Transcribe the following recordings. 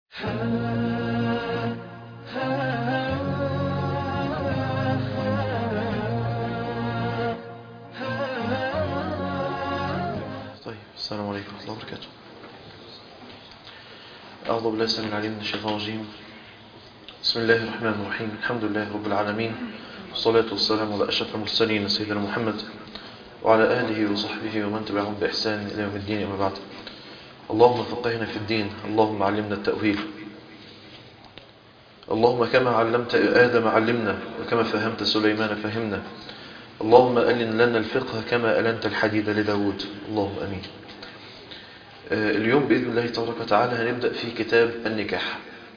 طيب السلام عليكم ورحمة الله وبركاته أعوذ بالله السميع العليم من الشيطان الرجيم بسم الله الرحمن الرحيم الحمد لله رب العالمين والصلاة والسلام على أشرف المرسلين سيدنا محمد وعلى آله وصحبه ومن تبعهم بإحسان إلى يوم الدين أما بعد اللهم فقهنا في الدين اللهم علمنا التأويل اللهم كما علمت آدم علمنا وكما فهمت سليمان فهمنا اللهم ألن لنا الفقه كما ألنت الحديد لداود اللهم أمين آه، اليوم بإذن الله تبارك وتعالى هنبدأ في كتاب النكاح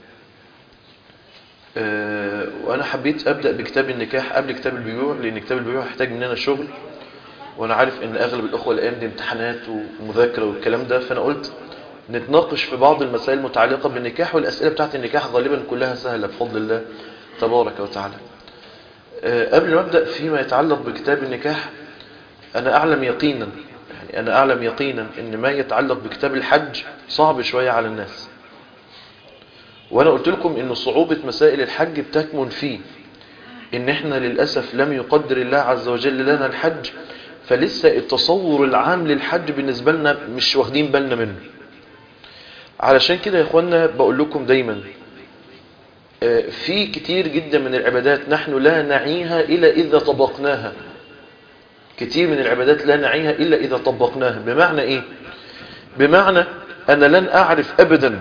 آه، وأنا حبيت أبدأ بكتاب النكاح قبل كتاب البيوع لأن كتاب البيوع يحتاج مننا شغل وأنا عارف أن أغلب الأخوة الآن دي امتحانات ومذاكرة والكلام ده فأنا قلت نتناقش في بعض المسائل المتعلقة بالنكاح والأسئلة بتاعت النكاح غالبا كلها سهلة بفضل الله تبارك وتعالى آه، قبل ما أبدأ فيما يتعلق بكتاب النكاح أنا أعلم يقينا يعني أنا أعلم يقينا أن ما يتعلق بكتاب الحج صعب شوية على الناس وأنا قلت لكم أن صعوبة مسائل الحج بتكمن فيه أن إحنا للأسف لم يقدر الله عز وجل لنا الحج فلسه التصور العام للحج بالنسبة لنا مش واخدين بالنا منه علشان كده يا إخوانا بقول لكم دايما آه، في كتير جدا من العبادات نحن لا نعيها إلا إذا طبقناها كتير من العبادات لا نعيها إلا إذا طبقناها بمعنى إيه بمعنى أنا لن أعرف أبدا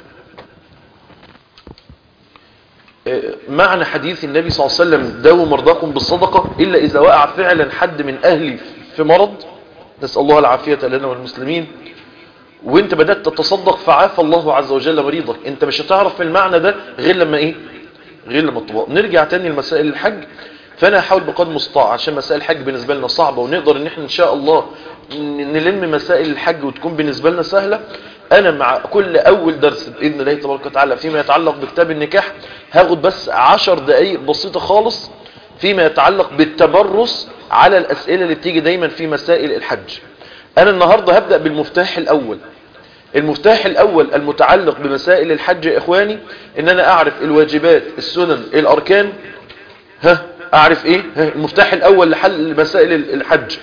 آه، معنى حديث النبي صلى الله عليه وسلم داووا مرضاكم بالصدقة إلا إذا وقع فعلا حد من أهلي في مرض نسأل الله العافية لنا والمسلمين وانت بدأت تتصدق فعافى الله عز وجل مريضك انت مش هتعرف المعنى ده غير لما ايه غير لما تطبق نرجع تاني لمسائل الحج فانا هحاول بقدر المستطاع عشان مسائل الحج بالنسبه لنا صعبه ونقدر ان احنا ان شاء الله ن- نلم مسائل الحج وتكون بالنسبه لنا سهله انا مع كل اول درس باذن الله تبارك وتعالى فيما يتعلق بكتاب النكاح هاخد بس عشر دقائق بسيطه خالص فيما يتعلق بالتبرس على الاسئله اللي بتيجي دايما في مسائل الحج انا النهارده هبدا بالمفتاح الاول المفتاح الأول المتعلق بمسائل الحج يا إخواني إن أنا أعرف الواجبات السنن الأركان ها أعرف إيه ها المفتاح الأول لحل مسائل الحج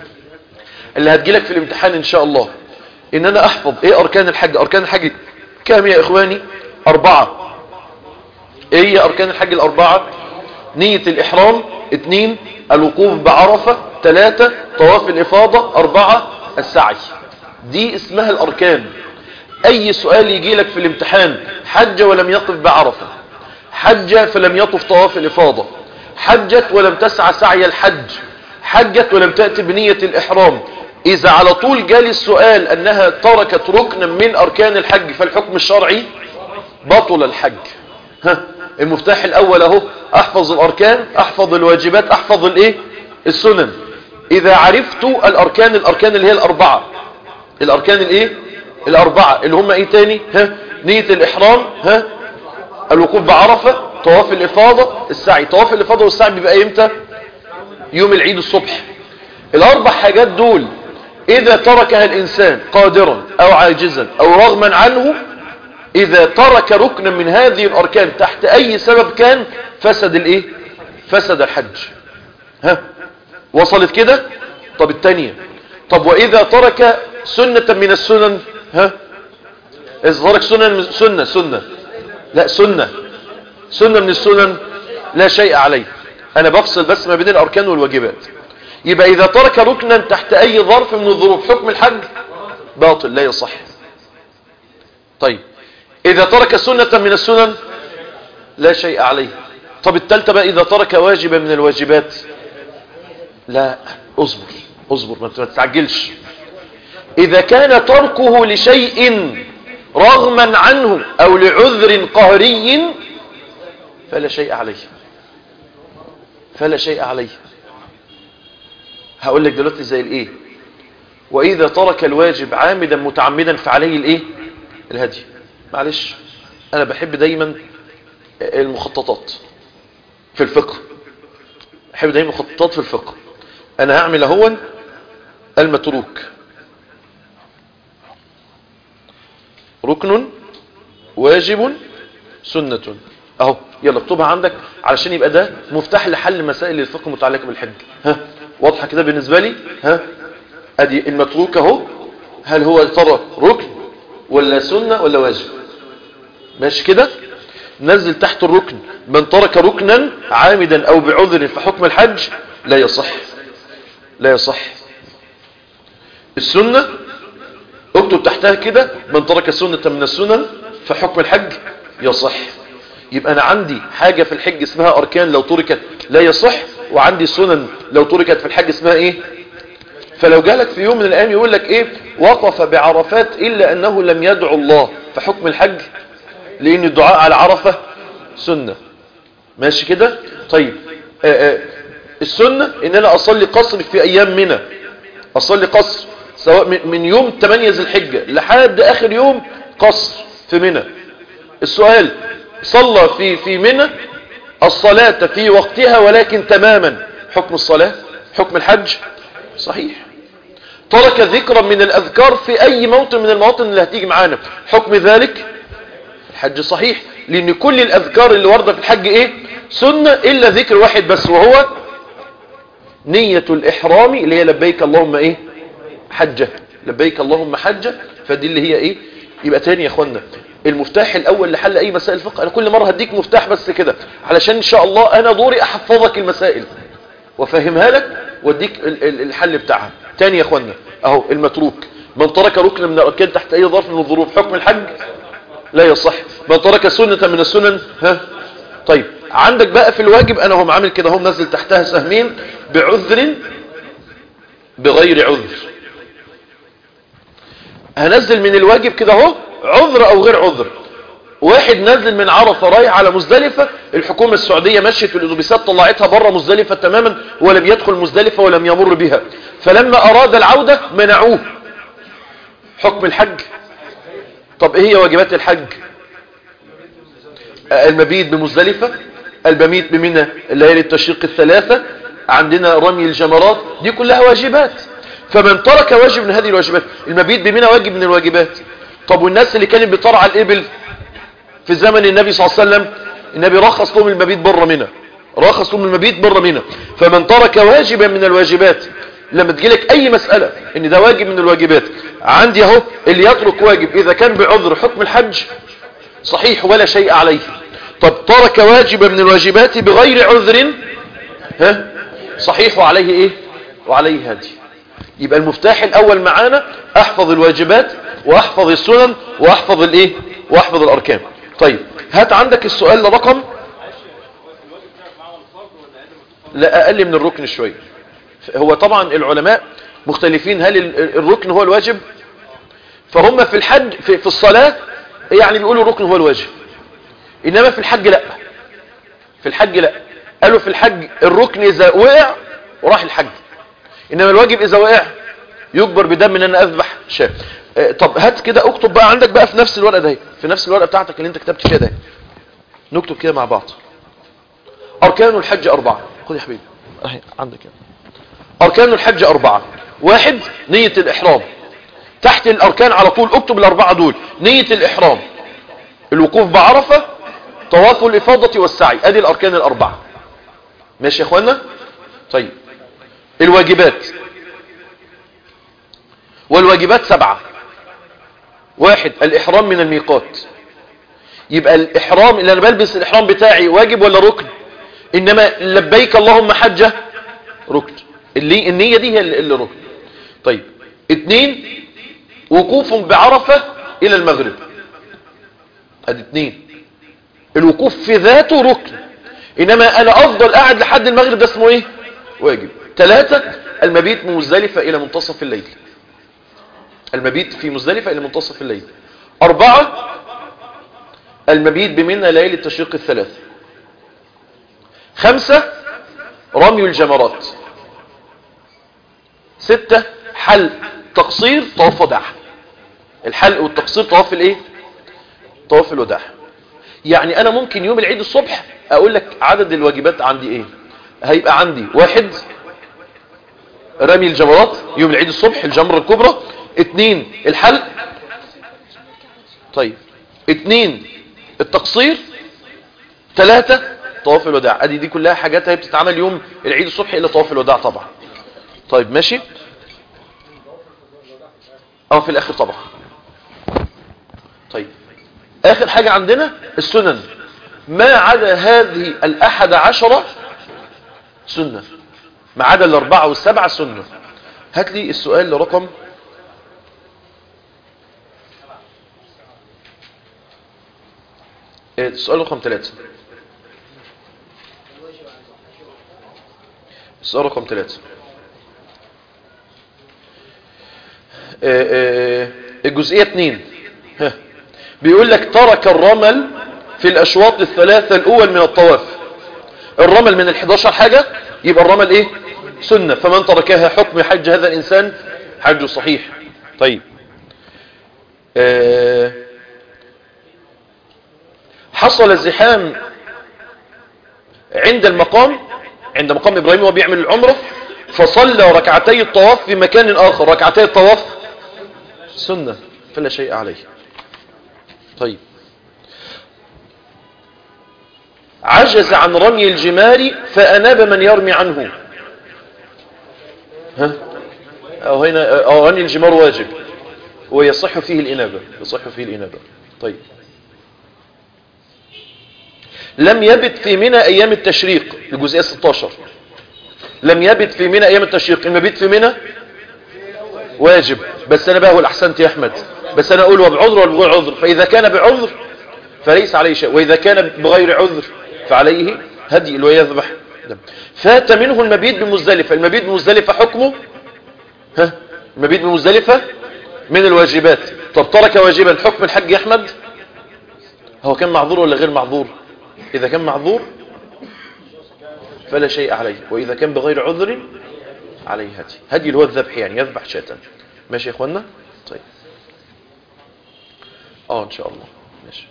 اللي هتجيلك في الامتحان إن شاء الله إن أنا أحفظ إيه أركان الحج أركان الحج كام يا إخواني أربعة إيه هي أركان الحج الأربعة نية الإحرام اثنين الوقوف بعرفة ثلاثة طواف الإفاضة أربعة السعي دي اسمها الأركان أي سؤال يجي لك في الامتحان حج ولم يقف بعرفة حج فلم يطف طواف الإفاضة حجت ولم تسعى سعي الحج حجت ولم تأتي بنية الإحرام إذا على طول جالي السؤال أنها تركت ركنا من أركان الحج فالحكم الشرعي بطل الحج ها المفتاح الأول أهو أحفظ الأركان أحفظ الواجبات أحفظ الإيه السنن إذا عرفت الأركان الأركان اللي هي الأربعة الاركان الايه الاربعة اللي هم ايه تاني ها نية الاحرام ها الوقوف بعرفة طواف الافاضة السعي طواف الافاضة والسعي بيبقى امتى يوم العيد الصبح الاربع حاجات دول اذا تركها الانسان قادرا او عاجزا او رغما عنه اذا ترك ركنا من هذه الاركان تحت اي سبب كان فسد الايه فسد الحج ها وصلت كده طب التانية طب واذا ترك سنة من السنن ها إذا ترك سنة سنة سنة لا سنة سنة من السنن لا شيء عليه أنا بفصل بس ما بين الأركان والواجبات يبقى إذا ترك ركنا تحت أي ظرف من الظروف حكم الحج باطل لا يصح طيب إذا ترك سنة من السنن لا شيء عليه طب التالتة بقى إذا ترك واجبا من الواجبات لا اصبر اصبر ما تستعجلش إذا كان تركه لشيء رغما عنه أو لعذر قهري فلا شيء عليه فلا شيء عليه هقول لك دلوقتي زي الايه وإذا ترك الواجب عامدا متعمدا فعليه الايه الهدي معلش أنا بحب دايما المخططات في الفقه بحب دايما المخططات في الفقه أنا هعمل اهون المتروك ركن واجب سنة اهو يلا اكتبها عندك علشان يبقى ده مفتاح لحل مسائل الفقه المتعلقه بالحج ها واضحه كده بالنسبه لي ها ادي المتروك اهو هل هو ترى ركن ولا سنه ولا واجب ماشي كده نزل تحت الركن من ترك ركنا عامدا او بعذر فحكم الحج لا يصح لا يصح السنه اكتب تحتها كده من ترك سنه من السنن فحكم الحج يصح يبقى انا عندي حاجة في الحج اسمها اركان لو تركت لا يصح وعندي سنن لو تركت في الحج اسمها ايه فلو جالك في يوم من الايام يقول لك ايه وقف بعرفات الا انه لم يدعو الله فحكم الحج لان الدعاء على عرفة سنة ماشي كده طيب آآ آآ السنة ان انا اصلي قصر في ايام منى اصلي قصر سواء من يوم 8 ذي الحجة لحد اخر يوم قصر في منى السؤال صلى في في منى الصلاة في وقتها ولكن تماما حكم الصلاة حكم الحج صحيح ترك ذكرا من الأذكار في أي موطن من المواطن اللي هتيجي معانا حكم ذلك الحج صحيح لأن كل الأذكار اللي واردة في الحج إيه سنة إلا ذكر واحد بس وهو نية الإحرام اللي هي لبيك اللهم إيه حجة لبيك اللهم حجة فدي اللي هي إيه يبقى تاني يا أخوانا المفتاح الاول لحل اي مسائل فقه انا كل مرة هديك مفتاح بس كده علشان ان شاء الله انا دوري احفظك المسائل وافهمها لك واديك الحل بتاعها تاني يا اخوانا اهو المتروك من ترك ركن من الاركان تحت اي ظرف من الظروف حكم الحج لا يصح من ترك سنة من السنن ها طيب عندك بقى في الواجب انا هم عامل كده هم نزل تحتها سهمين بعذر بغير عذر هنزل من الواجب كده اهو عذر او غير عذر واحد نزل من عرفة رايح على مزدلفة الحكومة السعودية مشيت الاتوبيسات طلعتها بره مزدلفة تماما ولم يدخل مزدلفة ولم يمر بها فلما اراد العودة منعوه حكم الحج طب ايه هي واجبات الحج المبيت بمزدلفة المبيت بمنى الليالي التشريق الثلاثة عندنا رمي الجمرات دي كلها واجبات فمن ترك واجب من هذه الواجبات المبيت بمنى واجب من الواجبات طب والناس اللي كانت بترعى الإبل في زمن النبي صلى الله عليه وسلم النبي رخص لهم المبيت بره منى رخص لهم المبيت بره منى فمن ترك واجبا من الواجبات لما تجيلك اي مسألة ان ده واجب من الواجبات عندي اهو اللي يترك واجب اذا كان بعذر حكم الحج صحيح ولا شيء عليه طب ترك واجبا من الواجبات بغير عذر ها صحيح وعليه ايه وعليه هدي يبقى المفتاح الاول معانا احفظ الواجبات واحفظ السنن واحفظ الايه واحفظ الاركان طيب هات عندك السؤال رقم لا اقل من الركن شويه هو طبعا العلماء مختلفين هل الركن هو الواجب فهم في الحج في, في الصلاة يعني بيقولوا الركن هو الواجب انما في الحج لا في الحج لا قالوا في الحج الركن اذا وقع وراح الحج انما الواجب اذا وقع يجبر بدم ان انا اذبح شاة طب هات كده اكتب بقى عندك بقى في نفس الورقه ده في نفس الورقه بتاعتك اللي انت كتبت فيها ده نكتب كده مع بعض اركان الحج اربعه خد يا حبيبي اهي عندك كده اركان الحج اربعه واحد نيه الاحرام تحت الاركان على طول اكتب الاربعه دول نيه الاحرام الوقوف بعرفه طواف الافاضه والسعي ادي الاركان الاربعه ماشي يا اخوانا طيب الواجبات والواجبات سبعة واحد الإحرام من الميقات يبقى الإحرام اللي أنا بلبس الإحرام بتاعي واجب ولا ركن إنما لبيك اللهم حجة ركن اللي النية دي هي اللي ركن طيب اتنين وقوف بعرفة إلى المغرب ادي اتنين الوقوف في ذاته ركن إنما أنا أفضل قاعد لحد المغرب ده اسمه إيه واجب ثلاثة المبيت من مزدلفة إلى منتصف الليل المبيت في مزدلفة إلى منتصف الليل أربعة المبيت بمنى ليالي التشريق الثلاث خمسة رمي الجمرات ستة حلق تقصير طواف وداع الحلق والتقصير طواف الايه طواف الوداع يعني انا ممكن يوم العيد الصبح اقول لك عدد الواجبات عندي ايه هيبقى عندي واحد رمي الجمرات يوم العيد الصبح الجمرة الكبرى اتنين الحلق طيب اتنين التقصير ثلاثة طواف الوداع ادي دي كلها حاجات هي بتتعمل يوم العيد الصبح الا طواف الوداع طبعا طيب ماشي اه في الاخر طبعا طيب اخر حاجة عندنا السنن ما عدا هذه الاحد عشرة سنة ما عدا الاربعة والسبعة سنة هات لي السؤال رقم السؤال رقم ثلاثة السؤال رقم ثلاثة الجزئية اتنين ها. بيقول لك ترك الرمل في الأشواط الثلاثة الأول من الطواف الرمل من الحداشر حاجة يبقى الرمل ايه سنة فمن تركها حكم حج هذا الإنسان حج صحيح طيب آه حصل الزحام عند المقام عند مقام إبراهيم وهو بيعمل العمرة فصلى ركعتي الطواف في مكان آخر ركعتي الطواف سنة فلا شيء عليه طيب عجز عن رمي الجمار فأناب من يرمي عنه ها أو هنا أو رمي الجمار واجب ويصح فيه الإنابة يصح فيه الإنابة طيب لم يبت في منى أيام التشريق الجزئية 16 لم يبت في منى أيام التشريق المبيت في منى واجب بس أنا بقى هو الأحسنت يا أحمد بس أنا أقول وبعذر ولا بغير عذر فإذا كان بعذر فليس عليه شيء وإذا كان بغير عذر فعليه هدي اللي هو يذبح دم. فات منه المبيت بمزدلفة المبيت بمزدلفة حكمه ها المبيت بمزدلفة من الواجبات طب ترك واجبا حكم الحج يا أحمد هو كان معذور ولا غير معذور إذا كان معذور فلا شيء عليه وإذا كان بغير عذر عليه هدي هدي اللي هو الذبح يعني يذبح شاة ماشي يا إخوانا طيب اه ان شاء الله ماشي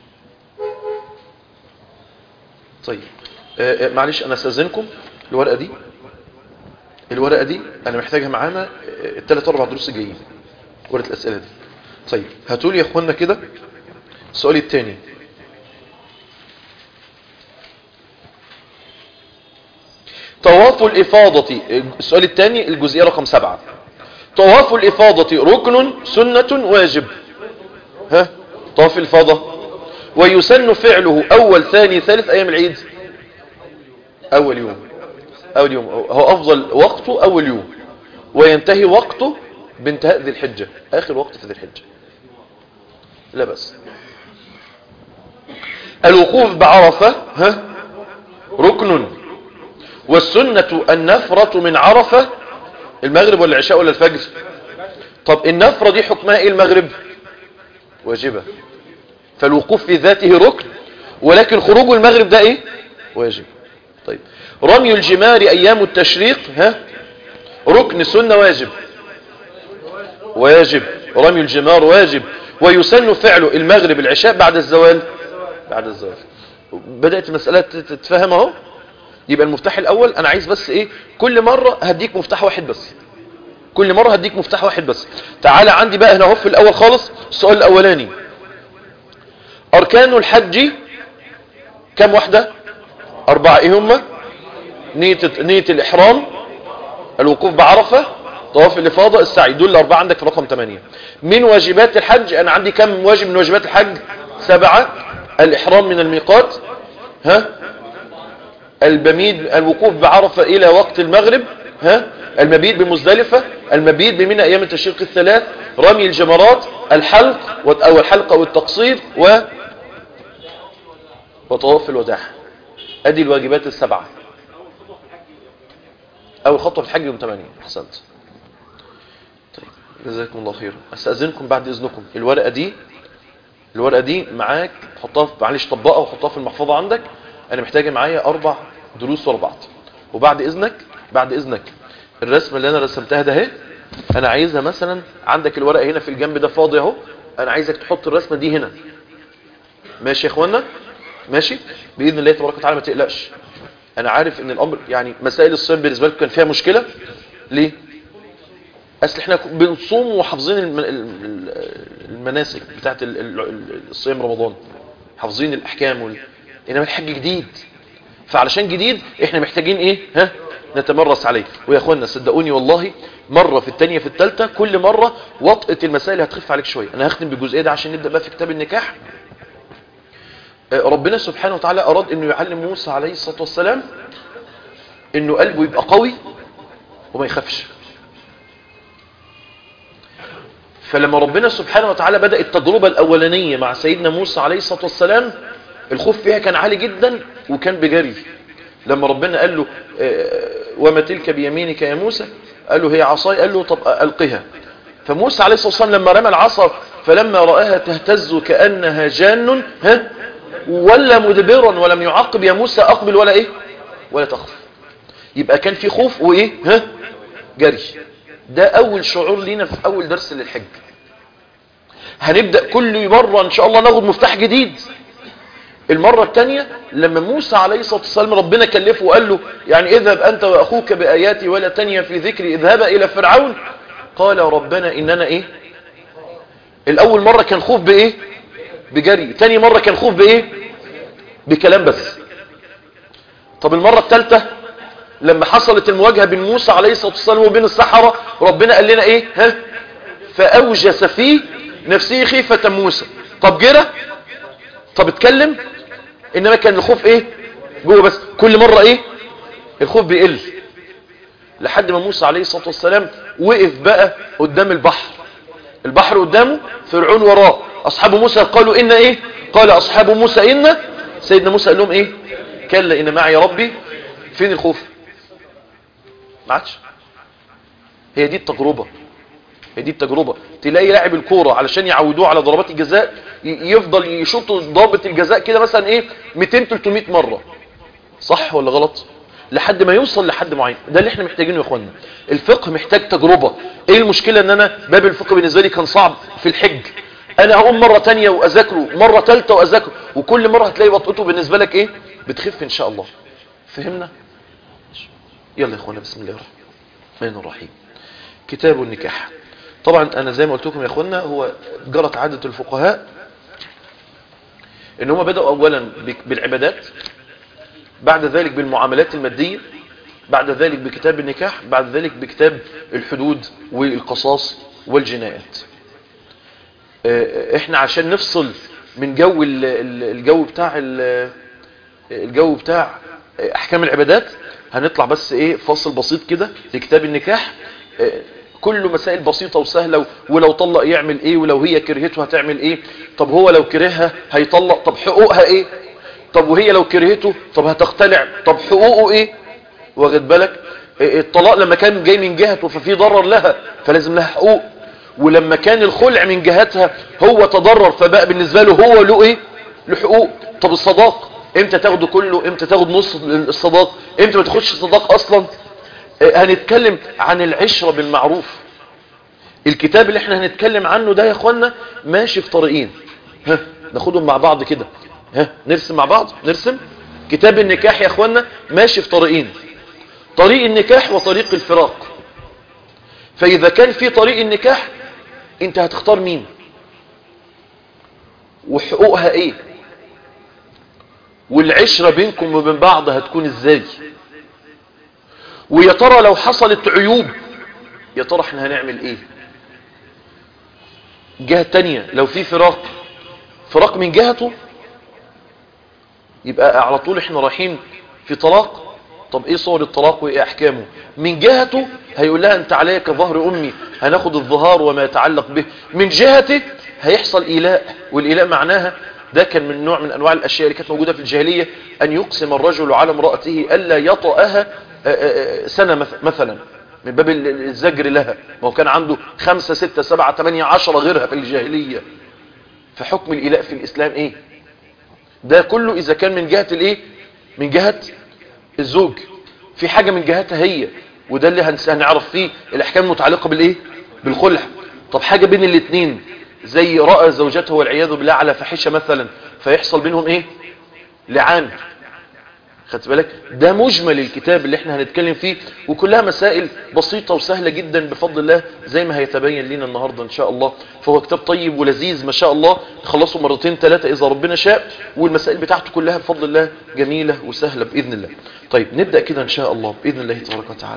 طيب آه آه معلش انا استاذنكم الورقه دي الورقه دي انا محتاجها معانا الثلاث اربع دروس الجايين ورقه الاسئله دي طيب هاتوا لي يا اخوانا كده السؤال الثاني طواف الإفاضة السؤال الثاني الجزئية رقم سبعة طواف الإفاضة ركن سنة واجب ها طواف الإفاضة ويسن فعله أول ثاني ثالث أيام العيد أول يوم أول يوم هو أفضل وقته أول يوم وينتهي وقته بانتهاء ذي الحجة آخر وقت في ذي الحجة لا بس الوقوف بعرفة ها ركن والسنة النفرة من عرفة المغرب ولا العشاء ولا الفجر طب النفرة دي حكمها ايه المغرب واجبة فالوقوف في ذاته ركن ولكن خروج المغرب ده ايه واجب طيب رمي الجمار ايام التشريق ها ركن سنة واجب واجب رمي الجمار واجب ويسن فعله المغرب العشاء بعد الزوال بعد الزوال بدأت المسألة تتفهم اهو يبقى المفتاح الاول انا عايز بس ايه كل مرة هديك مفتاح واحد بس كل مرة هديك مفتاح واحد بس تعالى عندي بقى هنا اهو في الاول خالص السؤال الاولاني اركان الحج كم واحدة اربعة ايه هم نية, نية الاحرام الوقوف بعرفة طواف الافاضة السعي دول الاربعة عندك في رقم 8 من واجبات الحج انا عندي كم واجب من واجبات الحج سبعة الاحرام من الميقات ها المبيد الوقوف بعرفة الى وقت المغرب ها المبيت بمزدلفة المبيت بمنى ايام التشريق الثلاث رمي الجمرات الحلق او الحلق او التقصير و وطواف الوداع ادي الواجبات السبعة اول خطوة في الحج يوم 8 احسنت طيب جزاكم الله خير استاذنكم بعد اذنكم الورقة دي الورقة دي معاك حطها معلش طبقها وحطها في المحفظة عندك انا محتاجة معايا اربع دروس ورا بعض وبعد اذنك بعد اذنك الرسمه اللي انا رسمتها ده اهي انا عايزها مثلا عندك الورقه هنا في الجنب ده فاضي اهو انا عايزك تحط الرسمه دي هنا ماشي يا اخوانا ماشي باذن الله تبارك وتعالى ما تقلقش انا عارف ان الامر يعني مسائل الصيام بالنسبه لكم كان فيها مشكله ليه اصل احنا بنصوم وحافظين الم... المناسك بتاعت ال- ال- ال- الصيام رمضان حافظين الاحكام وال... انما الحج جديد فعلشان جديد احنا محتاجين ايه ها نتمرس عليه ويا اخوانا صدقوني والله مرة في التانية في التالتة كل مرة وطئة المسائل هتخف عليك شوية انا هختم بالجزئية ده عشان نبدأ بقى في كتاب النكاح آه، ربنا سبحانه وتعالى اراد انه يعلم موسى عليه الصلاة والسلام انه قلبه يبقى قوي وما يخافش فلما ربنا سبحانه وتعالى بدأ التجربة الأولانية مع سيدنا موسى عليه الصلاة والسلام الخوف فيها كان عالي جدا وكان بجري لما ربنا قال له آه، وما تلك بيمينك يا موسى قال له هي عصاي قال له طب ألقها فموسى عليه الصلاة والسلام لما رمى العصا فلما رآها تهتز كأنها جان ها ولا مدبرا ولم يعقب يا موسى أقبل ولا إيه ولا تخف يبقى كان في خوف وإيه ها جري ده أول شعور لينا في أول درس للحج هنبدأ كل مرة إن شاء الله ناخد مفتاح جديد المرة الثانية لما موسى عليه الصلاة والسلام ربنا كلفه وقال له يعني اذهب أنت وأخوك بآياتي ولا تنيا في ذكري اذهب إلى فرعون قال ربنا إننا إيه الأول مرة كان خوف بإيه بجري تاني مرة كان خوف بإيه بكلام بس طب المرة الثالثة لما حصلت المواجهة بين موسى عليه الصلاة والسلام وبين السحرة ربنا قال لنا ايه ها فأوجس في نفسه خيفة موسى طب جرى طب اتكلم انما كان الخوف ايه جوه بس كل مرة ايه الخوف بيقل لحد ما موسى عليه الصلاة والسلام وقف بقى قدام البحر البحر قدامه فرعون وراه اصحاب موسى قالوا ان ايه قال اصحاب موسى ان سيدنا موسى قال لهم ايه كلا ان معي ربي فين الخوف ما عادش هي دي التجربة هي دي التجربة تلاقي لاعب الكورة علشان يعودوه على ضربات الجزاء ي- يفضل يشوط ضربة الجزاء كده مثلا ايه 200 300 مرة صح ولا غلط لحد ما يوصل لحد معين ده اللي احنا محتاجينه يا اخوانا الفقه محتاج تجربة ايه المشكلة ان انا باب الفقه بالنسبة لي كان صعب في الحج انا هقوم مرة تانية واذاكره مرة تالتة واذاكره وكل مرة هتلاقي وطئته بالنسبة لك ايه بتخف ان شاء الله فهمنا يلا يا اخوانا بسم الله الرحمن الرحيم كتاب النكاح طبعا انا زي ما قلت لكم يا اخوانا هو جرت عادة الفقهاء ان هم بدأوا اولا بك- بالعبادات بعد ذلك بالمعاملات المادية بعد ذلك بكتاب النكاح بعد ذلك بكتاب الحدود والقصاص والجنايات آه، احنا عشان نفصل من جو ال- ال- الجو بتاع ال- الجو بتاع احكام العبادات هنطلع بس ايه فاصل بسيط كده لكتاب النكاح آه، كله مسائل بسيطة وسهلة و- ولو طلق يعمل ايه ولو هي كرهته هتعمل ايه طب هو لو كرهها هيطلق طب حقوقها ايه طب وهي لو كرهته طب هتختلع طب حقوقه ايه واخد بالك آه، الطلاق لما كان جاي من جهته ففي ضرر لها فلازم لها حقوق ولما كان الخلع من جهتها هو تضرر فبقى بالنسبة له هو له ايه له حقوق طب الصداق امتى تاخده كله امتى تاخد نص الصداق امتى ما تاخدش صداق اصلا آه، هنتكلم عن العشرة بالمعروف الكتاب اللي احنا هنتكلم عنه ده يا اخوانا ماشي في طريقين ها ناخدهم مع بعض كده ها نرسم مع بعض نرسم كتاب النكاح يا اخوانا ماشي في طريقين طريق النكاح وطريق الفراق فاذا كان في طريق النكاح انت هتختار مين وحقوقها ايه والعشرة بينكم وبين بعض هتكون ازاي ويا ترى لو حصلت عيوب يا ترى احنا هنعمل ايه جهة تانية لو في فراق فراق من جهته يبقى على طول احنا رايحين في طلاق طب ايه صور الطلاق وايه احكامه من جهته هيقول لها انت عليا كظهر امي هناخد الظهار وما يتعلق به من جهته هيحصل ايلاء والايلاء معناها ده كان من نوع من انواع الاشياء اللي كانت موجودة في الجاهلية ان يقسم الرجل على امرأته الا يطأها آه، آه، سنة مث- مثلا من باب ال- الزجر لها ما هو كان عنده خمسة ستة سبعة تمانية عشرة غيرها في الجاهلية فحكم الإيلاء في الإسلام إيه ده كله إذا كان من جهة الإيه من جهة الزوج في حاجة من جهتها هي وده اللي هنس- هنعرف فيه الأحكام المتعلقة بالإيه بالخلع طب حاجة بين الاتنين زي رأى زوجته والعياذ بالله على فحشة مثلا فيحصل بينهم إيه لعان خدت بالك ده مجمل الكتاب اللي احنا هنتكلم فيه وكلها مسائل بسيطة وسهلة جدا بفضل الله زي ما هيتبين لنا النهاردة ان شاء الله فهو كتاب طيب ولذيذ ما شاء الله نخلصه مرتين ثلاثة اذا ربنا شاء والمسائل بتاعته كلها بفضل الله جميلة وسهلة بإذن الله طيب نبدأ كده ان شاء الله بإذن الله تبارك وتعالى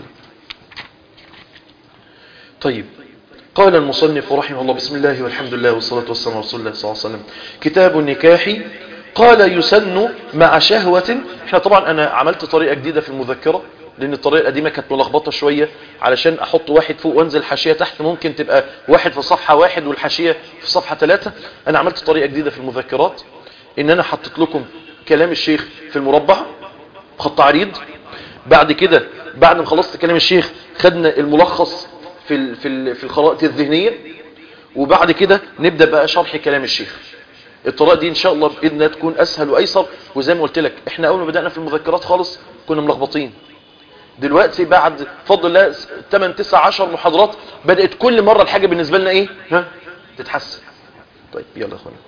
طيب قال المصنف رحمه الله بسم الله والحمد لله والصلاة والسلام على رسول الله صلى الله عليه وسلم كتاب النكاح قال يسن مع شهوة احنا طبعا انا عملت طريقة جديدة في المذكرة لان الطريقة القديمة كانت ملخبطة شوية علشان احط واحد فوق وانزل حاشية تحت ممكن تبقى واحد في صفحة واحد والحاشية في صفحة ثلاثة انا عملت طريقة جديدة في المذكرات ان انا حطيت لكم كلام الشيخ في المربع خط عريض بعد كده بعد ما خلصت كلام الشيخ خدنا الملخص في ال في ال في الخرائط الذهنية وبعد كده نبدأ بقى شرح كلام الشيخ الطريقة دي ان شاء الله بإذن الله تكون اسهل وايسر وزي ما قلت لك احنا اول ما بدأنا في المذكرات خالص كنا ملخبطين دلوقتي بعد فضل الله 8 9 10 محاضرات بدأت كل مرة الحاجة بالنسبة لنا ايه ها تتحسن طيب يلا يا اخوانا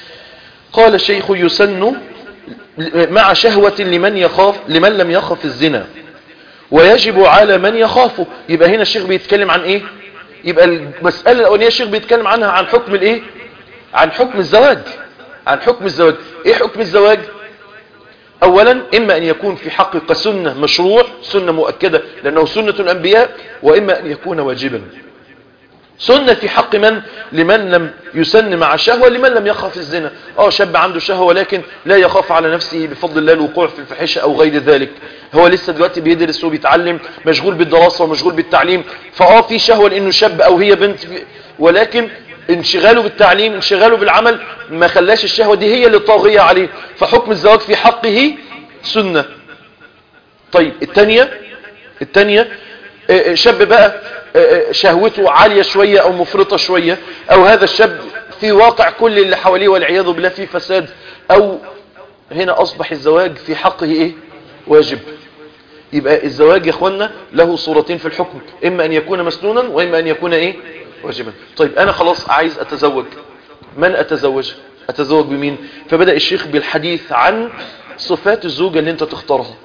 قال الشيخ يسن مع شهوة لمن يخاف لمن لم يخف الزنا ويجب على من يخافه يبقى هنا الشيخ بيتكلم عن ايه يبقى المسألة الأولانية الشيخ بيتكلم عنها عن حكم الايه عن حكم الزواج عن حكم الزواج ايه حكم الزواج اولا اما ان يكون في حقك سنة مشروع سنة مؤكدة لانه سنة الانبياء واما ان يكون واجبا سنة في حق من لمن لم يسن مع شهوة لمن لم يخاف الزنا اه شاب عنده شهوة ولكن لا يخاف على نفسه بفضل الله الوقوع في الفحشة او غير ذلك هو لسه دلوقتي بيدرس وبيتعلم مشغول بالدراسة ومشغول بالتعليم فاه في شهوة لانه شاب او هي بنت ولكن انشغاله بالتعليم انشغاله بالعمل ما خلاش الشهوة دي هي اللي طاغية عليه فحكم الزواج في حقه سنة طيب التانية التانية شاب بقى شهوته عالية شوية او مفرطة شوية او هذا الشاب في واقع كل اللي حواليه والعياذ بالله فيه فساد او هنا اصبح الزواج في حقه ايه واجب يبقى الزواج يا اخوانا له صورتين في الحكم اما ان يكون مسنونا واما ان يكون ايه واجبا طيب انا خلاص عايز اتزوج من اتزوج اتزوج بمين فبدأ الشيخ بالحديث عن صفات الزوجة اللي انت تختارها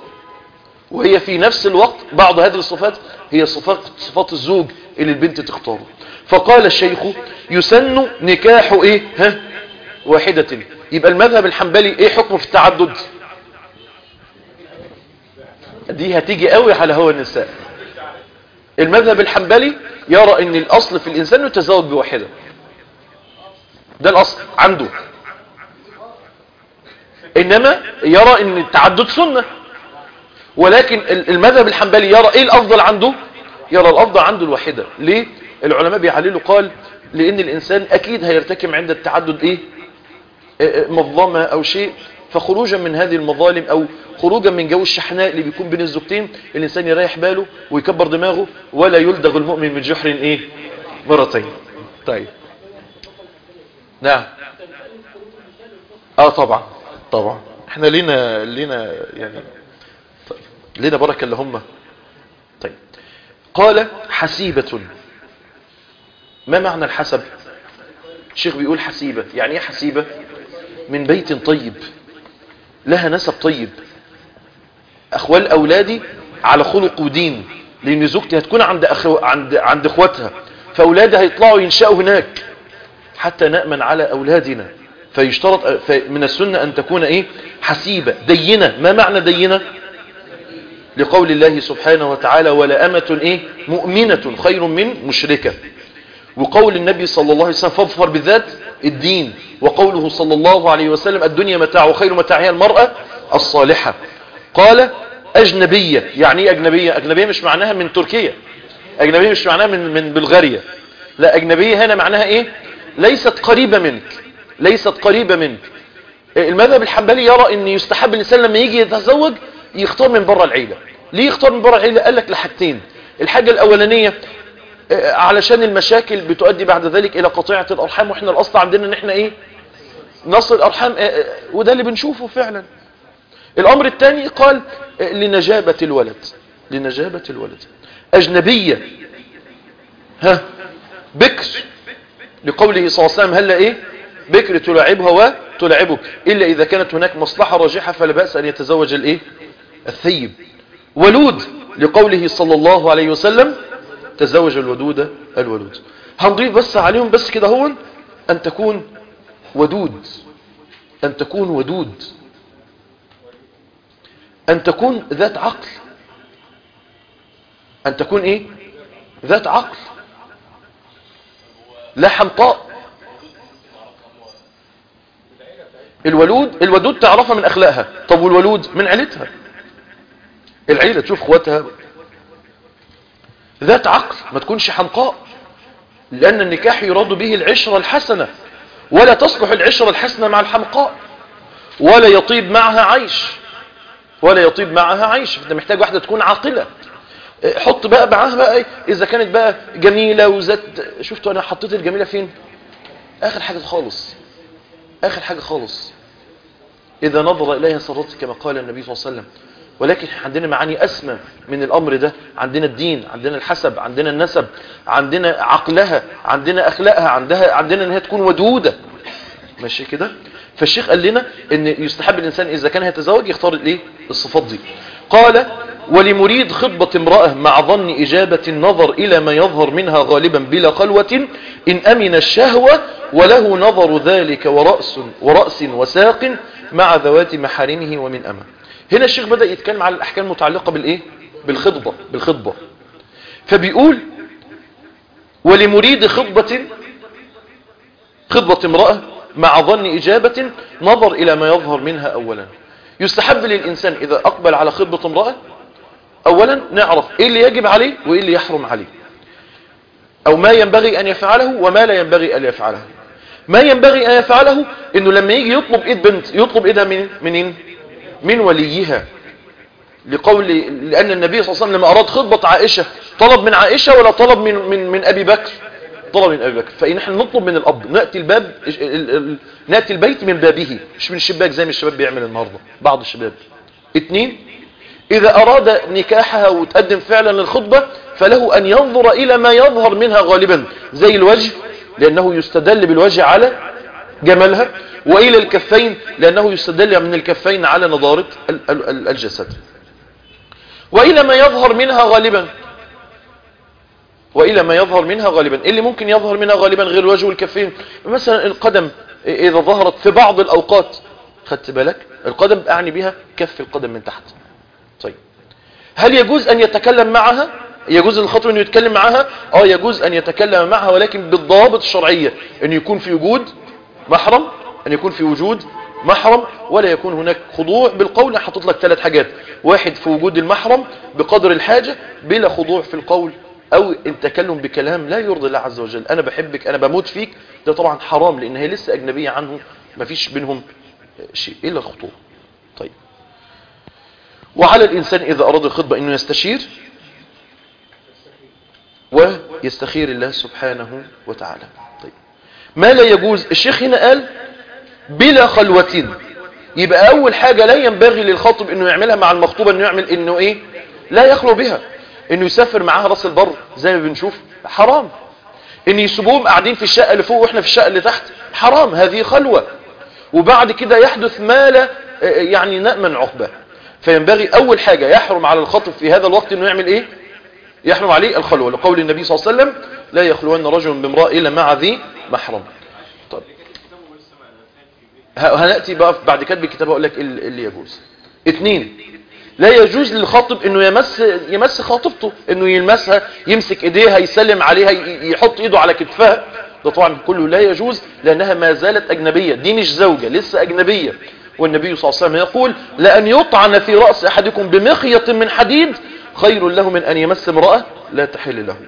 وهي في نفس الوقت بعض هذه الصفات هي صفات, صفات الزوج اللي البنت تختاره فقال الشيخ يسن نكاح ايه ها واحدة يبقى المذهب الحنبلي ايه حكمه في التعدد دي هتيجي قوي على هوى النساء المذهب الحنبلي يرى ان الاصل في الانسان يتزوج بواحدة ده الاصل عنده انما يرى ان التعدد سنة ولكن المذهب الحنبلي يرى ايه الافضل عنده يرى الافضل عنده الواحدة ليه العلماء بيعللوا قال لان الانسان اكيد هيرتكب عند التعدد ايه مظلمة او شيء فخروجا من هذه المظالم او خروجا من جو الشحناء اللي بيكون بين الزوجتين الانسان يريح باله ويكبر دماغه ولا يلدغ المؤمن من جحر ايه مرتين طيب نعم اه طبعا طبعا احنا لينا لينا يعني طيب. لينا بركة اللي هم طيب قال حسيبة ما معنى الحسب الشيخ بيقول حسيبة يعني ايه حسيبة من بيت طيب لها نسب طيب اخوال اولادي على خلق ودين لان زوجتي هتكون عند أخو... عند عند اخواتها فاولادي هيطلعوا ينشأوا هناك حتى نأمن على اولادنا فيشترط من السنة ان تكون ايه حسيبة دينة ما معنى دينة لقول الله سبحانه وتعالى ولا أمة ايه مؤمنة خير من مشركة وقول النبي صلى الله عليه وسلم فاظفر بالذات الدين وقوله صلى الله عليه وسلم الدنيا متاع وخير متاعها المرأة الصالحة قال أجنبية يعني ايه أجنبية أجنبية مش معناها من تركيا أجنبية مش معناها من, من بلغاريا لا أجنبية هنا معناها إيه ليست قريبة منك ليست قريبة منك المذهب الحنبلي يرى أن يستحب الإنسان لما يجي يتزوج يختار من بره العيلة ليه يختار من بره العيلة قال لك لحاجتين الحاجة الأولانية علشان المشاكل بتؤدي بعد ذلك إلى قطيعة الأرحام وإحنا الأصل عندنا أن إحنا إيه نصل الأرحام وده اللي بنشوفه فعلا الأمر الثاني قال لنجابة الولد لنجابة الولد أجنبية ها بكر لقوله صلى الله عليه وسلم هلا إيه بكر تلاعبها وتلاعبك إلا إذا كانت هناك مصلحة راجحة فلا بأس أن يتزوج الإيه الثيب ولود لقوله صلى الله عليه وسلم تزوج الودود الولود هنضيف بس عليهم بس كده هون أن تكون ودود أن تكون ودود أن تكون ذات عقل أن تكون إيه ذات عقل لا حمقاء الولود الودود تعرفها من أخلاقها طب والولود من عيلتها العيلة تشوف اخواتها ذات عقل ما تكونش حمقاء لأن النكاح يراد به العشرة الحسنة ولا تصلح العشرة الحسنة مع الحمقاء ولا يطيب معها عيش ولا يطيب معها عيش انت محتاج واحدة تكون عاقلة حط بقى معاها بقى ايه اذا كانت بقى جميلة وذات شفتوا انا حطيت الجميلة فين اخر حاجة خالص اخر حاجة خالص اذا نظر اليها سرت كما قال النبي صلى الله عليه وسلم ولكن عندنا معاني أسمى من الأمر ده عندنا الدين عندنا الحسب عندنا النسب عندنا عقلها عندنا أخلاقها عندها عندنا أنها تكون ودودة ماشي كده فالشيخ قال لنا أن يستحب الإنسان إذا كان يتزوج يختار الإيه الصفات دي قال ولمريد خطبة امرأة مع ظن إجابة النظر إلى ما يظهر منها غالبا بلا خلوة إن أمن الشهوة وله نظر ذلك ورأس, ورأس وساق مع ذوات محارمه ومن أمه هنا الشيخ بدأ يتكلم على الأحكام المتعلقة بالإيه؟ بالخطبة بالخطبة فبيقول ولمريد خطبة خطبة امرأة مع ظن إجابة نظر إلى ما يظهر منها أولا يستحب للإنسان إذا أقبل على خطبة امرأة أولا نعرف إيه اللي يجب عليه وإيه اللي يحرم عليه أو ما ينبغي أن يفعله وما لا ينبغي أن يفعله ما ينبغي أن يفعله إنه لما يجي يطلب إيد بنت يطلب إيدها من منين من وليها لقول لأن النبي صلى الله عليه وسلم لما أراد خطبة عائشة طلب من عائشة ولا طلب من, من, من أبي بكر طلب من أبي بكر فإن احنا نطلب من الأب نأتي الباب نأتي البيت من بابه مش من الشباك زي ما الشباب بيعمل النهاردة بعض الشباب اتنين إذا أراد نكاحها وتقدم فعلا للخطبة فله أن ينظر إلى ما يظهر منها غالبا زي الوجه لأنه يستدل بالوجه على جمالها وإلى الكفين لأنه يستدل من الكفين على نضارة الجسد وإلى ما يظهر منها غالبا وإلى ما يظهر منها غالبا اللي ممكن يظهر منها غالبا غير الوجه والكفين مثلا القدم إذا ظهرت في بعض الأوقات خدت بالك القدم أعني بها كف القدم من تحت طيب هل يجوز أن يتكلم معها يجوز للخطر أنه يتكلم معها اه يجوز أن يتكلم معها ولكن بالضوابط الشرعية أن يكون في وجود محرم أن يكون في وجود محرم ولا يكون هناك خضوع بالقول حطيت لك ثلاث حاجات واحد في وجود المحرم بقدر الحاجة بلا خضوع في القول أو التكلم بكلام لا يرضي الله عز وجل أنا بحبك أنا بموت فيك ده طبعا حرام لأن هي لسه أجنبية عنه ما فيش بينهم شيء إلا الخطوة طيب وعلى الإنسان إذا أراد الخطبة أنه يستشير ويستخير الله سبحانه وتعالى طيب ما لا يجوز الشيخ هنا قال بلا خلوة يبقى أول حاجة لا ينبغي للخاطب أنه يعملها مع المخطوبة أنه يعمل أنه إيه لا يخلو بها أنه يسافر معاها راس البر زي ما بنشوف حرام أن يسيبوهم قاعدين في الشقة اللي فوق وإحنا في الشقة اللي تحت حرام هذه خلوة وبعد كده يحدث ما لا يعني نأمن عقبه فينبغي أول حاجة يحرم على الخاطب في هذا الوقت أنه يعمل إيه يحرم عليه الخلوة لقول النبي صلى الله عليه وسلم لا يخلون رجل بامرأة إلا مع ذي محرم طيب هنأتي بقى بعد كتب الكتاب أقول لك اللي يجوز اثنين لا يجوز للخاطب انه يمس يمس خاطبته انه يلمسها يمسك ايديها يسلم عليها يحط ايده على كتفها ده طبعا كله لا يجوز لانها ما زالت اجنبية دي مش زوجة لسه اجنبية والنبي صلى الله عليه وسلم يقول لأن يطعن في رأس أحدكم بمخيط من حديد خير له من أن يمس امرأة لا تحل له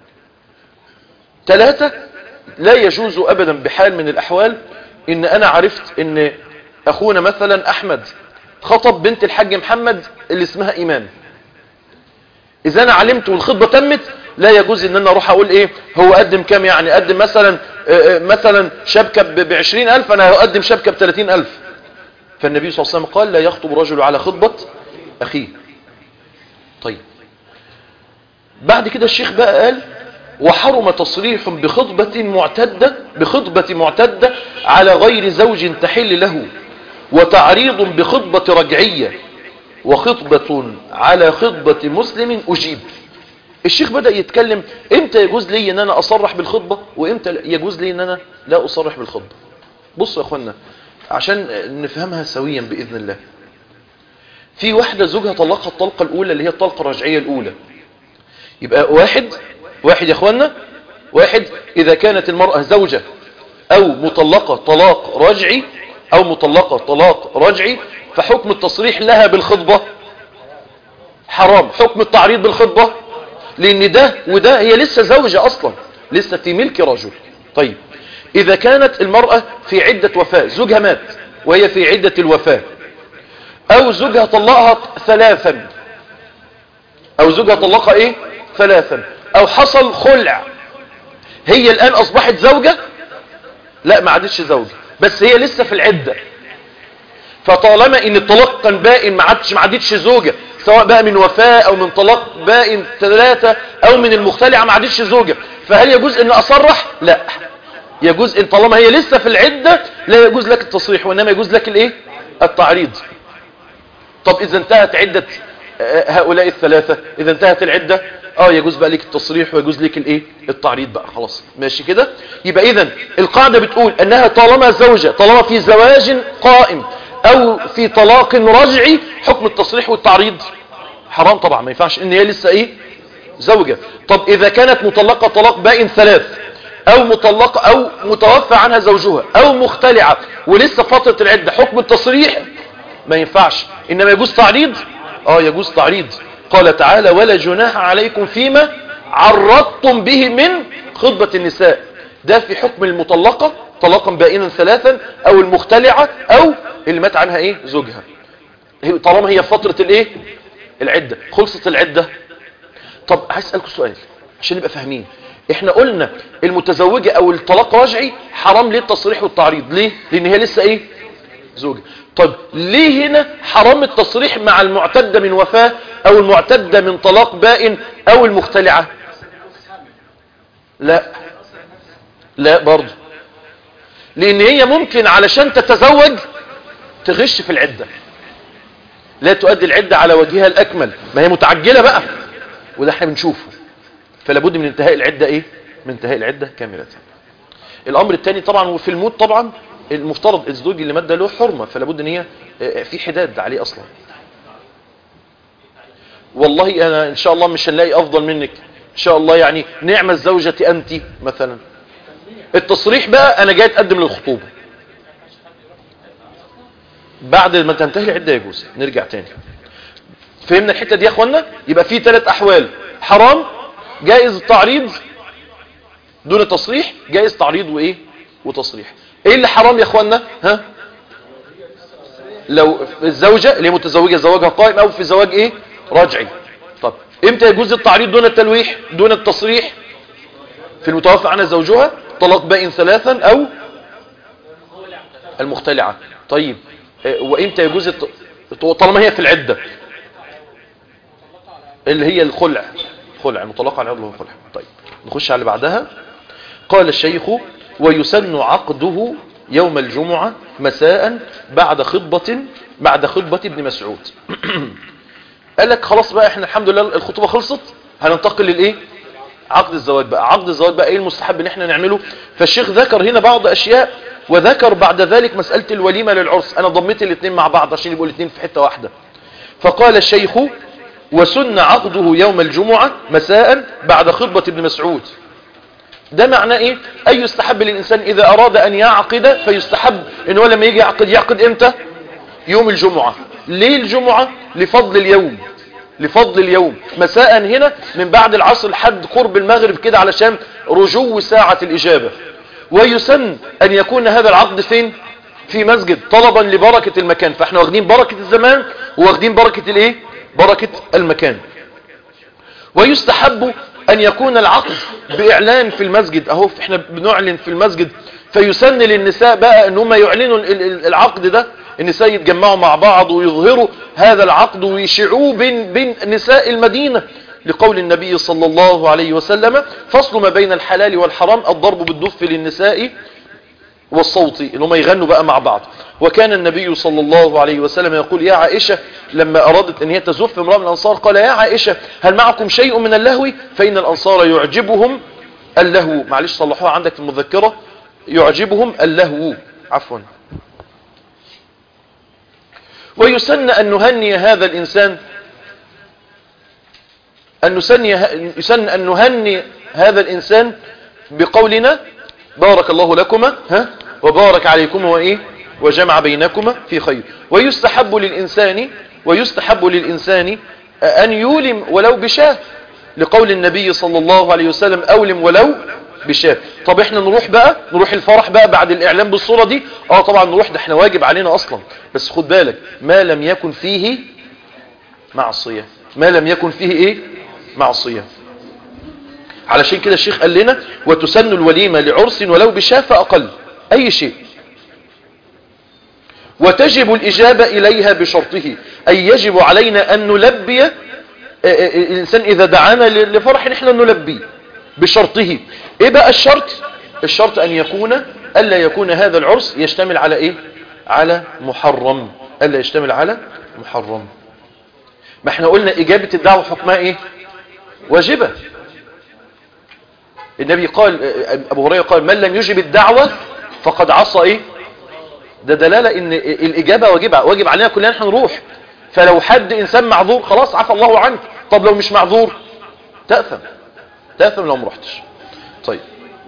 ثلاثة لا يجوز أبدا بحال من الأحوال إن أنا عرفت إن أخونا مثلا أحمد خطب بنت الحاج محمد اللي اسمها إيمان إذا أنا علمت والخطبة تمت لا يجوز إن أنا أروح أقول إيه هو قدم كام يعني قدم مثلا مثلا شبكة بعشرين ألف أنا أقدم شبكة بثلاثين ألف فالنبي صلى الله عليه وسلم قال لا يخطب رجل على خطبة أخيه طيب بعد كده الشيخ بقى قال وحرم تصريح بخطبة معتدة بخطبة معتدة على غير زوج تحل له وتعريض بخطبة رجعية وخطبة على خطبة مسلم أجيب الشيخ بدأ يتكلم امتى يجوز لي ان انا اصرح بالخطبة وامتى يجوز لي ان انا لا اصرح بالخطبة بصوا يا اخوانا عشان نفهمها سويا بإذن الله في واحدة زوجها طلقها الطلقة الأولى اللي هي الطلقة الرجعية الأولى يبقى واحد واحد يا اخوانا واحد إذا كانت المرأة زوجة أو مطلقة طلاق رجعي أو مطلقة طلاق رجعي فحكم التصريح لها بالخطبة حرام حكم التعريض بالخطبة لأن ده وده هي لسه زوجة أصلا لسه في ملك رجل طيب إذا كانت المرأة في عدة وفاة زوجها مات وهي في عدة الوفاة أو زوجها طلقها ثلاثا أو زوجها طلقها إيه ثلاثا أو حصل خلع هي الآن أصبحت زوجة لا ما عادتش زوجة بس هي لسه في العدة فطالما ان الطلاق كان بائن ما عادش ما عادتش زوجة سواء بقى من وفاة او من طلاق بائن ثلاثة او من المختلعة ما عادتش زوجة فهل يجوز ان اصرح لا يجوز ان طالما هي لسه في العدة لا يجوز لك التصريح وانما يجوز لك الايه التعريض طب اذا انتهت عدة هؤلاء الثلاثة اذا انتهت العدة اه يجوز بقى لك التصريح ويجوز لك الايه التعريض بقى خلاص ماشي كده يبقى اذا القاعدة بتقول انها طالما زوجة طالما في زواج قائم او في طلاق رجعي حكم التصريح والتعريض حرام طبعا ما ينفعش ان هي لسه ايه زوجة طب اذا كانت مطلقة طلاق بائن ثلاث او مطلقة او متوفى عنها زوجها او مختلعة ولسه فترة العدة حكم التصريح ما ينفعش انما يجوز تعريض اه يجوز تعريض قال تعالى ولا جناح عليكم فيما عرضتم به من خطبة النساء ده في حكم المطلقة طلاقا بائنا ثلاثا او المختلعة او اللي مات عنها ايه زوجها طالما هي فترة الايه العدة خلصت العدة طب عايز اسألكم سؤال عشان نبقى فاهمين احنا قلنا المتزوجة او الطلاق رجعي حرام ليه التصريح والتعريض ليه لان هي لسه ايه زوجة طب ليه هنا حرام التصريح مع المعتدة من وفاة او المعتدة من طلاق بائن او المختلعة لا لا برضه لان هي ممكن علشان تتزوج تغش في العدة لا تؤدي العدة على وجهها الاكمل ما هي متعجلة بقى وده احنا بنشوفه فلا بد من انتهاء العدة ايه من انتهاء العدة كاملة الامر الثاني طبعا وفي الموت طبعا المفترض الزوج اللي مات ده له حرمة فلا بد ان هي في حداد عليه اصلا والله انا ان شاء الله مش هنلاقي افضل منك ان شاء الله يعني نعم الزوجة انت مثلا التصريح بقى انا جاي اتقدم للخطوبة بعد ما تنتهي العدة يجوز نرجع تاني فهمنا الحتة دي يا اخوانا يبقى في ثلاث احوال حرام جائز التعريض دون تصريح جائز تعريض وايه وتصريح ايه اللي حرام يا اخوانا ها لو الزوجة اللي هي متزوجة زواجها قائم او في زواج ايه رجعي طب امتى يجوز التعريض دون التلويح دون التصريح في المتوفى عنها زوجها طلاق بائن ثلاثا او المختلعة طيب وامتى يجوز الت... طالما هي في العدة اللي هي الخلع خلع المطلقة على عضله الخلع طيب نخش على اللي بعدها قال الشيخ ويسن عقده يوم الجمعة مساء بعد خطبة بعد خطبة ابن مسعود قال لك خلاص بقى احنا الحمد لله الخطوبة خلصت هننتقل للايه عقد الزواج بقى عقد الزواج بقى ايه المستحب ان احنا نعمله فالشيخ ذكر هنا بعض اشياء وذكر بعد ذلك مسألة الوليمة للعرس انا ضميت الاثنين مع بعض عشان يبقوا الاثنين في حتة واحدة فقال الشيخ وسن عقده يوم الجمعة مساء بعد خطبة ابن مسعود ده معناه ايه اي يستحب للانسان اذا اراد ان يعقد فيستحب ان هو لما يجي يعقد يعقد امتى يوم الجمعة ليه الجمعة لفضل اليوم لفضل اليوم مساء هنا من بعد العصر لحد قرب المغرب كده علشان رجو ساعة الاجابة ويسن ان يكون هذا العقد فين في مسجد طلبا لبركة المكان فاحنا واخدين بركة الزمان واخدين بركة الايه بركة المكان ويستحب ان يكون العقد باعلان في المسجد اهو احنا بنعلن في المسجد فيسن للنساء بقى ان هم يعلنوا العقد ده النساء يتجمعوا مع بعض ويظهروا هذا العقد ويشعوه بين, بين نساء المدينة لقول النبي صلى الله عليه وسلم فصل ما بين الحلال والحرام الضرب بالدف للنساء والصوتي اللي هم يغنوا بقى مع بعض وكان النبي صلى الله عليه وسلم يقول يا عائشة لما أرادت أن هي تزف امرأة من الأنصار قال يا عائشة هل معكم شيء من اللهو فإن الأنصار يعجبهم اللهو معلش صلحوها عندك في المذكرة يعجبهم اللهو عفوا ويسن أن نهني هذا الإنسان أن نسني يسن أن نهني هذا الإنسان بقولنا بارك الله لكما ها وبارك عليكما وإيه وجمع بينكما في خير ويستحب للإنسان ويستحب للإنسان أن يولم ولو بشاه لقول النبي صلى الله عليه وسلم أولم ولو بشاه طب احنا نروح بقى نروح الفرح بقى بعد الإعلام بالصورة دي اه طبعا نروح ده احنا واجب علينا أصلا بس خد بالك ما لم يكن فيه معصية ما لم يكن فيه ايه معصية علشان كده الشيخ قال لنا وتسن الوليمة لعرس ولو بشاه فأقل أي شيء وتجب الإجابة إليها بشرطه أي يجب علينا أن نلبي الإنسان إذا دعانا لفرح نحن نلبي بشرطه إيه بقى الشرط الشرط أن يكون ألا يكون هذا العرس يشتمل على إيه على محرم ألا يشتمل على محرم ما احنا قلنا إجابة الدعوة حكمها إيه واجبة النبي قال أبو هريرة قال من لم يجب الدعوة فقد عصى إيه ده دلالة ان الاجابة واجبة واجب علينا كلنا نحن نروح فلو حد انسان معذور خلاص عفى الله عنه طب لو مش معذور تأثم تأثم لو ما رحتش طيب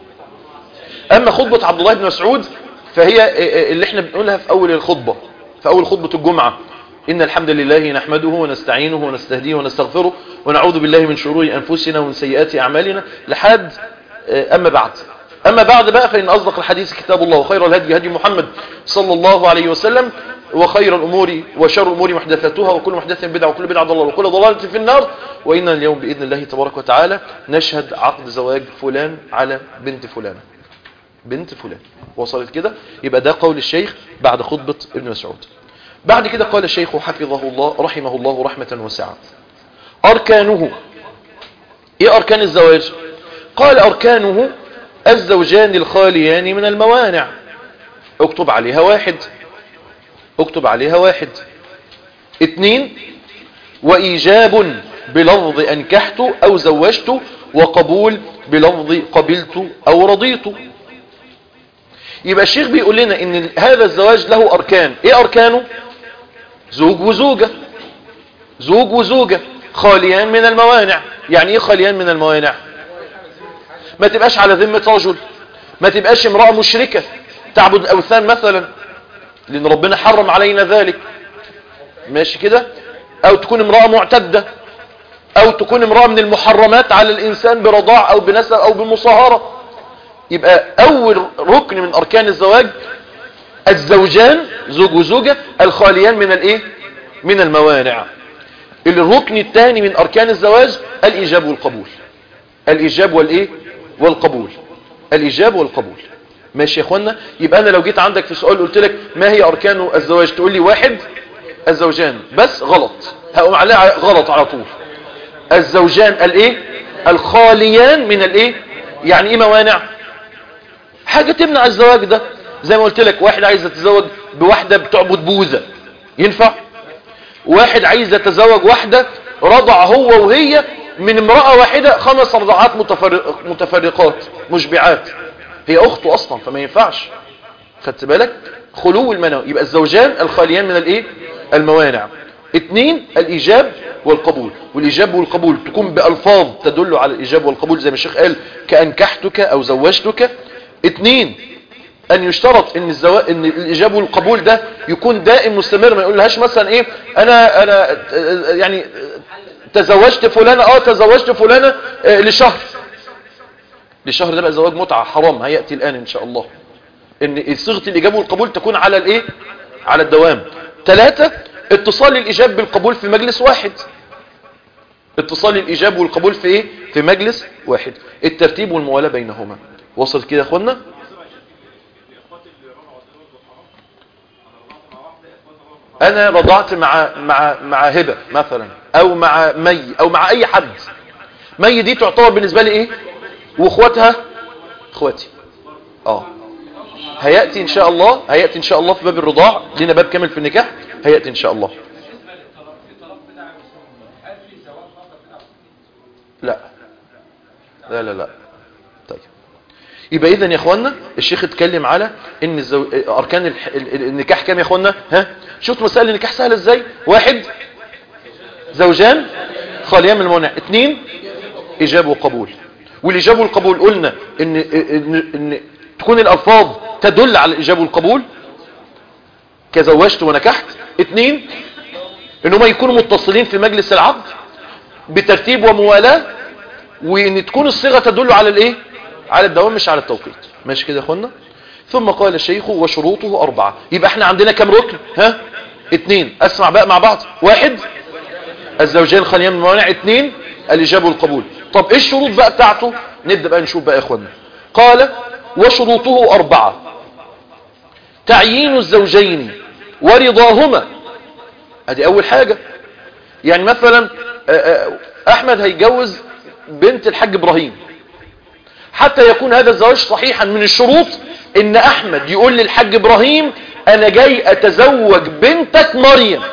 اما خطبة عبد الله بن مسعود فهي اللي احنا بنقولها في اول الخطبة في اول خطبة الجمعة إن الحمد لله نحمده ونستعينه ونستهديه ونستغفره ونعوذ بالله من شرور أنفسنا ومن سيئات أعمالنا لحد أما بعد أما بعد بقى فإن أصدق الحديث كتاب الله وخير الهدي هدي محمد صلى الله عليه وسلم وخير الأمور وشر الأمور محدثاتها وكل محدثة بدعة وكل بدعة ضلال وكل ضلالة في النار وإننا اليوم بإذن الله تبارك وتعالى نشهد عقد زواج فلان على بنت فلان بنت فلان وصلت كده يبقى ده قول الشيخ بعد خطبة ابن مسعود بعد كده قال الشيخ حفظه الله رحمه الله رحمة واسعة أركانه إيه أركان الزواج قال أركانه الزوجان الخاليان من الموانع اكتب عليها واحد اكتب عليها واحد اتنين وإيجاب بلفظ أنكحت أو زوجت وقبول بلفظ قبلت أو رضيت يبقى الشيخ بيقول لنا ان هذا الزواج له أركان ايه أركانه زوج وزوجة زوج وزوجة خاليان من الموانع يعني ايه خاليان من الموانع ما تبقاش على ذمة رجل ما تبقاش امرأة مشركة تعبد الأوثان مثلا لأن ربنا حرم علينا ذلك ماشي كده أو تكون امرأة معتدة أو تكون امرأة من المحرمات على الإنسان برضاع أو بنسب أو بمصاهرة يبقى أول ركن من أركان الزواج الزوجان زوج وزوجة الخاليان من الإيه من الموانع الركن الثاني من أركان الزواج الإيجاب والقبول الإيجاب والإيه والقبول الإيجاب والقبول ماشي يا اخوانا يبقى انا لو جيت عندك في سؤال قلت لك ما هي اركان الزواج تقول لي واحد الزوجان بس غلط هقوم عليها غلط على طول الزوجان الايه الخاليان من الايه يعني ايه موانع حاجة تمنع الزواج ده زي ما قلت لك واحد عايز يتزوج بواحدة بتعبد بوذا ينفع واحد عايز يتزوج واحدة رضع هو وهي من امرأة واحدة خمس رضعات متفرق متفرقات مشبعات هي اخته اصلا فما ينفعش خدت بالك خلو المنوى يبقى الزوجان الخاليان من الايه الموانع اتنين الايجاب والقبول والايجاب والقبول تكون بالفاظ تدل على الايجاب والقبول زي ما الشيخ قال كانكحتك او زوجتك اتنين ان يشترط ان الزو... ان الايجاب والقبول ده يكون دائم مستمر ما يقولهاش مثلا ايه انا انا يعني تزوجت فلانة اه تزوجت فلانة آه لشهر لشهر ده بقى زواج متعة حرام هيأتي الآن إن شاء الله إن صيغة الإجابة والقبول تكون على الإيه على الدوام ثلاثة اتصال الإجابة بالقبول في مجلس واحد اتصال الإجابة والقبول في إيه في مجلس واحد الترتيب والموالاة بينهما وصل كده يا أخوانا أنا رضعت مع مع مع هبة مثلا أو مع مي أو مع أي حد مي دي تعتبر بالنسبة لي إيه واخواتها اخواتي اه هيأتي ان شاء الله هيأتي ان شاء الله في باب الرضاع لنا باب كامل في النكاح هيأتي ان شاء الله بالنسبه للطلاق في طلاق بدعه وسنه هل في زواج خاطر بدعه لا لا لا لا طيب يبقى اذا يا اخوانا الشيخ اتكلم على ان الزو... اركان الح... ال- ال- النكاح كام يا اخوانا ها شفت مسائل النكاح سهله ازاي واحد زوجان خاليان من الموانع اثنين ايجاب وقبول والايجاب والقبول قلنا ان ان, إن تكون الالفاظ تدل على الايجاب والقبول كزوجت ونكحت اثنين ان هم يكونوا متصلين في مجلس العقد بترتيب وموالاه وان تكون الصيغه تدل على الايه على الدوام مش على التوقيت ماشي كده يا اخوانا ثم قال الشيخ وشروطه اربعه يبقى احنا عندنا كام ركن ها اتنين اسمع بقى مع بعض واحد الزوجين خاليان من الموانع اتنين الاجابه والقبول طب ايه الشروط بقى بتاعته نبدا بقى نشوف بقى يا اخوانا قال وشروطه اربعه تعيين الزوجين ورضاهما ادي اول حاجه يعني مثلا آه، آه، احمد هيجوز بنت الحاج ابراهيم حتى يكون هذا الزواج صحيحا من الشروط ان احمد يقول للحاج ابراهيم انا جاي اتزوج بنتك مريم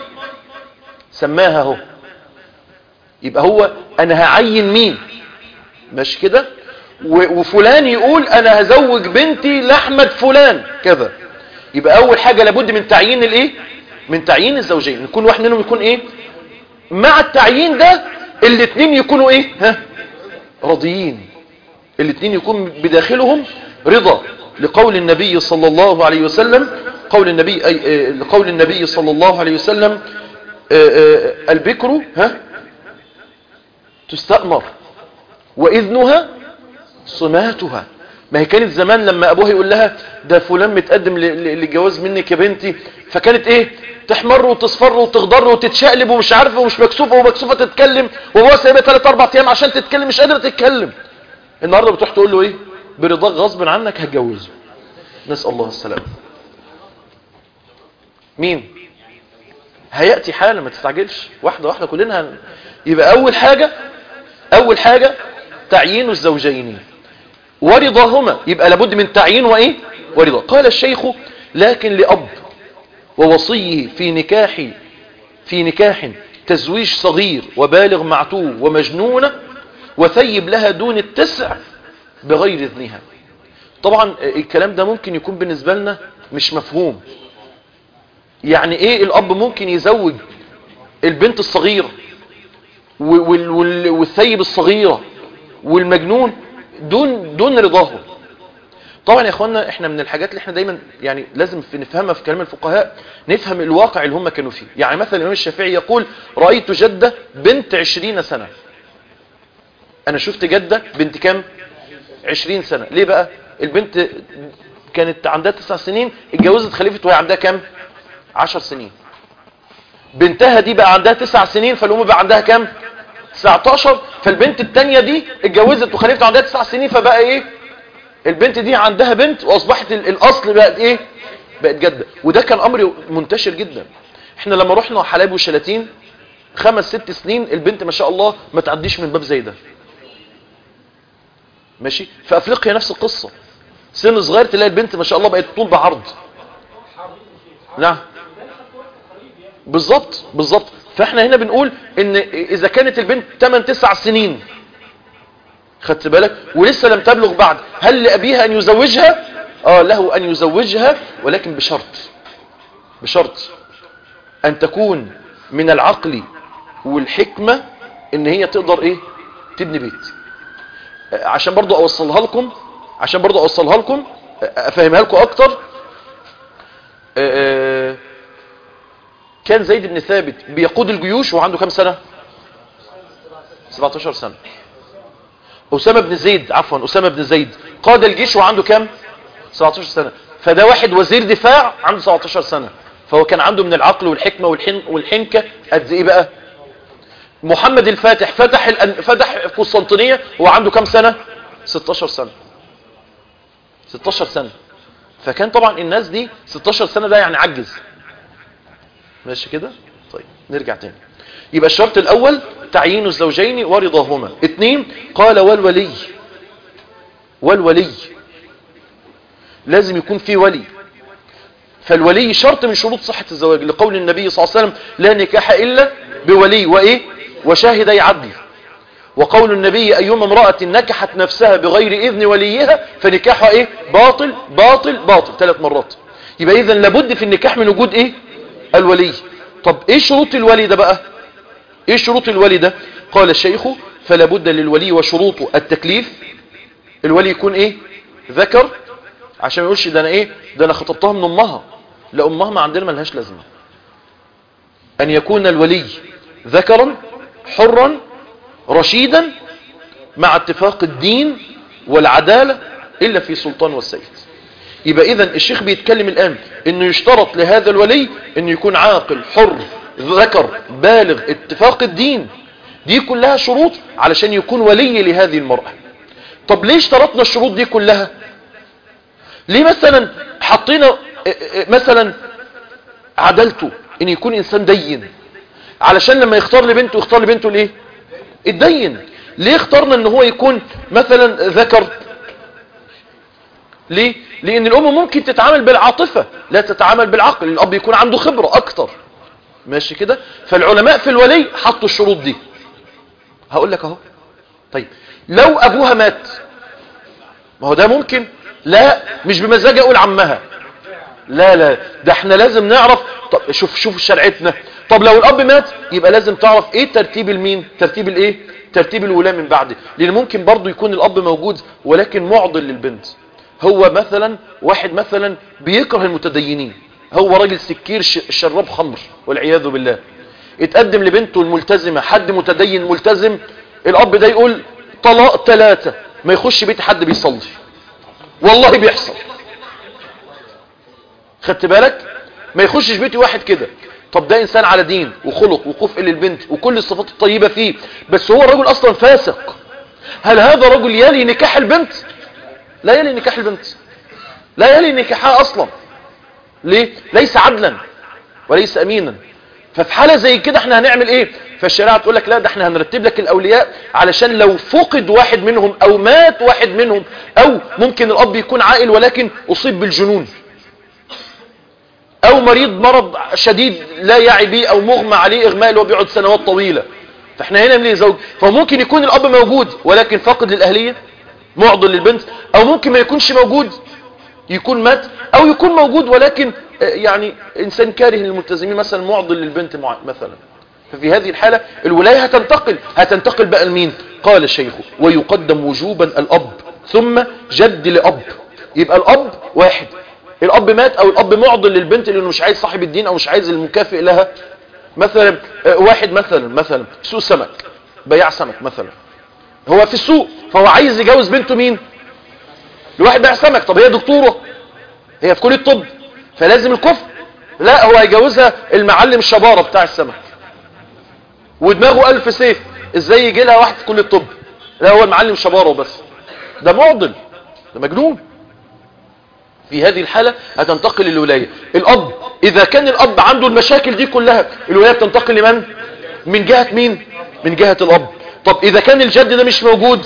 سماها هو يبقى هو انا هعين مين ماشي كده و- وفلان يقول انا هزوج بنتي لاحمد فلان كذا يبقى اول حاجة لابد من تعيين الايه من تعيين الزوجين يكون واحد منهم يكون ايه مع التعيين ده الاثنين يكونوا ايه ها راضيين الاثنين يكون بداخلهم رضا لقول النبي صلى الله عليه وسلم قول النبي أي آه، لقول النبي صلى الله عليه وسلم آه، آه، البكر ها تستأمر وإذنها صماتها ما هي كانت زمان لما أبوها يقول لها ده فلان متقدم ل- ل- للجواز منك يا بنتي فكانت إيه تحمر وتصفر وتخضر وتتشقلب ومش عارفة ومش مكسوفة ومكسوفة تتكلم وهو سايبها 3 4 أيام عشان تتكلم مش قادرة تتكلم النهاردة بتروح تقول له إيه برضاك غصب عنك هتجوزه نسأل الله السلامة مين هيأتي حالا ما تستعجلش واحدة واحدة كلنا هن... يبقى أول حاجة أول حاجة تعيين الزوجين ورضاهما يبقى لابد من تعيين وإيه ورضا قال الشيخ لكن لأب ووصيه في نكاح في نكاح تزويج صغير وبالغ معتوه ومجنونة وثيب لها دون التسع بغير إذنها طبعا الكلام ده ممكن يكون بالنسبة لنا مش مفهوم يعني ايه الاب ممكن يزوج البنت الصغيرة و- وال- وال- والثيب الصغيرة والمجنون دون دون رضاهم طبعا يا اخوانا احنا من الحاجات اللي احنا دايما يعني لازم في نفهمها في كلام الفقهاء نفهم الواقع اللي هم كانوا فيه يعني مثلا الامام الشافعي يقول رأيت جدة بنت عشرين سنة انا شفت جدة بنت كام عشرين سنة ليه بقى البنت كانت عندها تسع سنين اتجوزت خليفة وهي عندها كام عشر سنين بنتها دي بقى عندها تسع سنين فالأم بقى عندها كام 19 فالبنت التانية دي اتجوزت وخليفته عندها تسع سنين فبقى ايه البنت دي عندها بنت واصبحت ال- الاصل بقت ايه بقت جدة وده كان امر منتشر جدا احنا لما رحنا حلايب وشلاتين خمس ست سنين البنت ما شاء الله ما تعديش من باب زي ده ماشي في افريقيا نفس القصة سن صغير تلاقي البنت ما شاء الله بقت طول بعرض نعم بالظبط بالظبط فاحنا هنا بنقول ان اذا كانت البنت 8 9 سنين خدت بالك ولسه لم تبلغ بعد هل لابيها ان يزوجها اه له ان يزوجها ولكن بشرط بشرط ان تكون من العقل والحكمة ان هي تقدر ايه تبني بيت آه، عشان برضو اوصلها لكم عشان برضو اوصلها لكم آه، افهمها لكم اكتر آه، آه، كان زيد بن ثابت بيقود الجيوش وعنده كام سنة 17 سنة أسامة بن زيد عفوا أسامة بن زيد قاد الجيش وعنده كام 17 سنة فده واحد وزير دفاع عنده 17 سنة فهو كان عنده من العقل والحكمة والحن والحنكة قد ايه بقى محمد الفاتح فتح الأن- فتح قسطنطينية وهو عنده كام سنة 16 سنة 16 سنة فكان طبعا الناس دي 16 سنة ده يعني عجز ماشي كده طيب نرجع تاني يبقى الشرط الاول تعيين الزوجين ورضاهما اثنين قال والولي والولي لازم يكون في ولي فالولي شرط من شروط صحة الزواج لقول النبي صلى الله عليه وسلم لا نكاح إلا بولي وإيه وشاهدي عدل وقول النبي أيما امرأة نكحت نفسها بغير إذن وليها فنكاحها إيه باطل باطل باطل ثلاث مرات يبقى إذن لابد في النكاح من وجود إيه الولي طب إيه شروط الولي ده بقى إيه شروط الولي ده قال الشيخ فلا بد للولي وشروطه التكليف الولي يكون إيه ذكر عشان ما يقولش ده أنا إيه ده أنا خطبتها من أمها لا أمها ما عندنا ملهاش لازمة أن يكون الولي ذكرا حرا رشيدا مع اتفاق الدين والعدالة إلا في سلطان والسيد يبقى إذن الشيخ بيتكلم الآن أنه يشترط لهذا الولي أنه يكون عاقل حر ذكر بالغ اتفاق الدين دي كلها شروط علشان يكون ولي لهذه المرأة طب ليه اشترطنا الشروط دي كلها ليه مثلا حطينا مثلا عدلته ان يكون انسان دين علشان لما يختار لبنته يختار لبنته الايه الدين ليه اخترنا ان هو يكون مثلا ذكر ليه لان الام ممكن تتعامل بالعاطفة لا تتعامل بالعقل الاب يكون عنده خبرة اكتر ماشي كده فالعلماء في الولي حطوا الشروط دي هقول لك اهو طيب لو ابوها مات ما هو ده ممكن لا مش بمزاج اقول عمها لا لا ده احنا لازم نعرف طب شوف شوف شرعتنا طب لو الاب مات يبقى لازم تعرف ايه ترتيب المين ترتيب الايه ترتيب الولاة من بعده لان ممكن برضو يكون الاب موجود ولكن معضل للبنت هو مثلا واحد مثلا بيكره المتدينين هو راجل سكير شراب خمر والعياذ بالله اتقدم لبنته الملتزمة حد متدين ملتزم الاب ده يقول طلاق ثلاثة ما يخش بيت حد بيصلي والله بيحصل خدت بالك ما يخشش بيتي واحد كده طب ده انسان على دين وخلق وكفء للبنت وكل الصفات الطيبة فيه بس هو الرجل اصلا فاسق هل هذا رجل يلي نكاح البنت لا يلي نكاح البنت لا يلي نكاحها اصلا ليه ليس عدلا وليس امينا ففي حالة زي كده احنا هنعمل ايه فالشريعة تقول لك لا ده احنا هنرتب لك الاولياء علشان لو فقد واحد منهم او مات واحد منهم او ممكن الاب يكون عاقل ولكن اصيب بالجنون او مريض مرض شديد لا يعي به او مغمى عليه اغماء اللي هو بيقعد سنوات طويلة فاحنا هنا من زوج فممكن يكون الاب موجود ولكن فاقد للاهلية معضل للبنت او ممكن ما يكونش موجود يكون مات او يكون موجود ولكن يعني انسان كاره للملتزمين مثلا معضل للبنت مثلا ففي هذه الحالة الولاية هتنتقل هتنتقل بقى لمين قال الشيخ ويقدم وجوبا الاب ثم جد لاب يبقى الاب واحد الاب مات او الاب معضل للبنت لانه مش عايز صاحب الدين او مش عايز المكافئ لها مثلا واحد مثلا مثلا سوق سمك بياع سمك مثلا هو في السوق فهو عايز يجوز بنته مين لواحد بيع سمك طب هي دكتورة هي في كلية الطب فلازم الكفر لا هو هيجوزها المعلم الشبارة بتاع السمك ودماغه ألف سيف ازاي يجي لها واحد في كلية الطب لا هو المعلم شبارة وبس ده معضل ده مجنون في هذه الحالة هتنتقل للولاية الأب إذا كان الأب عنده المشاكل دي كلها الولاية بتنتقل لمن؟ من جهة مين؟ من جهة الأب طب إذا كان الجد ده مش موجود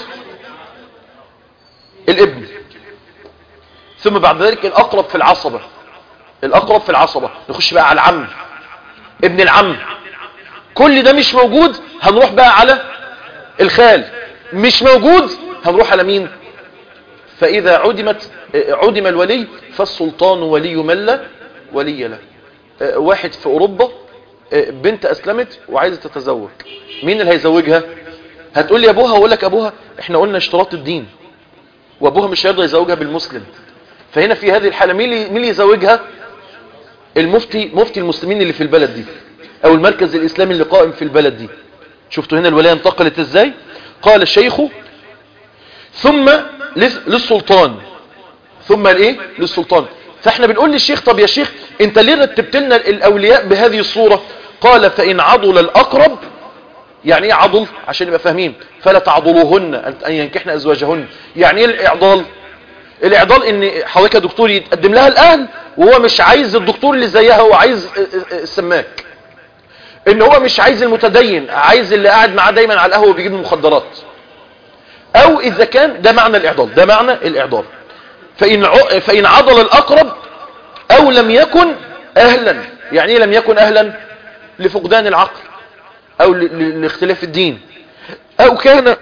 الابن ثم بعد ذلك الأقرب في العصبة الأقرب في العصبة نخش بقى على العم ابن العم كل ده مش موجود هنروح بقى على الخال مش موجود هنروح على مين فإذا عدمت عدم الولي فالسلطان ولي من لا ولي له واحد في أوروبا بنت أسلمت وعايزة تتزوج مين اللي هيزوجها هتقول لي أبوها وأقول لك أبوها احنا قلنا اشتراط الدين وأبوها مش هيرضى يزوجها بالمسلم فهنا في هذه الحالة مين اللي, مين اللي يزوجها المفتي مفتي المسلمين اللي في البلد دي أو المركز الإسلامي اللي قائم في البلد دي شفتوا هنا الولاية انتقلت ازاي قال الشيخ ثم للسلطان ثم الايه للسلطان فاحنا بنقول للشيخ طب يا شيخ انت ليه رتبت لنا الاولياء بهذه الصورة قال فان عضل الاقرب يعني ايه عضل عشان نبقى فاهمين فلا تعضلوهن ان ينكحن ازواجهن يعني ايه الاعضال الاعضال ان حضرتك دكتور يتقدم لها الاهل وهو مش عايز الدكتور اللي زيها هو عايز السماك ان هو مش عايز المتدين عايز اللي قاعد معاه دايما على القهوه وبيجيب المخدرات او اذا كان ده معنى الاعضال ده معنى الاعضال فإن, ع- فإن عضل الأقرب أو لم يكن أهلا يعني إيه لم يكن أهلا لفقدان العقل أو ل- ل- لاختلاف الدين أو كان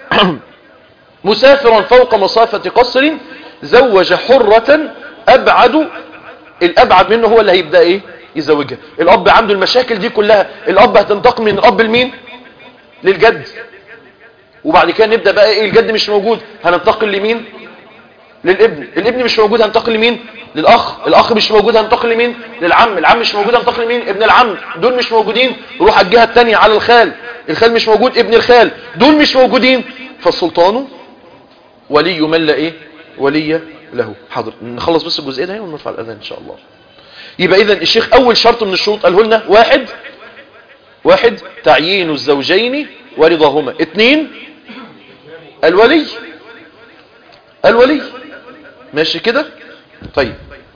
مسافرا فوق مسافة قصر زوج حرة أبعد الأبعد منه هو اللي هيبدأ إيه يزوجها الأب عنده المشاكل دي كلها الأب هتنتقل من الأب لمين للجد وبعد كده نبدأ بقى إيه الجد مش موجود هننتقل لمين للابن الابن مش موجود هنتقل لمين للأخ الأخ مش موجود هنتقل لمين للعم العم مش موجود هنتقل لمين ابن العم دول مش موجودين روح على الجهة التانية على الخال الخال مش موجود ابن الخال دول مش موجودين فالسلطان ولي من لا ايه ولي له حاضر نخلص بس الجزئيه ده ونرفع الاذان ان شاء الله يبقى اذا الشيخ اول شرط من الشروط قاله لنا واحد واحد تعيين الزوجين ورضاهما اثنين الولي الولي ماشي كده طيب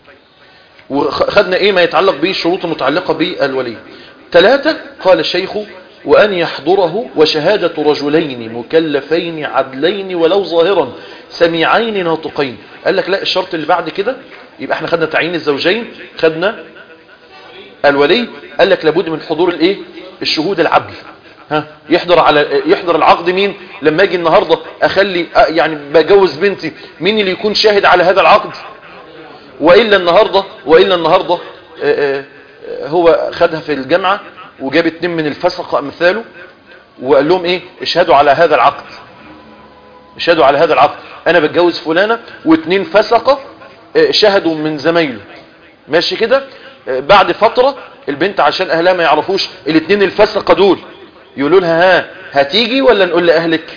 وخدنا ايه ما يتعلق به الشروط المتعلقة بالولي ثلاثة قال الشيخ وأن يحضره وشهادة رجلين مكلفين عدلين ولو ظاهرا سميعين ناطقين قال لك لا الشرط اللي بعد كده يبقى احنا خدنا تعيين الزوجين خدنا الولي قال لك لابد من حضور الايه الشهود العدل ها يحضر على يحضر العقد مين لما اجي النهارده اخلي أ- يعني بجوز بنتي مين اللي يكون شاهد على هذا العقد والا النهارده والا النهارده آه، آه، آه، هو خدها في الجامعه وجاب اتنين من الفسقه امثاله وقال لهم ايه اشهدوا على هذا العقد اشهدوا على هذا العقد انا بتجوز فلانه واتنين فسقه آه، شهدوا من زمايله ماشي كده آه، بعد فتره البنت عشان اهلها ما يعرفوش الاتنين الفسقه دول يقولوا لها ها هتيجي ولا نقول لاهلك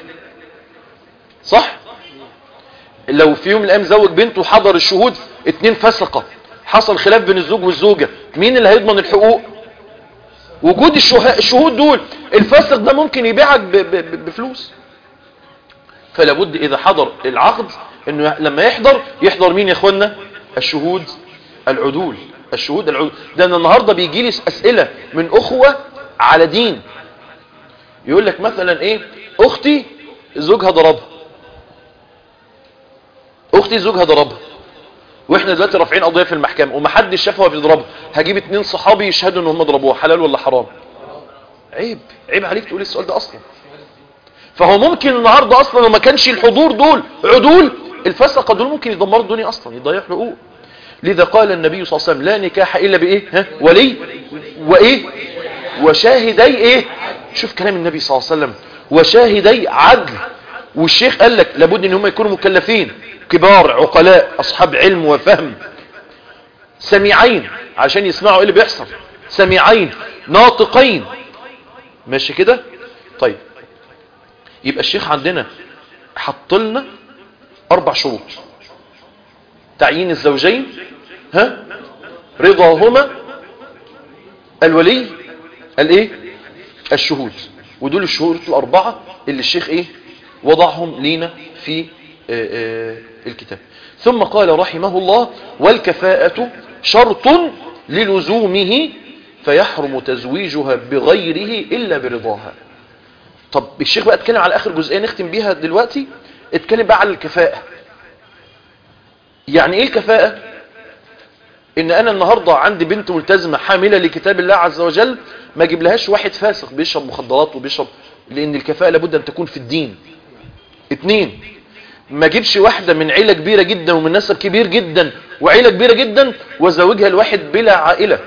صح لو في يوم من الايام زوج بنته وحضر الشهود اتنين فسقة حصل خلاف بين الزوج والزوجة مين اللي هيضمن الحقوق وجود الشه- الشهود دول الفاسق ده ممكن يبيعك ب- ب- ب- بفلوس فلا بد اذا حضر العقد انه لما يحضر يحضر مين يا اخوانا الشهود العدول الشهود العدول ده أنا النهارده بيجي لي اسئله من اخوه على دين يقول لك مثلا ايه اختي زوجها ضربها اختي زوجها ضربها واحنا دلوقتي رافعين قضيه في المحكمه ومحدش شافها وهي بتضربها هجيب اتنين صحابي يشهدوا ان هم ضربوها حلال ولا حرام عيب عيب عليك تقول السؤال ده اصلا فهو ممكن النهارده اصلا لو ما كانش الحضور دول عدول الفسقه دول ممكن يدمروا الدنيا اصلا يضيعوا حقوق لذا قال النبي صلى الله عليه وسلم لا نكاح الا بايه ها ولي وايه وشاهدي ايه شوف كلام النبي صلى الله عليه وسلم وشاهدي عدل والشيخ قال لك لابد ان هم يكونوا مكلفين كبار عقلاء اصحاب علم وفهم سميعين عشان يسمعوا ايه اللي بيحصل سميعين ناطقين ماشي كده طيب يبقى الشيخ عندنا حط لنا اربع شروط تعيين الزوجين ها رضاهما الولي الايه الشهود ودول الشهود الاربعه اللي الشيخ ايه وضعهم لينا في آه، آه، الكتاب ثم قال رحمه الله والكفاءة شرط للزومه فيحرم تزويجها بغيره إلا برضاها طب الشيخ بقى اتكلم على آخر جزئية نختم بيها دلوقتي اتكلم بقى على الكفاءة يعني ايه الكفاءة ان انا النهاردة عندي بنت ملتزمة حاملة لكتاب الله عز وجل ما اجيب لهاش واحد فاسق بيشرب مخدرات وبيشرب لان الكفاءة لابد ان تكون في الدين اتنين ما اجيبش واحدة من عيلة كبيرة جدا ومن نسب كبير جدا وعيلة كبيرة جدا وزوجها لواحد بلا عائلة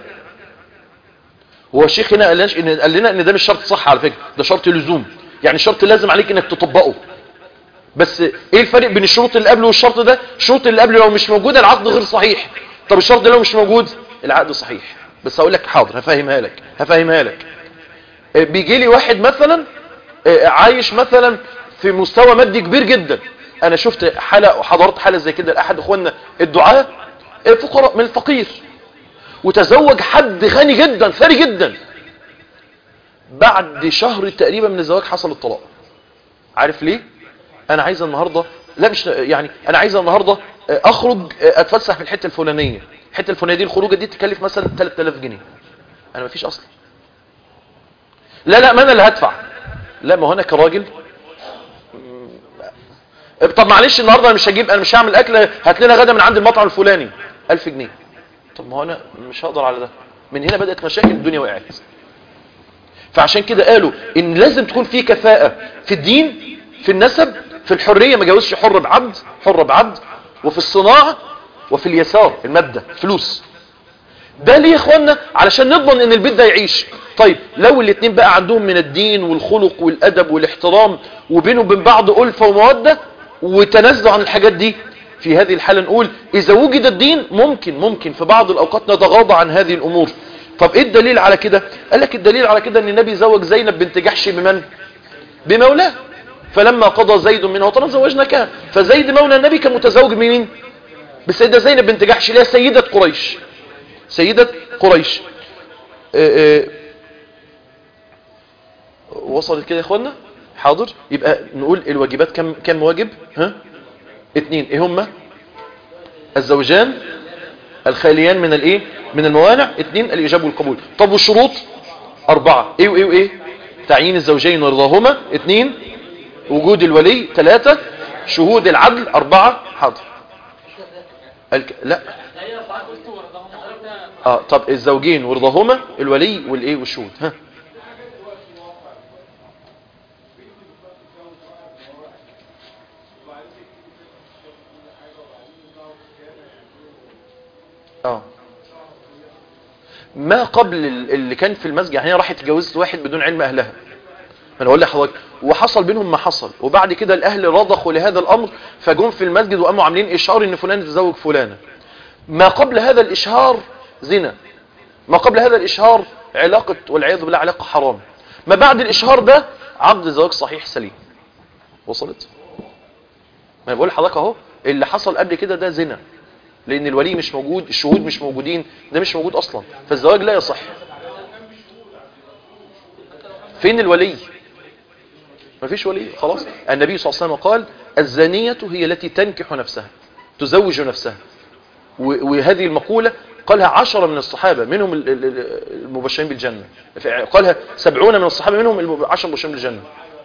هو الشيخ هنا قال إن قال لنا ان ده مش شرط صح على فكرة ده شرط لزوم يعني شرط لازم عليك انك تطبقه بس ايه الفرق بين الشروط اللي قبله والشرط ده الشروط اللي قبله لو مش موجودة العقد غير صحيح طب الشرط ده لو مش موجود العقد صحيح بس هقول لك حاضر هفهمها لك هفهمها لك آه، بيجي لي واحد مثلا آه، عايش مثلا في مستوى مادي كبير جدا انا شفت حالة وحضرت حالة زي كده لاحد اخواننا الدعاء آه، فقراء من الفقير وتزوج حد غني جدا ثري جدا بعد شهر تقريبا من الزواج حصل الطلاق عارف ليه انا عايز النهاردة لا مش يعني انا عايز النهاردة آه، اخرج آه، اتفسح في الحتة الفلانية الحتة الفلانية دي الخروجة دي تكلف مثلا 3000 جنيه انا مفيش اصلا لا لا ما انا اللي هدفع لا ما هو انا كراجل طب معلش النهارده انا مش هجيب انا مش هعمل اكل هات لنا غدا من عند المطعم الفلاني 1000 جنيه طب ما هو انا مش هقدر على ده من هنا بدات مشاكل الدنيا وقعت فعشان كده قالوا ان لازم تكون في كفاءة في الدين في النسب في الحرية ما جوزش حر بعبد حر بعبد وفي الصناعة وفي اليسار المادة فلوس ده ليه يا اخوانا علشان نضمن ان البيت ده يعيش طيب لو الاتنين بقى عندهم من الدين والخلق والادب والاحترام وبينهم وبين بعض ألفة ومودة وتنازلوا عن الحاجات دي في هذه الحالة نقول اذا وجد الدين ممكن ممكن في بعض الاوقات نتغاضى عن هذه الامور طب ايه الدليل على كده قال لك الدليل على كده ان النبي زوج زينب بنت جحش بمن بمولاه فلما قضى زيد منه وطرا زوجناكها فزيد مولى النبي كان متزوج بمين بالسيدة زينب بنت جحش اللي هي سيدة قريش سيدة قريش اه اه وصلت كده يا اخوانا حاضر يبقى نقول الواجبات كم كم واجب ها اتنين ايه هما الزوجان الخاليان من الايه من الموانع اتنين الاجابه والقبول طب والشروط اربعة ايه وايه وايه تعيين الزوجين ورضاهما اتنين وجود الولي ثلاثة شهود العدل اربعة حاضر الك... لا اه طب الزوجين ورضاهما الولي والايه والشهود ها اه ما قبل اللي كان في المسجد يعني هي راحت اتجوزت واحد بدون علم اهلها انا اقول لحضرتك وحصل بينهم ما حصل وبعد كده الاهل رضخوا لهذا الامر فجم في المسجد وقاموا عاملين اشعار ان فلان يتزوج فلانه ما قبل هذا الاشهار زنا ما قبل هذا الاشهار علاقه والعياذ بالله علاقه حرام ما بعد الاشهار ده عقد زواج صحيح سليم وصلت ما بقول لحضرتك اهو اللي حصل قبل كده ده زنا لان الولي مش موجود الشهود مش موجودين ده مش موجود اصلا فالزواج لا يصح فين الولي مفيش ولي خلاص النبي صلى الله عليه وسلم قال الزانية هي التي تنكح نفسها تزوج نفسها وهذه المقولة قالها عشرة من الصحابة منهم المبشرين بالجنة قالها سبعون من الصحابة منهم عشر مبشرين بالجنة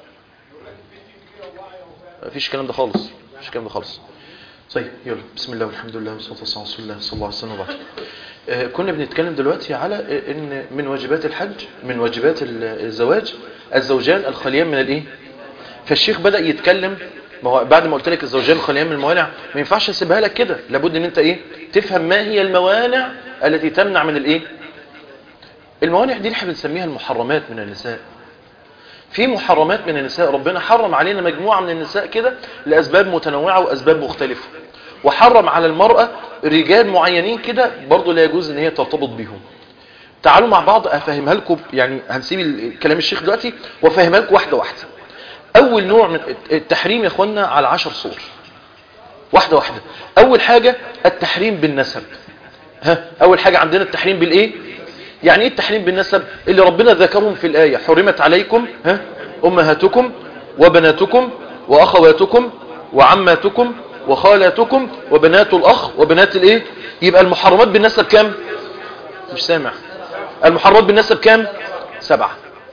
مفيش الكلام ده خالص مفيش الكلام ده خالص طيب يلا بسم الله والحمد لله والصلاه والسلام على رسول الله صلى الله عليه وسلم وبعد آه كنا بنتكلم دلوقتي على ان من واجبات الحج من واجبات الزواج الزوجان الخاليان من الايه فالشيخ بدا يتكلم ما هو بعد ما قلت لك الزوجان الخاليان من الموانع ما ينفعش اسيبها لك كده لابد ان انت ايه تفهم ما هي الموانع التي تمنع من الايه الموانع دي اللي احنا بنسميها المحرمات من النساء في محرمات من النساء ربنا حرم علينا مجموعة من النساء كده لأسباب متنوعة وأسباب مختلفة وحرم على المرأة رجال معينين كده برضو لا يجوز ان هي ترتبط بيهم تعالوا مع بعض افهمها لكم يعني هنسيب كلام الشيخ دلوقتي وافهمها لكم واحدة واحدة اول نوع من التحريم يا اخوانا على عشر صور واحدة واحدة اول حاجة التحريم بالنسب ها اول حاجة عندنا التحريم بالايه يعني ايه التحريم بالنسب اللي ربنا ذكرهم في الآية حرمت عليكم ها أمهاتكم وبناتكم وأخواتكم وعماتكم وخالاتكم وبنات الأخ وبنات الإيه يبقى المحرمات بالنسب كام مش سامع المحرمات بالنسب كام سبعة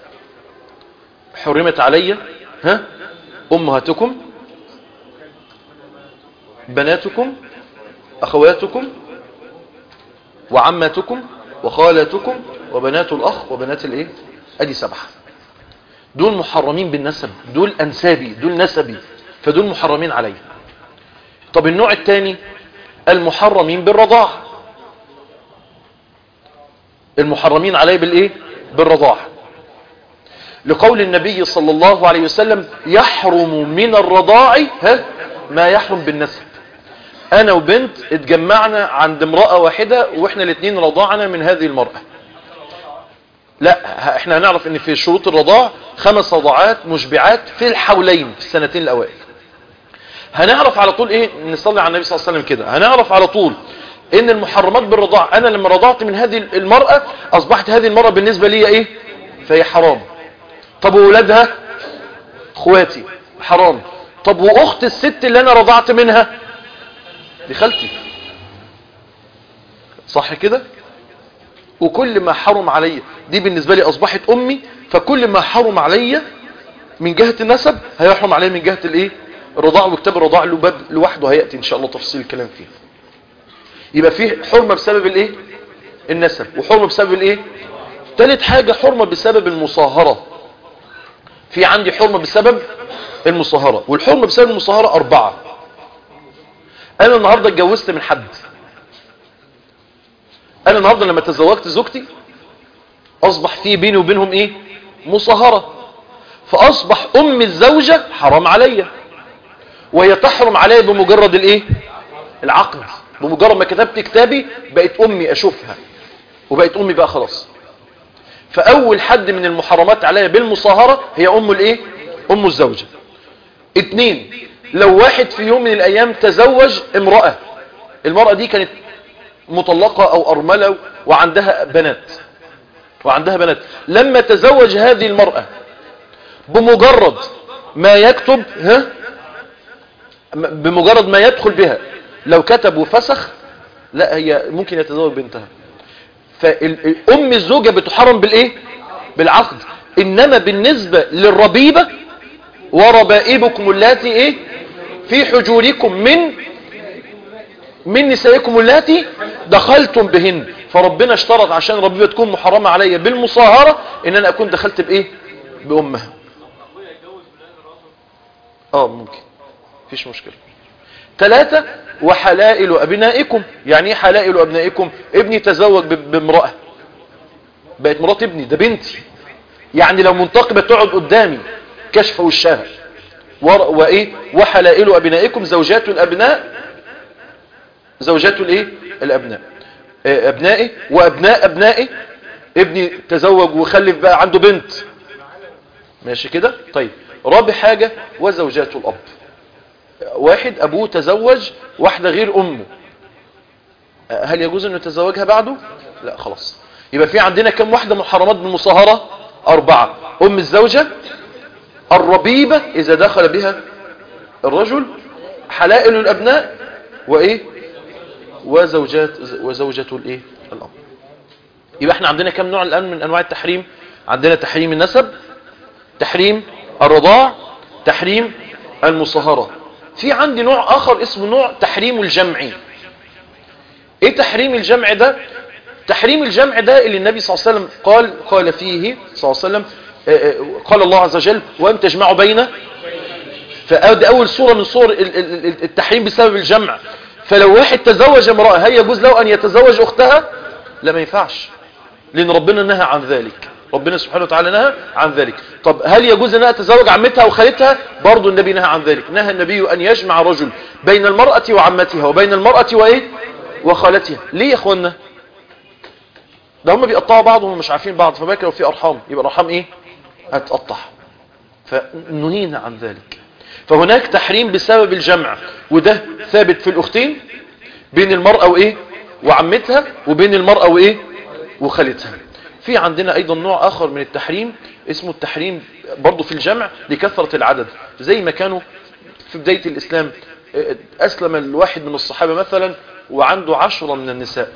حرمت علي ها أمهاتكم بناتكم أخواتكم وعماتكم وخالاتكم وبنات الأخ وبنات الإيه أدي سبعة دول محرمين بالنسب دول أنسابي دول نسبي فدول محرمين علي طب النوع الثاني المحرمين بالرضاع المحرمين عليه بالإيه بالرضاع لقول النبي صلى الله عليه وسلم يحرم من الرضاع ها ما يحرم بالنسب انا وبنت اتجمعنا عند امرأة واحدة واحنا الاثنين رضعنا من هذه المرأة لا احنا هنعرف ان في شروط الرضاع خمس رضاعات مشبعات في الحولين في السنتين الاوائل هنعرف على طول ايه نصلي على النبي صلى الله عليه وسلم كده هنعرف على طول ان المحرمات بالرضاع انا لما رضعت من هذه المرأة اصبحت هذه المرأة بالنسبة لي ايه فهي حرام طب وولادها اخواتي حرام طب واخت الست اللي انا رضعت منها دي خالتي صح كده وكل ما حرم علي دي بالنسبة لي اصبحت امي فكل ما حرم علي من جهة النسب هيحرم علي من جهة الايه الرضاع وكتاب الرضاع له باب لوحده هيأتي ان شاء الله تفصيل الكلام فيه يبقى فيه حرمة بسبب الايه النسب وحرمة بسبب الايه ثالث حاجة حرمة بسبب المصاهرة في عندي حرمة بسبب المصاهرة والحرمة بسبب المصاهرة أربعة أنا النهاردة اتجوزت من حد أنا النهاردة لما تزوجت زوجتي أصبح في بيني وبينهم إيه مصاهرة فأصبح أم الزوجة حرام عليا وهي تحرم عليا بمجرد الإيه العقد بمجرد ما كتبت كتابي بقت أمي أشوفها وبقت أمي بقى خلاص فأول حد من المحرمات عليا بالمصاهرة هي أم الإيه أم الزوجة اتنين لو واحد في يوم من الأيام تزوج امرأة المرأة دي كانت مطلقة أو أرملة وعندها بنات وعندها بنات لما تزوج هذه المرأة بمجرد ما يكتب ها بمجرد ما يدخل بها لو كتب وفسخ لا هي ممكن يتزوج بنتها فأم الزوجة بتحرم بالإيه بالعقد إنما بالنسبة للربيبة وربائبكم اللاتي إيه في حجوركم من من نسائكم اللاتي دخلتم بهن فربنا اشترط عشان ربيبة تكون محرمة عليا بالمصاهرة ان انا اكون دخلت بايه بامها اه ممكن مفيش مشكلة ثلاثة وحلائل ابنائكم يعني ايه حلائل ابنائكم ابني تزوج ب- بامرأة بقت مرات ابني ده بنتي يعني لو منتقبة تقعد قدامي كشف وشها ور- وايه وحلائل ابنائكم زوجات الابناء زوجات الايه الابناء آه، ابنائي وابناء ابنائي ابني تزوج وخلف بقى عنده بنت ماشي كده طيب رابع حاجة وزوجات الاب واحد ابوه تزوج واحدة غير امه آه، هل يجوز انه يتزوجها بعده لا خلاص يبقى في عندنا كم واحدة محرمات بالمصاهرة اربعة ام الزوجة الربيبة اذا دخل بها الرجل حلائل الابناء وايه وزوجات وزوجة الايه الاب يبقى احنا عندنا كم نوع الان من انواع التحريم عندنا تحريم النسب تحريم الرضاع تحريم المصاهرة في عندي نوع اخر اسمه نوع تحريم الجمع ايه تحريم الجمع ده تحريم الجمع ده اللي النبي صلى الله عليه وسلم قال قال فيه صلى الله عليه وسلم آه، آه، قال الله عز وجل وان تجمعوا بين فده اول صورة من صور ال- ال- ال- التحريم بسبب الجمع فلو واحد تزوج امرأة هل يجوز له ان يتزوج اختها لا ما ينفعش لان ربنا نهى عن ذلك ربنا سبحانه وتعالى نهى عن ذلك طب هل يجوز انها تتزوج عمتها وخالتها برضو النبي نهى عن ذلك نهى النبي ان يجمع رجل بين المرأة وعمتها وبين المرأة وايه وخالتها ليه يا اخوانا ده هم بيقطعوا بعض وهم مش عارفين بعض فبالك لو في ارحام يبقى الارحام ايه هتقطع فنهينا عن ذلك فهناك تحريم بسبب الجمع وده ثابت في الاختين بين المرأة وايه وعمتها وبين المرأة وايه وخالتها في عندنا ايضا نوع اخر من التحريم اسمه التحريم برضو في الجمع لكثرة العدد زي ما كانوا في بداية الاسلام اه، اسلم الواحد من الصحابة مثلا وعنده عشرة من النساء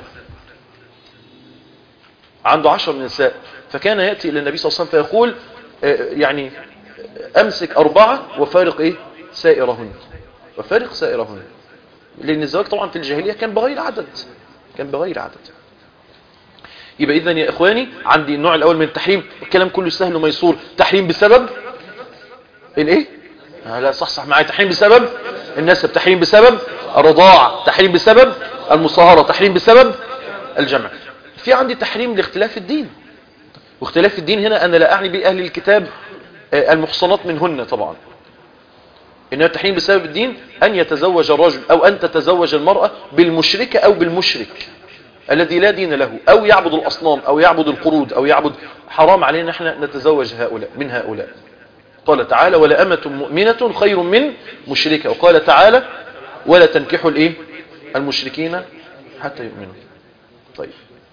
عنده عشرة من النساء فكان يأتي إلى النبي صلى الله عليه وسلم فيقول اه، يعني امسك اربعة وفارق ايه سائرهن وفارق سائرهن لان الزواج طبعا في الجاهلية كان بغير عدد كان بغير عدد يبقى اذا يا اخواني عندي النوع الاول من التحريم الكلام كله سهل وميسور تحريم بسبب الايه آه لا صح صح معايا تحريم بسبب النسب تحريم بسبب الرضاعة تحريم بسبب المصاهرة تحريم بسبب الجمع في عندي تحريم لاختلاف الدين واختلاف الدين هنا انا لا اعني باهل الكتاب آه، المحصنات منهن طبعا إنما التحريم بسبب الدين أن يتزوج الرجل أو أن تتزوج المرأة بالمشركة أو بالمشرك الذي لا دين له أو يعبد الأصنام أو يعبد القرود أو يعبد حرام علينا نحن نتزوج هؤلاء من هؤلاء قال تعالى ولا أمة مؤمنة خير من مشركة وقال تعالى ولا تنكحوا الإيه المشركين حتى يؤمنوا طيب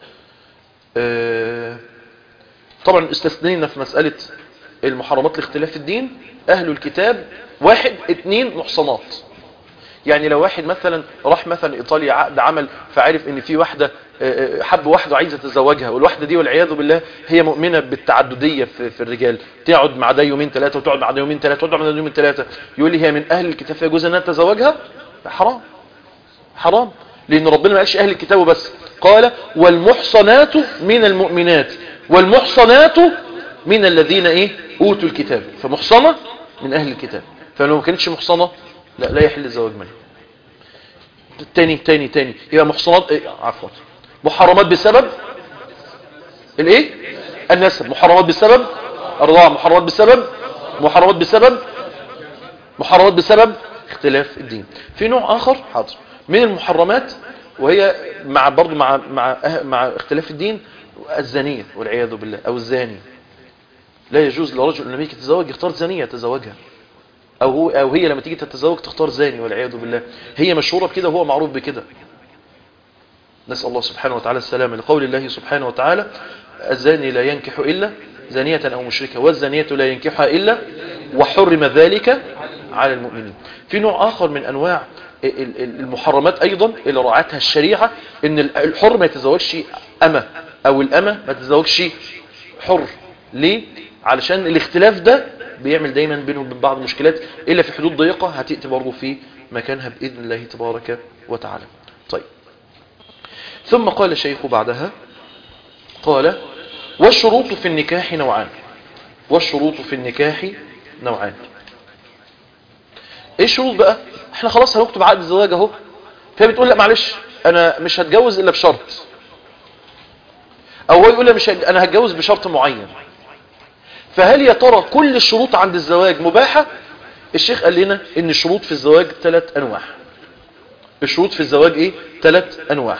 آه طبعا استثنينا في مسألة المحرمات لاختلاف الدين أهل الكتاب واحد اتنين محصنات يعني لو واحد مثلا راح مثلا إيطاليا عقد عمل فعرف ان في واحدة آه، آه، حب واحده عايزه يتزوجها والواحده دي والعياذ بالله هي مؤمنه بالتعدديه في, في الرجال تقعد مع ده يومين ثلاثه وتقعد مع ده يومين ثلاثه وتقعد مع ده يومين ثلاثه يقول لي هي من اهل الكتاب فيجوز انها تتزوجها حرام حرام لان ربنا ما قالش اهل الكتاب بس قال والمحصنات من المؤمنات والمحصنات من الذين ايه اوتوا الكتاب فمحصنه من اهل الكتاب فلو ما كانتش محصنه لا لا يحل الزواج منها تاني تاني تاني يبقى محصنات إيه؟ عفوا محرمات بسبب الايه النسب محرمات بسبب الرضاعه محرمات بسبب محرمات بسبب محرمات بسبب اختلاف الدين في نوع اخر حاضر من المحرمات وهي مع برضو مع مع أه- مع اختلاف الدين الزانيه والعياذ بالله او الزاني لا يجوز لرجل لما يجي يتزوج يختار زانيه يتزوجها او هو او هي لما تيجي تتزوج تختار زاني والعياذ بالله هي مشهوره بكده وهو معروف بكده نسال الله سبحانه وتعالى السلامه لقول الله سبحانه وتعالى الزاني لا ينكح الا زانيه او مشركه والزانيه لا ينكحها الا وحرم ذلك على المؤمنين في نوع اخر من انواع ال- ال- المحرمات ايضا اللي راعتها الشريعه ان ال- الحر ما يتزوجش امه او الامه ما تتزوجش حر ليه علشان الاختلاف ده بيعمل دايما بينهم وبين بعض مشكلات الا في حدود ضيقه هتاتي برضه في مكانها باذن الله تبارك وتعالى طيب ثم قال الشيخ بعدها قال والشروط في النكاح نوعان والشروط في النكاح نوعان ايه الشروط بقى احنا خلاص هنكتب عقد الزواج اهو فهي بتقول لا معلش انا مش هتجوز الا بشرط او هو يقول لا مش هج- انا هتجوز بشرط معين فهل يا ترى كل الشروط عند الزواج مباحة الشيخ قال لنا ان الشروط في الزواج ثلاث انواع الشروط في الزواج ايه ثلاث انواع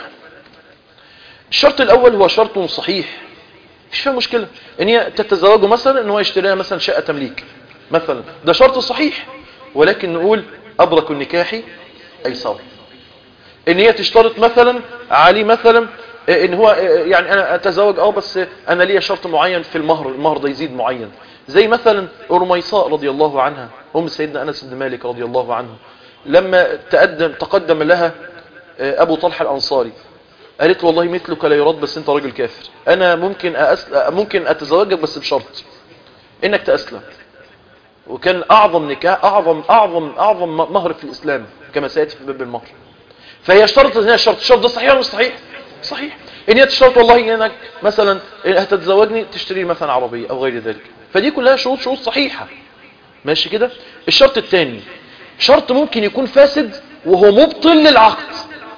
الشرط الاول هو شرط صحيح مش فيها مشكلة ان هي تتزوجوا مثلا ان هو يشتري لها مثلا شقة تمليك مثلا ده شرط صحيح ولكن نقول ابرك النكاح ايسر ان هي تشترط مثلا عليه مثلا آه، ان هو آه، يعني انا اتزوج اه بس انا ليا شرط معين في المهر المهر ده يزيد معين زي مثلا رميصاء رضي الله عنها ام سيدنا انس بن مالك رضي الله عنه لما تقدم تقدم لها آه، ابو طلحه الانصاري قالت له والله مثلك لا يرد بس انت راجل كافر انا ممكن أأسل... ممكن اتزوجك بس بشرط انك تاسلم وكان اعظم نكاح اعظم اعظم اعظم مهر في الاسلام كما سياتي في باب المهر فهي اشترطت ان هي الشرط الشرط ده صحيح ولا مش صحيح صحيح ان هي تشترط والله انك مثلا هتتزوجني تشتري مثلا عربيه او غير ذلك فدي كلها شروط شروط صحيحه ماشي كده الشرط الثاني شرط ممكن يكون فاسد وهو مبطل للعقد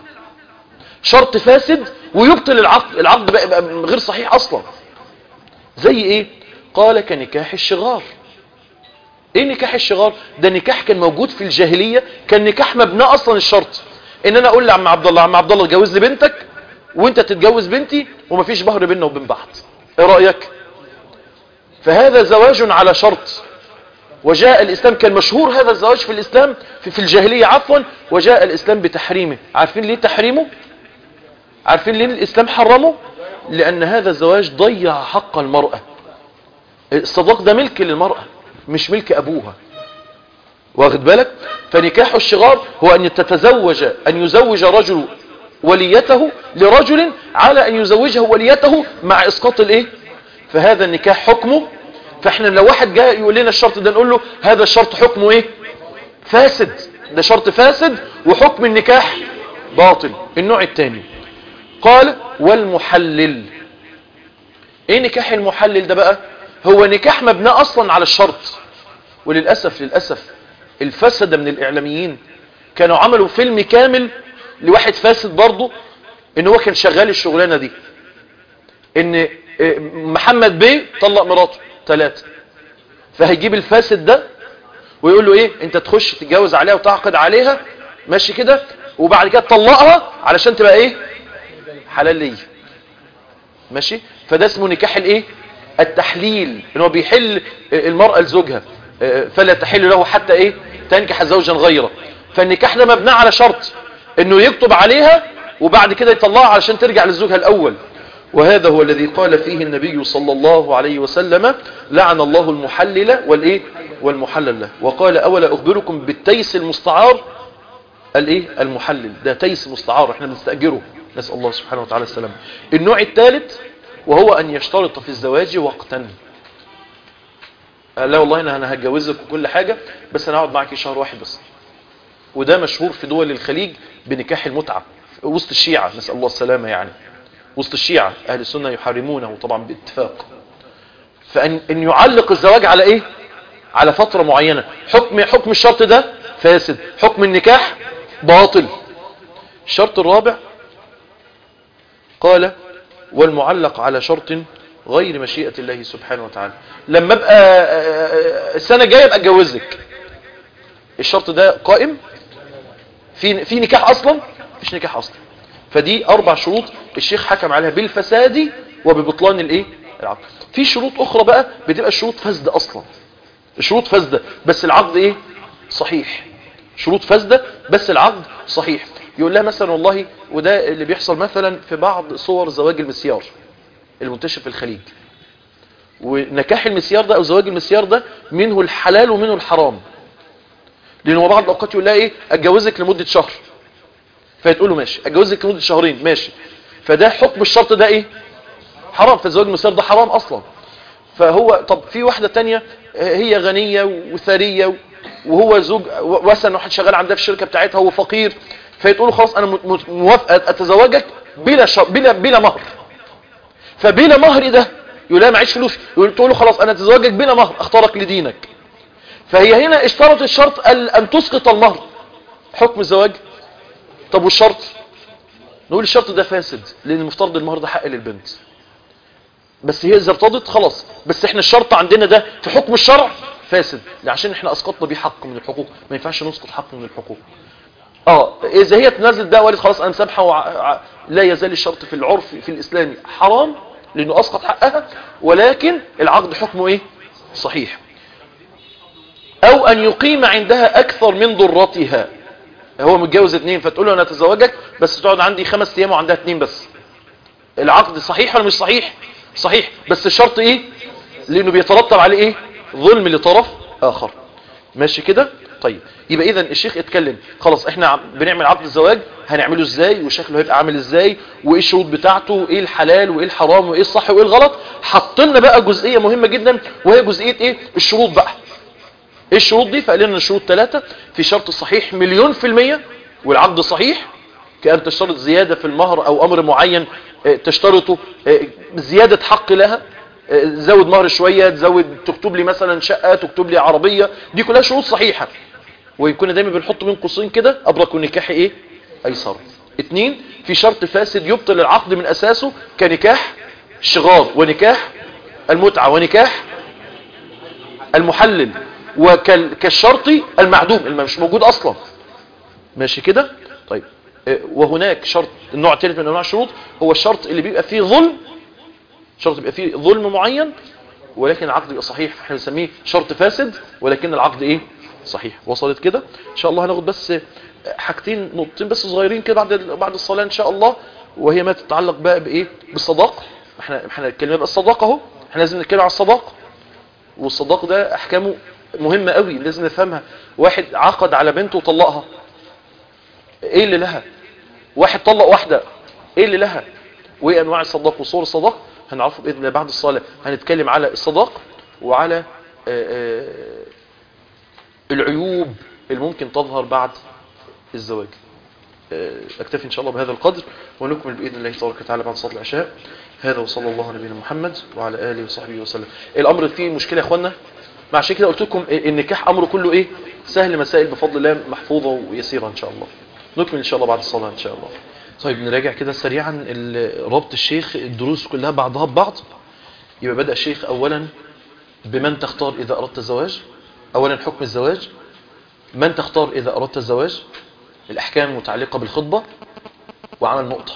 شرط فاسد ويبطل العقد العقد بقى, بقى غير صحيح اصلا زي ايه قال كنكاح الشغار ايه نكاح الشغار ده نكاح كان موجود في الجاهلية كان نكاح مبنى اصلا الشرط ان انا اقول لعم عبد الله عم عبد الله اتجوز لي بنتك وانت تتجوز بنتي ومفيش بهر بيننا وبين بعض ايه رأيك فهذا زواج على شرط وجاء الاسلام كان مشهور هذا الزواج في الاسلام في, في الجاهلية عفوا وجاء الاسلام بتحريمه عارفين ليه تحريمه عارفين ليه الاسلام حرمه لان هذا الزواج ضيع حق المرأة الصداق ده ملك للمرأة مش ملك ابوها واخد بالك فنكاح الشغار هو ان تتزوج ان يزوج رجل وليته لرجل على ان يزوجه وليته مع اسقاط الايه فهذا النكاح حكمه فاحنا لو واحد جاء يقول لنا الشرط ده نقول له هذا الشرط حكمه ايه فاسد ده شرط فاسد وحكم النكاح باطل النوع الثاني قال والمحلل ايه نكاح المحلل ده بقى هو نكاح مبنى اصلا على الشرط وللأسف للأسف الفسد من الاعلاميين كانوا عملوا فيلم كامل لواحد فاسد برضه ان هو كان شغال الشغلانة دي ان محمد بيه طلق مراته ثلاثة فهيجيب الفاسد ده ويقول له ايه انت تخش تتجوز عليها وتعقد عليها ماشي كده وبعد كده تطلقها علشان تبقى ايه حلال ليه ماشي فده اسمه نكاح الايه التحليل ان هو بيحل المرأة لزوجها فلا تحل له حتى ايه تنكح زوجا غيره فالنكاح ده مبنى على شرط انه يكتب عليها وبعد كده يطلعها علشان ترجع لزوجها الاول وهذا هو الذي قال فيه النبي صلى الله عليه وسلم لعن الله المحلل والايه والمحلل له وقال اولا اخبركم بالتيس المستعار الايه المحلل ده تيس مستعار احنا بنستأجره نسأل الله سبحانه وتعالى السلام النوع الثالث وهو أن يشترط في الزواج وقتا قال لا والله أنا أنا هتجوزك وكل حاجة بس أنا هقعد معك شهر واحد بس وده مشهور في دول الخليج بنكاح المتعة وسط الشيعة نسأل الله السلامة يعني وسط الشيعة أهل السنة يحرمونه طبعا باتفاق فأن أن يعلق الزواج على إيه على فترة معينة حكم حكم الشرط ده فاسد حكم النكاح باطل الشرط الرابع قال والمعلق على شرط غير مشيئة الله سبحانه وتعالى لما ابقى السنة الجاية ابقى اتجوزك الشرط ده قائم في في نكاح اصلا مفيش نكاح اصلا فدي اربع شروط الشيخ حكم عليها بالفساد وببطلان الايه العقد في شروط اخرى بقى بتبقى الشروط فاسده اصلا الشروط فاسده بس العقد ايه صحيح شروط فاسده بس العقد صحيح يقول لها مثلا والله وده اللي بيحصل مثلا في بعض صور زواج المسيار المنتشر في الخليج ونكاح المسيار ده او زواج المسيار ده منه الحلال ومنه الحرام لان هو بعض الاوقات يقول لها ايه اتجوزك لمده شهر فتقول له ماشي اتجوزك لمده شهرين ماشي فده حكم الشرط ده ايه حرام فالزواج المسيار ده حرام اصلا فهو طب في واحده تانية هي غنيه وثريه وهو زوج مثلا واحد شغال عندها في الشركه بتاعتها هو فقير فيتقول له خلاص انا موافقه اتزوجك بلا شر... بلا بلا مهر فبلا مهر ده يقول لها معيش فلوس تقول له خلاص انا اتزوجك بلا مهر اختارك لدينك فهي هنا اشترط الشرط ان تسقط المهر حكم الزواج طب والشرط نقول الشرط ده فاسد لان المفترض المهر ده حق للبنت بس هي اذا ارتضت خلاص بس احنا الشرط عندنا ده في حكم الشرع فاسد عشان احنا اسقطنا بيه حق من الحقوق ما ينفعش نسقط حق من الحقوق اه اذا هي تنزل ده وقالت خلاص انا مسامحه وع... لا يزال الشرط في العرف في الاسلامي حرام لانه اسقط حقها ولكن العقد حكمه ايه صحيح او ان يقيم عندها اكثر من ضرتها هو متجوز اتنين فتقول له انا اتزوجك بس تقعد عندي خمس ايام وعندها اتنين بس العقد صحيح ولا مش صحيح صحيح بس الشرط ايه لانه بيترتب عليه ايه ظلم لطرف اخر ماشي كده طيب يبقى اذا الشيخ اتكلم خلاص احنا بنعمل عقد الزواج هنعمله ازاي وشكله هيبقى عامل ازاي وايه الشروط بتاعته وايه الحلال وايه الحرام وايه الصح وايه الغلط حط لنا بقى جزئيه مهمه جدا وهي جزئيه ايه الشروط بقى ايه الشروط دي فقال لنا الشروط ثلاثه في شرط صحيح مليون في المية والعقد صحيح كأن تشترط زيادة في المهر او امر معين تشترطه زيادة حق لها زود مهر شوية تزود تكتب لي مثلا شقة تكتب لي عربية دي كلها شروط صحيحة ويكون دايما بنحط بين قوسين كده ابرك النكاح ايه ايسر اتنين في شرط فاسد يبطل العقد من اساسه كنكاح الشغار ونكاح المتعة ونكاح المحلل وكالشرط المعدوم اللي مش موجود اصلا ماشي كده طيب وهناك شرط النوع الثالث من انواع الشروط هو الشرط اللي بيبقى فيه ظلم شرط بيبقى فيه ظلم معين ولكن العقد يبقى صحيح احنا بنسميه شرط فاسد ولكن العقد ايه صحيح وصلت كده ان شاء الله هناخد بس حاجتين نقطتين بس صغيرين كده بعد بعد الصلاه ان شاء الله وهي ما تتعلق بقى بايه بالصداق احنا احنا اتكلمنا بقى الصداقه اهو احنا لازم نتكلم على الصداق والصداق ده احكامه مهمه قوي لازم نفهمها واحد عقد على بنته وطلقها ايه اللي لها واحد طلق واحده ايه اللي لها وايه انواع الصداق وصور الصداق هنعرفه باذن الله بعد الصلاه هنتكلم على الصداق وعلى آآ آآ العيوب اللي ممكن تظهر بعد الزواج اكتفي ان شاء الله بهذا القدر ونكمل باذن الله تبارك وتعالى بعد صلاه العشاء هذا وصلى الله على نبينا محمد وعلى اله وصحبه وسلم الامر فيه مشكله يا اخوانا مع عشان كده قلت لكم النكاح امره كله ايه سهل مسائل بفضل الله محفوظه ويسيره ان شاء الله نكمل ان شاء الله بعد الصلاه ان شاء الله طيب نراجع كده سريعا ربط الشيخ الدروس كلها بعضها ببعض يبقى بدأ الشيخ اولا بمن تختار اذا اردت الزواج اولا حكم الزواج من تختار اذا اردت الزواج الاحكام المتعلقه بالخطبه وعمل نقطه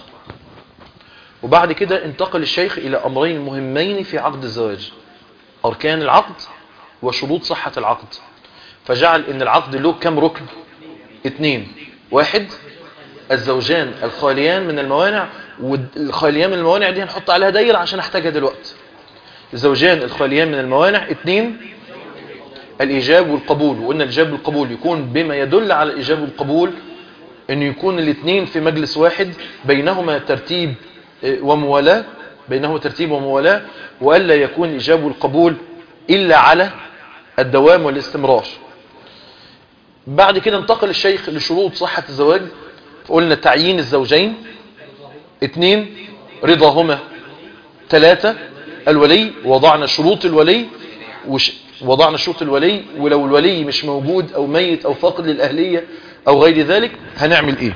وبعد كده انتقل الشيخ الى امرين مهمين في عقد الزواج اركان العقد وشروط صحه العقد فجعل ان العقد له كم ركن اثنين واحد الزوجان الخاليان من الموانع والخاليان من الموانع دي هنحط عليها دايره عشان احتاجها دلوقتي الزوجان الخاليان من الموانع اثنين الايجاب والقبول وقلنا الايجاب والقبول يكون بما يدل على الايجاب والقبول ان يكون الاثنين في مجلس واحد بينهما ترتيب آه، وموالاة بينهما ترتيب وموالاة وألا يكون إجاب القبول إلا على الدوام والاستمرار بعد كده انتقل الشيخ لشروط صحة الزواج قلنا تعيين الزوجين اثنين رضاهما ثلاثة الولي وضعنا شروط الولي وش وضعنا شروط الولي ولو الولي مش موجود او ميت او فاقد للأهلية او غير ذلك هنعمل ايه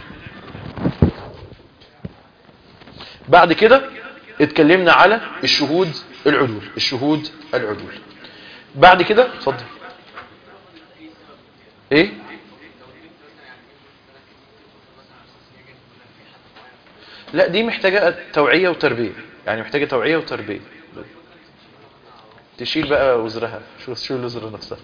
بعد كده اتكلمنا على الشهود العدول الشهود العدول بعد كده اتفضل ايه لا دي محتاجة توعية وتربية يعني محتاجة توعية وتربية تشيل بقى وزرها شو شو الوزر نفسها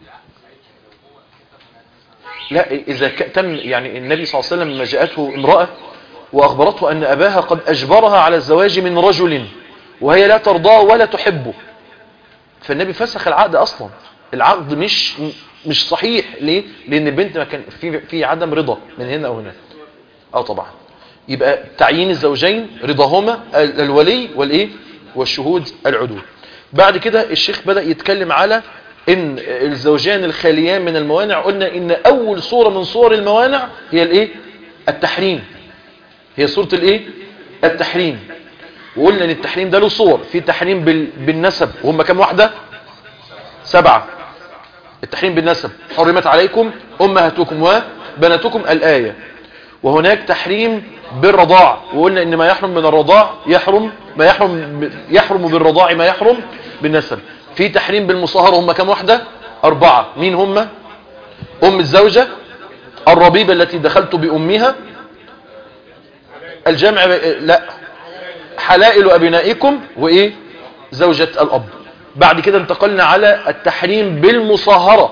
لا إذا ك- تم يعني النبي صلى الله عليه وسلم لما جاءته امرأة وأخبرته أن أباها قد أجبرها على الزواج من رجل وهي لا ترضاه ولا تحبه فالنبي فسخ العقد أصلا العقد مش مش صحيح ليه؟ لأن البنت ما كان في في عدم رضا من هنا أو هنا اه طبعا يبقى تعيين الزوجين رضاهما ال- الولي والايه والشهود العدول بعد كده الشيخ بدأ يتكلم على ان الزوجان الخاليان من الموانع قلنا ان اول صورة من صور الموانع هي الايه التحريم هي صورة الايه التحريم وقلنا ان التحريم ده له صور في تحريم بال... بالنسب وهم كم واحدة سبعة التحريم بالنسب حرمت عليكم امهاتكم وبناتكم الآية وهناك تحريم بالرضاع وقلنا ان ما يحرم من الرضاع يحرم ما يحرم يحرم بالرضاع ما يحرم بالنسب في تحريم بالمصاهرة هم كم واحدة أربعة مين هم أم الزوجة الربيبة التي دخلت بأمها الجمع ب... لا حلائل أبنائكم وإيه زوجة الأب بعد كده انتقلنا على التحريم بالمصاهرة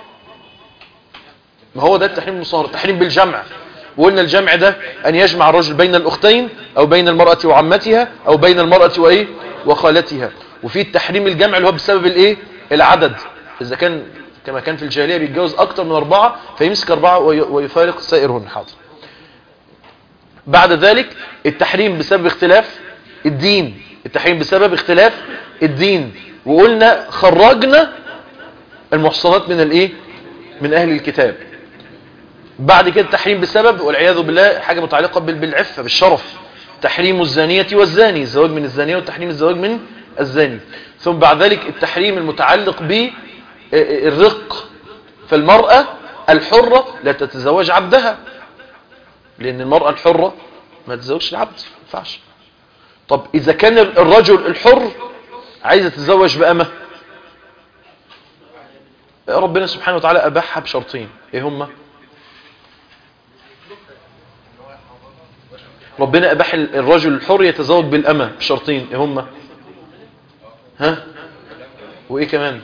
ما هو ده التحريم بالمصاهرة التحريم بالجمع وقلنا الجمع ده أن يجمع الرجل بين الأختين أو بين المرأة وعمتها أو بين المرأة وإيه وخالتها وفي التحريم الجمع اللي هو بسبب الإيه العدد إذا كان كما كان في الجاهلية بيتجوز أكتر من أربعة فيمسك أربعة وي- ويفارق سائرهن حاضر بعد ذلك التحريم بسبب اختلاف الدين التحريم بسبب اختلاف الدين وقلنا خرجنا المحصنات من الايه من اهل الكتاب بعد كده التحريم بسبب والعياذ بالله حاجة متعلقة بال- بالعفة بالشرف تحريم الزانية والزاني الزواج من الزانية وتحريم الزواج من الزاني ثم بعد ذلك التحريم المتعلق بالرق فالمرأة الحرة لا تتزوج عبدها لأن المرأة الحرة ما تتزوجش العبد ما ينفعش طب إذا كان الرجل الحر عايز يتزوج بأمه ربنا سبحانه وتعالى أباحها بشرطين إيه هما ربنا أباح الرجل الحر يتزوج بالأمة بشرطين إيه هما ها وإيه كمان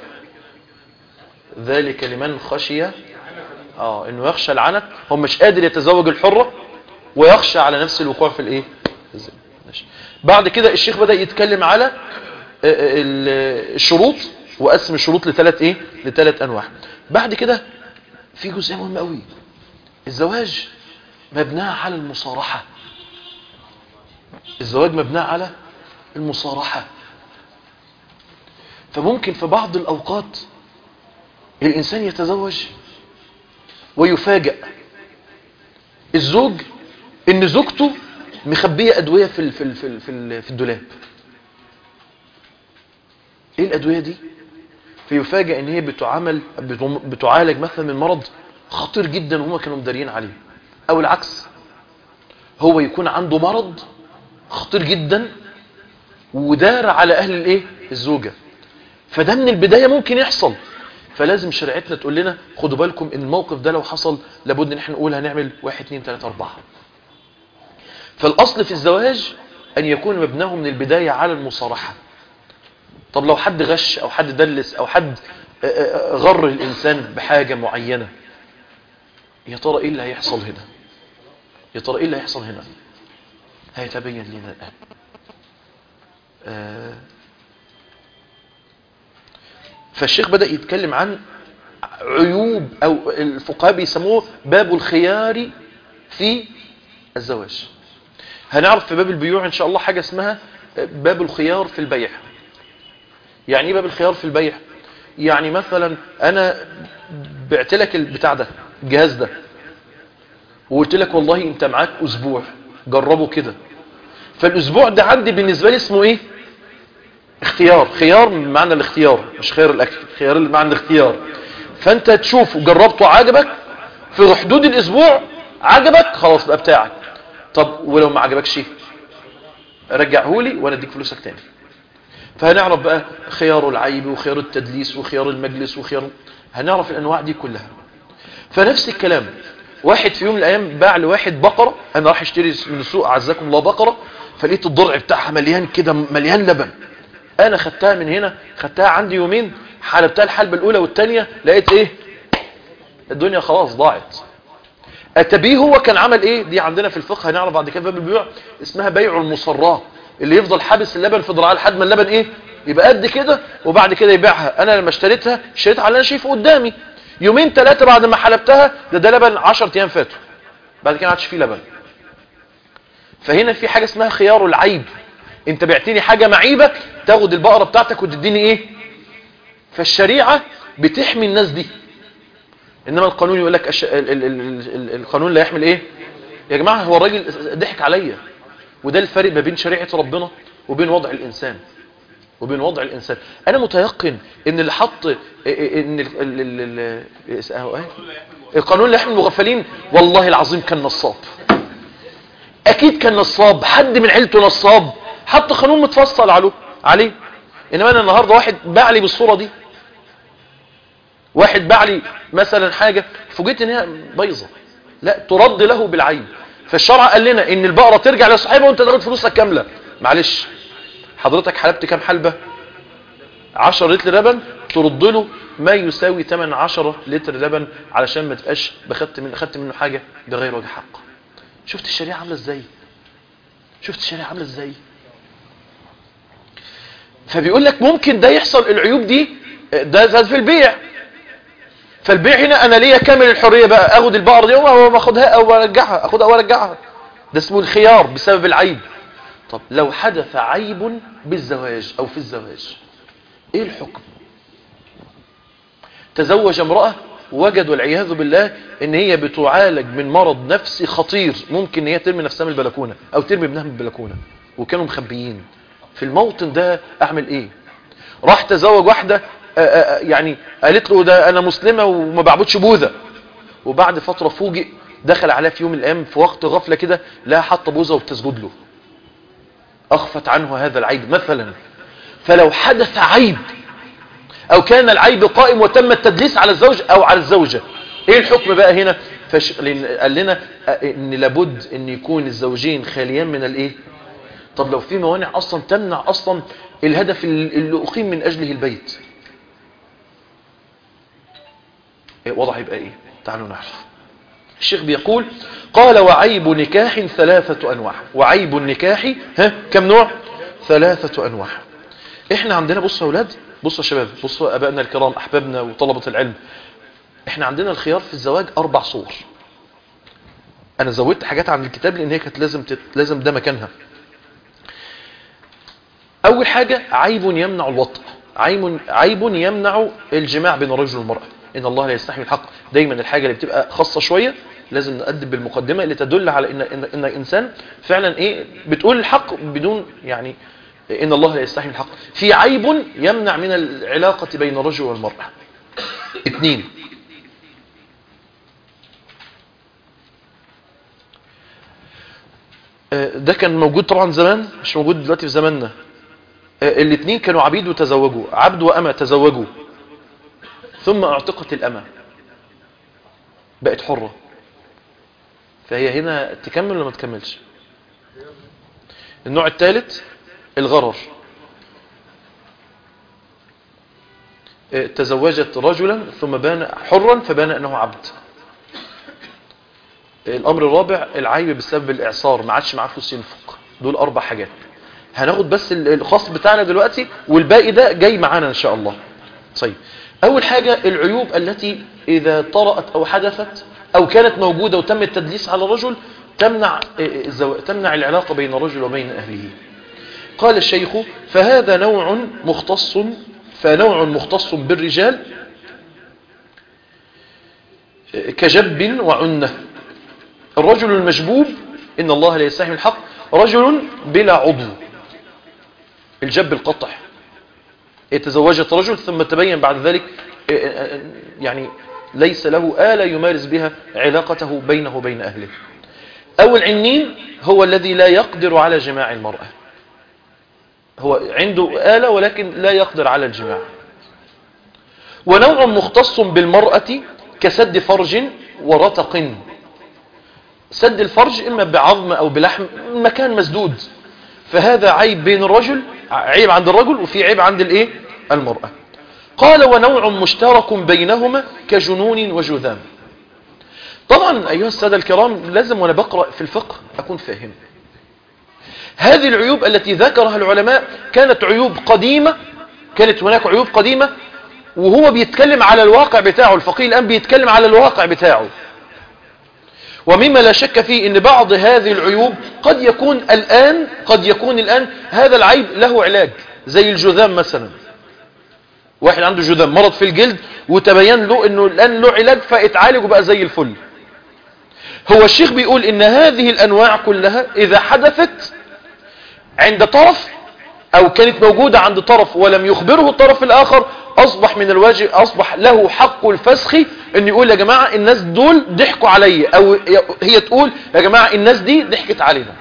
ذلك لمن خشي اه انه يخشى العنت هو مش قادر يتزوج الحرة ويخشى على نفس الوقوع في الايه في الزنا. ماشي. بعد كده الشيخ بدأ يتكلم على آه، ال- الشروط وقسم الشروط لثلاث ايه لثلاث انواع بعد كده في جزء مهم قوي الزواج مبناه على المصارحة الزواج مبناه على المصارحة فممكن في بعض الأوقات الإنسان يتزوج ويفاجأ الزوج ان زوجته مخبية ادوية في ال- في ال- في ال- في ال- في الدولاب ايه الادوية دي فيفاجأ ان هي بتعامل بتم- بتعالج مثلا من مرض خطير جدا وهم كانوا مدارين عليه او العكس هو يكون عنده مرض خطير جدا ودار على اهل الايه الزوجة فده من البداية ممكن يحصل فلازم شريعتنا تقول لنا خدوا بالكم ان الموقف ده لو حصل لابد ان احنا نقول هنعمل واحد اتنين تلاتة اربعة فالاصل في الزواج ان يكون مبناه من البداية على المصارحة طب لو حد غش او حد دلس او حد آه، آه، غر الانسان بحاجة معينة يا ترى ايه اللي هيحصل هنا يا ترى ايه اللي هيحصل هنا هيتبين لنا الان آه، فالشيخ بدأ يتكلم عن عيوب أو الفقهاء بيسموه باب الخيار في الزواج هنعرف في باب البيوع ان شاء الله حاجة اسمها باب الخيار في البيع يعني ايه باب الخيار في البيع يعني مثلا انا بعت لك البتاع ده الجهاز ده وقلت لك والله انت معاك اسبوع جربه كده فالاسبوع ده عندي بالنسبة لي اسمه ايه اختيار خيار من معنى الاختيار مش خيار الاكل خيار معنى الاختيار فانت تشوفه جربته عجبك في حدود الاسبوع عجبك خلاص بقى بتاعك طب ولو ما عجبكش رجعه لي وانا اديك فلوسك تاني فهنعرف بقى خيار العيب وخيار التدليس وخيار المجلس وخيار هنعرف الانواع دي كلها فنفس الكلام واحد في يوم من الايام باع لواحد بقرة انا راح اشتري من السوق عزكم الله بقرة فلقيت الضرع بتاعها مليان كده مليان لبن انا خدتها من هنا خدتها عندي يومين حلبتها الحلبة الاولى والثانيه لقيت ايه الدنيا خلاص ضاعت اتبيه هو كان عمل ايه دي عندنا في الفقه هنعرف بعد كده باب البيوع اسمها بيع المصراه اللي يفضل حابس اللبن في ذراعه لحد ما اللبن ايه يبقى قد كده وبعد كده يبيعها انا لما اشتريتها اشتريتها على اللي انا شايفه قدامي يومين ثلاثه بعد ما حلبتها ده ده لبن 10 ايام فاتوا بعد كده ما عادش فيه لبن فهنا في حاجه اسمها خيار العيب انت بعتني حاجه معيبه تاخد البقره بتاعتك وتديني ايه فالشريعه بتحمي الناس دي انما القانون يقول لك أش... ال... ال... ال... ال... القانون لا يحمل ايه يا جماعه هو الراجل ضحك عليا وده الفرق ما بين شريعه ربنا وبين وضع الانسان وبين وضع الانسان انا متيقن ان اللي حط ان ال... ال... ال... ال... القانون لا يحمل المغفلين والله العظيم كان نصاب اكيد كان نصاب حد من عيلته نصاب حط قانون متفصل عليه عليه انما انا النهارده واحد باع لي بالصوره دي واحد باع لي مثلا حاجه فوجئت ان هي بايظه لا ترد له بالعين فالشرع قال لنا ان البقره ترجع لصاحبها وانت تاخد فلوسك كامله معلش حضرتك حلبت كام حلبه 10 لتر لبن ترد له ما يساوي 8 10 لتر لبن علشان ما تبقاش بخدت من اخدت منه حاجه بغير وجه حق شفت الشريعه عامله ازاي شفت الشريعه عامله ازاي فبيقول لك ممكن ده يحصل العيوب دي ده زاد في البيع فالبيع هنا انا ليا كامل الحريه بقى اخد البقره دي او اخدها او ارجعها اخدها او ارجعها ده اسمه الخيار بسبب العيب طب لو حدث عيب بالزواج او في الزواج ايه الحكم تزوج امراه وجد والعياذ بالله ان هي بتعالج من مرض نفسي خطير ممكن ان هي ترمي نفسها من البلكونه او ترمي ابنها من البلكونه وكانوا مخبيين في الموطن ده اعمل ايه راح تزوج واحده آآ آآ يعني قالت له ده انا مسلمه وما بعبدش بوذا وبعد فتره فوجئ دخل عليها في يوم من الايام في وقت غفله كده لا حط بوذا وبتسجد له اخفت عنه هذا العيب مثلا فلو حدث عيب او كان العيب قائم وتم التدليس على الزوج او على الزوجه ايه الحكم بقى هنا فش... قال لنا ان لابد ان يكون الزوجين خاليان من الايه طب لو في موانع اصلا تمنع اصلا الهدف اللي اقيم من اجله البيت وضع يبقى ايه تعالوا نعرف الشيخ بيقول قال وعيب نكاح ثلاثة انواع وعيب النكاح ها كم نوع ثلاثة انواع احنا عندنا بصوا يا اولاد بصوا يا شباب بصوا ابائنا الكرام احبابنا وطلبة العلم احنا عندنا الخيار في الزواج اربع صور انا زودت حاجات عن الكتاب لان هي كانت لازم تت... لازم ده مكانها اول حاجة عيب يمنع الوطء عيب عيب يمنع الجماع بين الرجل والمرأة ان الله لا يستحي الحق دايما الحاجة اللي بتبقى خاصة شوية لازم نقدم بالمقدمة اللي تدل على ان ان, إن الانسان فعلا ايه بتقول الحق بدون يعني ان الله لا يستحي الحق في عيب يمنع من العلاقة بين الرجل والمرأة اثنين ده كان موجود طبعا زمان مش موجود دلوقتي في زماننا الاثنين كانوا عبيد وتزوجوا عبد وأمة تزوجوا ثم اعتقت الأمة بقت حرة فهي هنا تكمل ولا ما تكملش النوع الثالث الغرر تزوجت رجلا ثم بان حرا فبان أنه عبد الأمر الرابع العيب بسبب الإعصار ما عادش معاه فلوس ينفق دول أربع حاجات هناخد بس الخاص بتاعنا دلوقتي والباقي ده جاي معانا إن شاء الله طيب أول حاجة العيوب التي إذا طرأت أو حدثت أو كانت موجودة وتم التدليس على الرجل تمنع, الزو- تمنع العلاقة بين الرجل وبين أهله قال الشيخ فهذا نوع مختص فنوع مختص بالرجال كجب وعنة الرجل المجبوب إن الله لا يستحي من الحق رجل بلا عضو الجب القطع تزوجت رجل ثم تبين بعد ذلك يعني ليس له آلة يمارس بها علاقته بينه وبين أهله أو العنين هو الذي لا يقدر على جماع المرأة هو عنده آلة ولكن لا يقدر على الجماع ونوع مختص بالمرأة كسد فرج ورتق سد الفرج إما بعظم أو بلحم مكان مسدود فهذا عيب بين الرجل عيب عند الرجل وفي عيب عند الايه المرأة قال ونوع مشترك بينهما كجنون وجذام طبعا أيها السادة الكرام لازم وأنا بقرأ في الفقه أكون فاهم هذه العيوب التي ذكرها العلماء كانت عيوب قديمة كانت هناك عيوب قديمة وهو بيتكلم على الواقع بتاعه الفقيه الآن بيتكلم على الواقع بتاعه ومما لا شك فيه ان بعض هذه العيوب قد يكون الآن قد يكون الآن هذا العيب له علاج زي الجذام مثلا واحد عنده جذام مرض في الجلد وتبين له انه الآن له علاج فاتعالج وبقى زي الفل هو الشيخ بيقول ان هذه الانواع كلها اذا حدثت عند طرف او كانت موجودة عند طرف ولم يخبره الطرف الاخر اصبح من الواجب اصبح له حق الفسخ ان يقول يا جماعة الناس دول ضحكوا علي او هي تقول يا جماعة الناس دي ضحكت علينا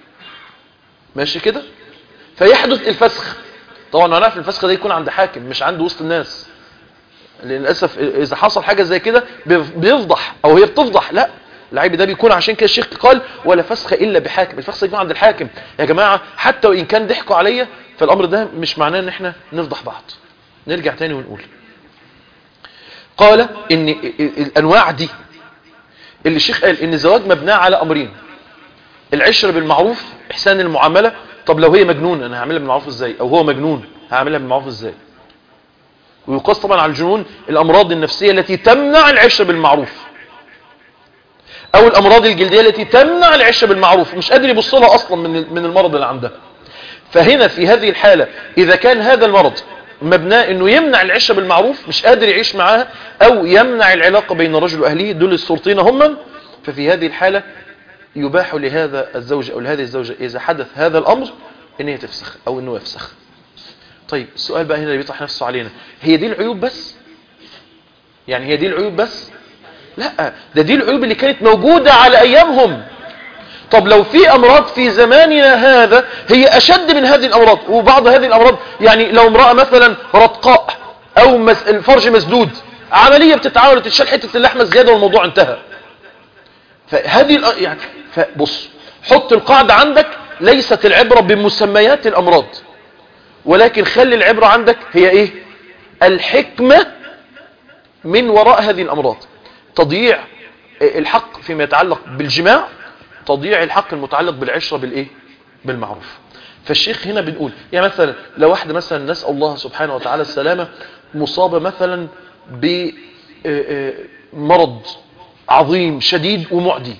ماشي كده فيحدث الفسخ طبعا هنعرف الفسخ ده يكون عند حاكم مش عند وسط الناس للأسف إذا حصل حاجة زي كده بيفضح أو هي بتفضح لا العيب ده بيكون عشان كده الشيخ قال ولا فسخ إلا بحاكم الفسخ يكون عند الحاكم يا جماعة حتى وإن كان ضحكوا عليا فالأمر ده مش معناه ان احنا نفضح بعض نرجع تاني ونقول قال ان الأنواع دي اللي الشيخ قال ان الزواج مبناه على أمرين العشرة بالمعروف إحسان المعاملة طب لو هي مجنون أنا هعملها بالمعروف إزاي أو هو مجنون هعملها بالمعروف إزاي ويقاس طبعا على الجنون الأمراض النفسية التي تمنع العشرة بالمعروف أو الأمراض الجلدية التي تمنع العشرة بالمعروف مش قادر يبص لها أصلا من من المرض اللي عندها فهنا في هذه الحالة إذا كان هذا المرض مبناه انه يمنع العشرة بالمعروف مش قادر يعيش معاها او يمنع العلاقة بين الرجل واهله دول الصورتين هم ففي هذه الحالة يباح لهذا الزوج او لهذه الزوجة اذا حدث هذا الامر ان هي تفسخ او انه يفسخ طيب السؤال بقى هنا اللي بيطرح نفسه علينا هي دي العيوب بس يعني هي دي العيوب بس لا ده دي العيوب اللي كانت موجودة على ايامهم طب لو في امراض في زماننا هذا هي اشد من هذه الامراض وبعض هذه الامراض يعني لو امرأة مثلا رتقاء او مس... الفرج مسدود عملية بتتعامل وتتشال حتة اللحمة الزيادة والموضوع انتهى فهذه الأ- يعني فبص حط القاعدة عندك ليست العبرة بمسميات الامراض ولكن خلي العبرة عندك هي ايه الحكمة من وراء هذه الامراض تضييع الحق فيما يتعلق بالجماع تضييع الحق المتعلق بالعشرة بالايه بالمعروف فالشيخ هنا بنقول يعني مثلا لو واحدة مثلا نسأل الله سبحانه وتعالى السلامة مصابة مثلا بمرض عظيم شديد ومعدي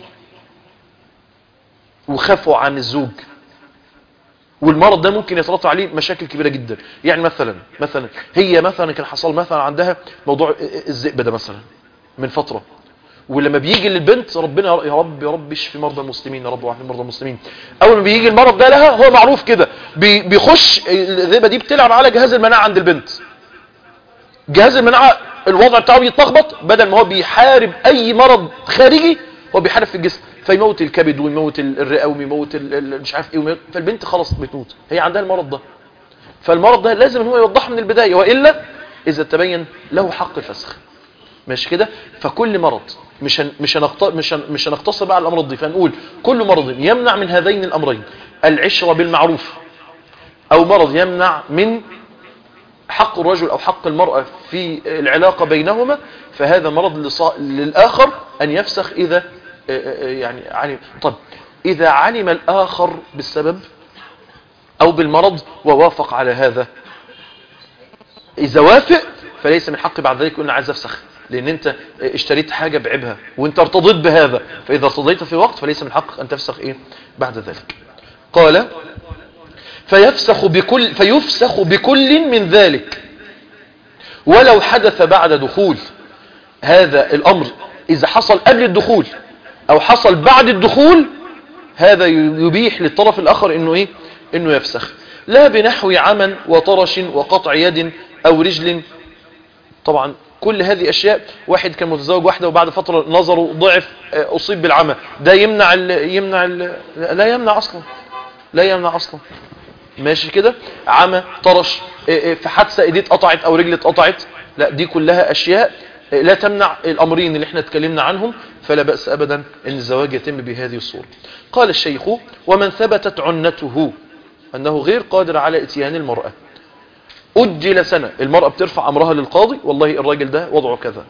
وخافوا عن الزوج والمرض ده ممكن يترتب عليه مشاكل كبيرة جدا يعني مثلا مثلا هي مثلا كان حصل مثلا عندها موضوع الذئب ده مثلا من فترة ولما بيجي للبنت ربنا يا رب يا رب اشفي مرضى المسلمين يا رب وعافي مرضى المسلمين اول ما بيجي المرض ده لها هو معروف كده بي- بيخش الذئبه دي بتلعب على جهاز المناعه عند البنت جهاز المناعه الوضع بتاعه بيتلخبط بدل ما هو بيحارب اي مرض خارجي هو بيحارب في الجسم فيموت الكبد ويموت ال- الرئه ويموت ال- ال- مش عارف ايه ويموت فالبنت خلاص بتموت هي عندها المرض ده فالمرض ده لازم هو يوضحه من البدايه والا اذا تبين له حق الفسخ ماشي كده فكل مرض مش هن مش هنقط مش هن مش هنقتصر بقى على الامراض دي فنقول كل مرض يمنع من هذين الامرين العشره بالمعروف او مرض يمنع من حق الرجل او حق المراه في العلاقه بينهما فهذا مرض لصا- للاخر ان يفسخ اذا آه، آه، يعني علم طب اذا علم الاخر بالسبب او بالمرض ووافق على هذا اذا وافق فليس من حقي بعد ذلك ان عايز افسخ لان انت اشتريت حاجة بعيبها وانت ارتضيت بهذا فاذا ارتضيت في وقت فليس من حقك ان تفسخ ايه بعد ذلك قال فيفسخ بكل فيفسخ بكل من ذلك ولو حدث بعد دخول هذا الامر اذا حصل قبل الدخول او حصل بعد الدخول هذا يبيح للطرف الاخر انه ايه انه يفسخ لا بنحو عمى وطرش وقطع يد او رجل طبعا كل هذه اشياء واحد كان متزوج واحده وبعد فتره نظره ضعف آه، اصيب بالعمى ده يمنع ال يمنع ال لا يمنع اصلا لا يمنع اصلا ماشي كده عمى طرش آه، آه، في حادثه ايديه اتقطعت او رجل اتقطعت لا دي كلها اشياء آه، لا تمنع الامرين اللي احنا اتكلمنا عنهم فلا باس ابدا ان الزواج يتم بهذه الصوره قال الشيخ ومن ثبتت عنته انه غير قادر على اتيان المراه أجل سنة المرأة بترفع أمرها للقاضي والله الراجل ده وضعه كذا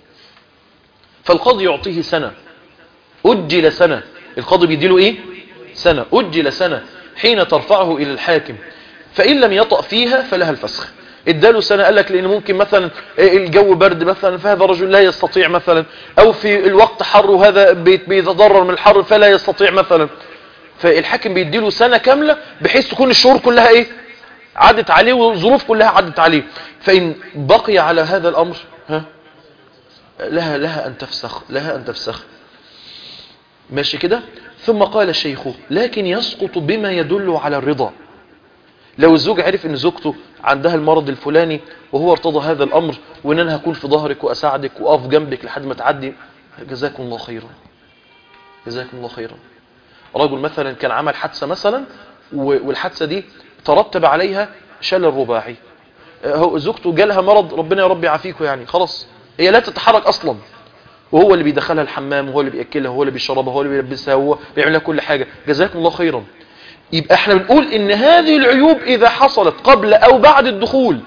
فالقاضي يعطيه سنة أجل سنة القاضي بيديله إيه سنة أجل سنة حين ترفعه إلى الحاكم فإن لم يطأ فيها فلها الفسخ اداله سنة قال لك لأن ممكن مثلا الجو برد مثلا فهذا الرجل لا يستطيع مثلا أو في الوقت حر وهذا بيت- بيتضرر من الحر فلا يستطيع مثلا فالحاكم بيديله سنة كاملة بحيث تكون الشهور كلها ايه عدت عليه والظروف كلها عدت عليه فإن بقي على هذا الأمر ها لها لها أن تفسخ لها أن تفسخ ماشي كده ثم قال الشيخ لكن يسقط بما يدل على الرضا لو الزوج عرف ان زوجته عندها المرض الفلاني وهو ارتضى هذا الامر وان انا هكون في ظهرك واساعدك واقف جنبك لحد ما تعدي جزاكم الله خيرا جزاكم الله خيرا رجل مثلا كان عمل حادثة مثلا و- والحادثة دي ترتب عليها شلل رباعي آه، هو زوجته جالها مرض ربنا يا رب يعافيكم يعني خلاص هي لا تتحرك اصلا وهو اللي بيدخلها الحمام وهو اللي بياكلها وهو اللي بيشربها وهو اللي بيلبسها وهو بيعمل لها كل حاجه جزاكم الله خيرا يبقى احنا بنقول ان هذه العيوب اذا حصلت قبل او بعد الدخول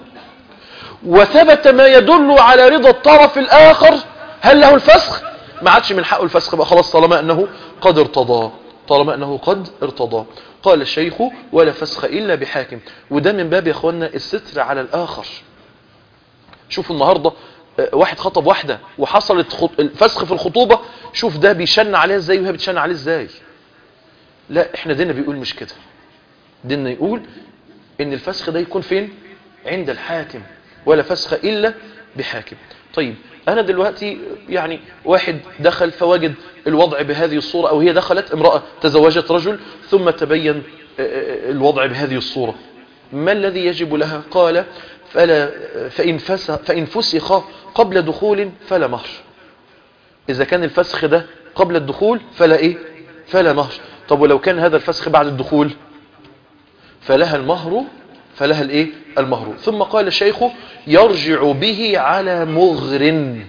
وثبت ما يدل على رضا الطرف الاخر هل له الفسخ ما عادش من حقه الفسخ بقى خلاص طالما انه قد ارتضى طالما انه قد ارتضى قال الشيخ ولا فسخ الا بحاكم وده من باب يا اخوانا الستر على الاخر شوفوا النهاردة آه، واحد خطب واحدة وحصلت خط... الفسخ في الخطوبة شوف ده بيشن عليها ازاي وهي بتشن عليه ازاي لا احنا ديننا بيقول مش كده ديننا يقول ان الفسخ ده يكون فين عند الحاكم ولا فسخ الا بحاكم طيب انا دلوقتي يعني واحد دخل فوجد الوضع بهذه الصورة او هي دخلت امرأة تزوجت رجل ثم تبين آه، آه، الوضع بهذه الصورة ما الذي يجب لها قال فلا فإن, فسخ فإن فسخ قبل دخول فلا مهر إذا كان الفسخ ده قبل الدخول فلا إيه فلا مهر طب ولو كان هذا الفسخ بعد الدخول فلها المهر فلها الإيه المهر ثم قال الشيخ يرجع به على مغر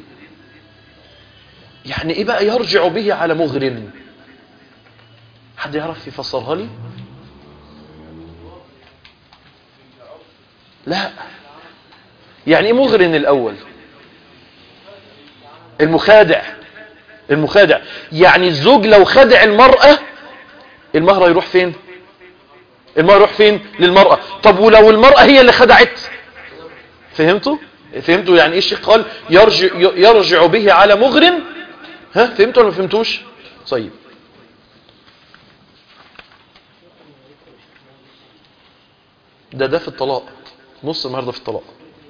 يعني إيه بقى يرجع به على مغر حد يعرف يفسرها لي لا يعني ايه مغرن الاول المخادع المخادع يعني الزوج لو خدع المرأة المهر يروح فين المهر يروح فين للمرأة طب ولو المرأة هي اللي خدعت فهمتوا فهمتوا يعني ايه الشيخ قال يرجع, يرجع به على مغرن ها فهمتوا ولا ما فهمتوش طيب ده ده في الطلاق نص النهارده في الطلاق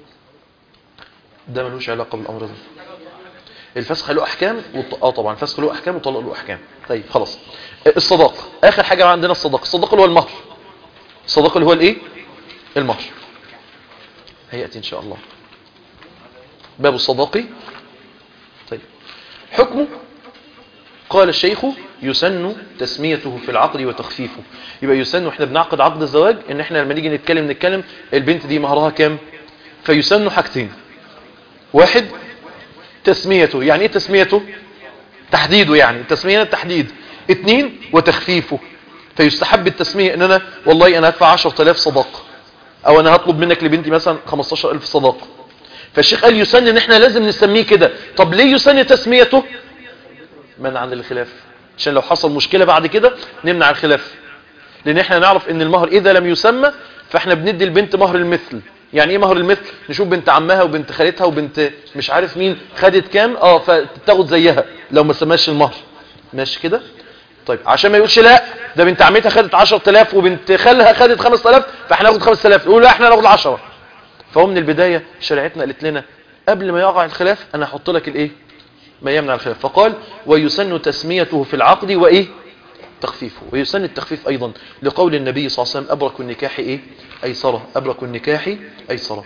ده ملوش علاقه بالامر ده الفسخ له احكام والط... اه طبعا الفسخ له احكام والطلاق له احكام طيب خلاص الصداق اخر حاجه عندنا الصداق الصداق اللي هو المهر الصداق اللي هو الايه المهر هياتي ان شاء الله باب الصداق طيب حكمه قال الشيخ يسن تسميته في العقد وتخفيفه يبقى يسن واحنا بنعقد عقد الزواج ان احنا لما نيجي نتكلم نتكلم البنت دي مهرها كام فيسن حاجتين واحد تسميته يعني ايه تسميته تحديده يعني التسمية التحديد اتنين وتخفيفه فيستحب التسمية ان انا والله انا هدفع 10000 صداقة او انا هطلب منك لبنتي مثلا 15000 صداقة فالشيخ قال يسن ان احنا لازم نسميه كده طب ليه يسن تسميته منع عن الخلاف عشان لو حصل مشكلة بعد كده نمنع الخلاف لان احنا نعرف ان المهر اذا لم يسمى فاحنا بندي البنت مهر المثل يعني ايه مهر المثل نشوف بنت عمها وبنت خالتها وبنت مش عارف مين خدت كام اه فتاخد زيها لو ما سماش المهر ماشي كده طيب عشان ما يقولش لا ده بنت عمتها خدت 10000 وبنت خالها خدت 5000 فاحنا ناخد 5000 يقول لا احنا ناخد 10 فهو من البدايه شريعتنا قالت لنا قبل ما يقع الخلاف انا هحط لك الايه ما يمنع الخلاف فقال ويسن تسميته في العقد وايه تخفيفه ويسن التخفيف ايضا لقول النبي صلى الله عليه وسلم ابرك النكاح ايه ايسره ابرك النكاح ايسره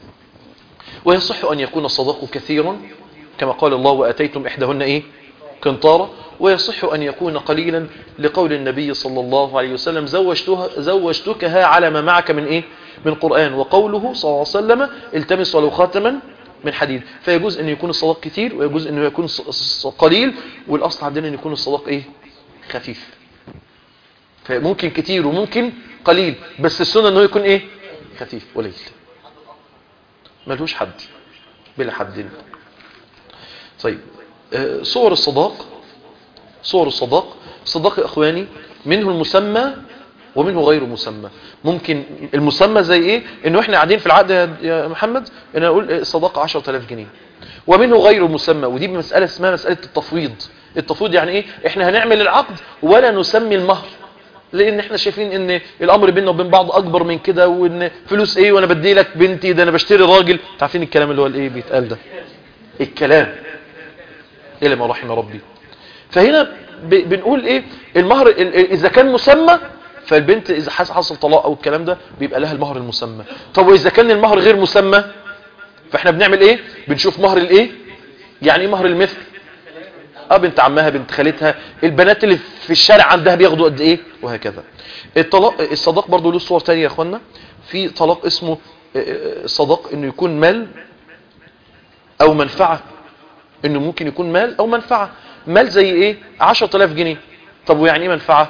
ويصح ان يكون الصداق كثيرا كما قال الله واتيتم احداهن ايه قنطارا ويصح أن يكون قليلا لقول النبي صلى الله عليه وسلم زوجتها زوجتكها على ما معك من إيه من قرآن وقوله صلى الله عليه وسلم التمس ولو خاتما من حديد فيجوز أن يكون الصداق كتير ويجوز أنه يكون قليل والأصل عندنا أن يكون الصداق إيه خفيف فممكن كتير وممكن قليل بس السنة أنه يكون إيه خفيف قليل ملهوش حد بلا حد طيب صور الصداق صور الصداق الصداق يا اخواني منه المسمى ومنه غير مسمى ممكن المسمى زي ايه انه احنا قاعدين في العقد يا محمد ان اقول الصداقه 10000 جنيه ومنه غير مسمى ودي مساله اسمها مساله التفويض التفويض يعني ايه احنا هنعمل العقد ولا نسمي المهر لان احنا شايفين ان الامر بيننا وبين بعض اكبر من كده وان فلوس ايه وانا بدي لك بنتي ده انا بشتري راجل عارفين الكلام اللي هو الايه بيتقال ده الكلام إلى ما رحم ربي فهنا بنقول إيه المهر إذا كان مسمى فالبنت إذا حصل طلاق أو الكلام ده بيبقى لها المهر المسمى طب وإذا كان المهر غير مسمى فإحنا بنعمل إيه بنشوف مهر الإيه يعني إيه مهر المثل اه بنت عمها بنت خالتها البنات اللي في الشارع عندها بياخدوا قد ايه وهكذا الطلاق الصداق برضو له صور تانية يا اخوانا في طلاق اسمه الصداق انه يكون مال او منفعه انه ممكن يكون مال او منفعة مال زي ايه 10000 جنيه طب ويعني ايه منفعة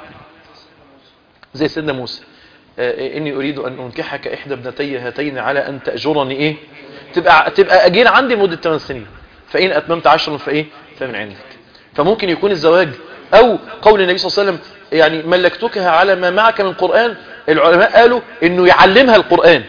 زي سيدنا موسى آه اني اريد ان انكحك احدى ابنتي هاتين على ان تأجرني ايه تبقى تبقى اجير عندي لمده 8 سنين فان اتممت 10 فايه فمن عندك فممكن يكون الزواج او قول النبي صلى الله عليه وسلم يعني ملكتكها على ما معك من قرآن العلماء قالوا انه يعلمها القرآن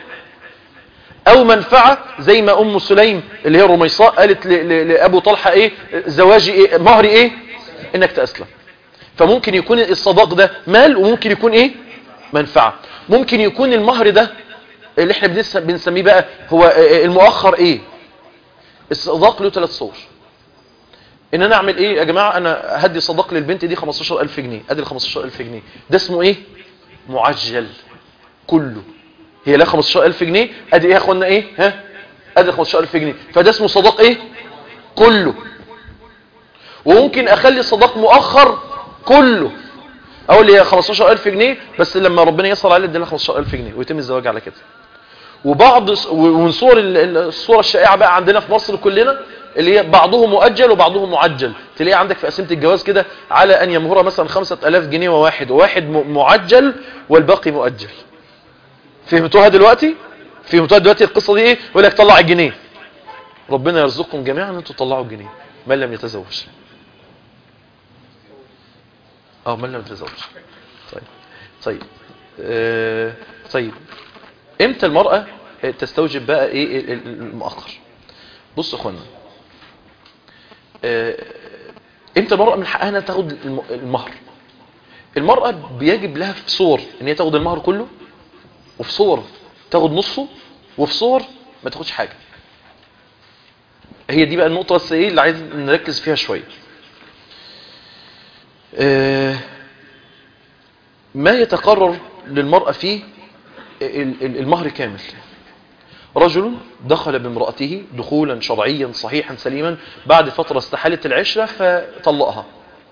او منفعة زي ما ام سليم اللي هي رميصاء قالت لابو طلحة ايه زواجي ايه مهري ايه انك تأسلم فممكن يكون الصداق ده مال وممكن يكون ايه منفعة ممكن يكون المهر ده اللي احنا بنسميه بقى هو المؤخر ايه الصداق له ثلاث صور ان انا اعمل ايه يا جماعة انا هدي صداق للبنت دي 15000 جنيه ادي ال 15000 جنيه ده اسمه ايه معجل كله هي لها 15000 جنيه ادي ايه يا اخوانا ايه ها ادي 15000 جنيه فده اسمه صداق ايه كله وممكن اخلي الصداق مؤخر كله اقول لي 15000 جنيه بس لما ربنا يسر عليه ادي لها 15000 جنيه ويتم الزواج على كده وبعض ومن صور الصوره الشائعه بقى عندنا في مصر كلنا اللي هي بعضه مؤجل وبعضه معجل تلاقي عندك في قسيمه الجواز كده على ان يمهر مثلا 5000 جنيه وواحد وواحد معجل والباقي مؤجل فهمتوها دلوقتي فهمتوها دلوقتي القصه دي ايه يقول لك طلع الجنيه ربنا يرزقكم جميعا ان انتوا تطلعوا الجنيه من لم يتزوج اه من لم يتزوج طيب طيب آه طيب امتى المرأة تستوجب بقى ايه المؤخر بص يا اخوانا آه امتى المرأة من حقها انها تاخد المهر المرأة بيجب لها في صور ان هي تاخد المهر كله وفي صور تاخد نصه وفي صور ما تاخدش حاجة هي دي بقى النقطة بس ايه اللي عايز نركز فيها شوية آه ما يتقرر للمرأة فيه المهر كامل رجل دخل بامرأته دخولا شرعيا صحيحا سليما بعد فترة استحالت العشرة فطلقها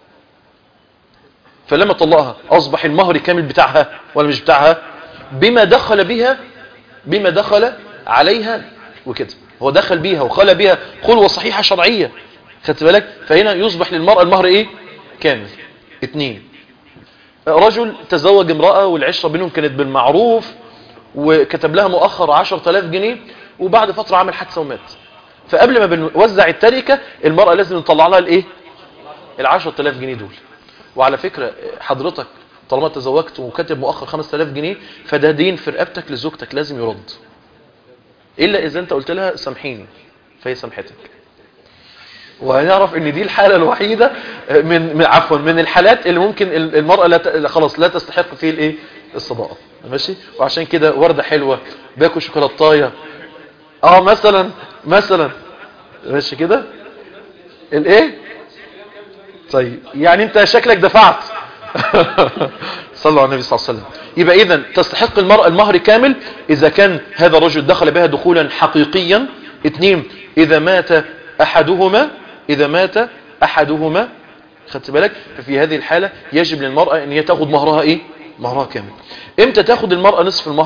فلما طلقها أصبح المهر كامل بتاعها ولا مش بتاعها بما دخل بها بما دخل عليها وكده هو دخل بيها وخلى بيها خلوة صحيحة شرعية خدت بالك فهنا يصبح للمرأة المهر ايه كامل اتنين رجل تزوج امرأة والعشرة بينهم كانت بالمعروف وكتب لها مؤخر 10000 جنيه وبعد فترة عمل حادثة ومات فقبل ما بنوزع التركة المرأة لازم نطلع لها الايه ال 10000 جنيه دول وعلى فكرة حضرتك طالما تزوجت وكاتب مؤخر 5000 جنيه فده دين في رقبتك لزوجتك لازم يرد الا اذا انت قلت لها سامحيني فهي سامحتك وهنعرف ان دي الحالة الوحيدة من من- عفوا من الحالات اللي ممكن ال- المرأة لا ت- خلاص لا تستحق فيه الايه الصداقة ماشي وعشان كده وردة حلوة باكل شوكولاتايه اه مثلا مثلا ماشي كده الايه طيب يعني انت شكلك دفعت صلوا على النبي صلى الله عليه وسلم يبقى اذا تستحق المرأة المهر كامل اذا كان هذا الرجل دخل بها دخولا حقيقيا اثنين اذا مات احدهما اذا مات احدهما خدت بالك ففي هذه الحالة يجب للمرأة ان هي تاخد مهرها ايه مهرها كامل امتى تاخد المرأة نصف المهر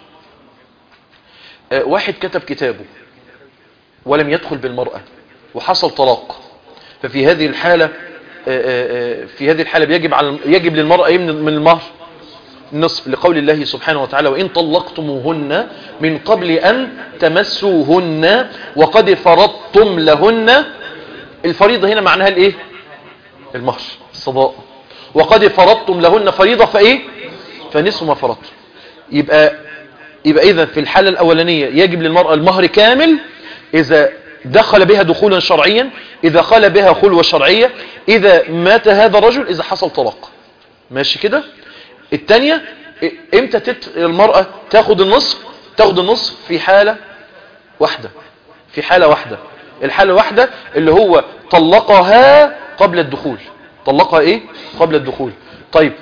آه، واحد كتب كتابه ولم يدخل بالمرأة وحصل طلاق ففي هذه الحالة آه، آه، آه، في هذه الحالة يجب على يجب للمرأة ايه من من المهر نصف لقول الله سبحانه وتعالى وإن طلقتموهن من قبل أن تمسوهن وقد فرضتم لهن الفريضة هنا معناها الايه المهر الصداق وقد فرضتم لهن فريضة فايه فنصف ما فرضتم يبقى يبقى اذا في الحالة الاولانية يجب للمرأة المهر كامل اذا دخل بها دخولا شرعيا اذا خل بها خلوة شرعية اذا مات هذا الرجل اذا حصل طلاق ماشي كده التانية ا- امتى تت... المرأة تاخد النصف تاخد النصف في حالة واحدة في حالة واحدة الحالة الواحدة اللي هو طلقها قبل الدخول طلقها ايه قبل الدخول طيب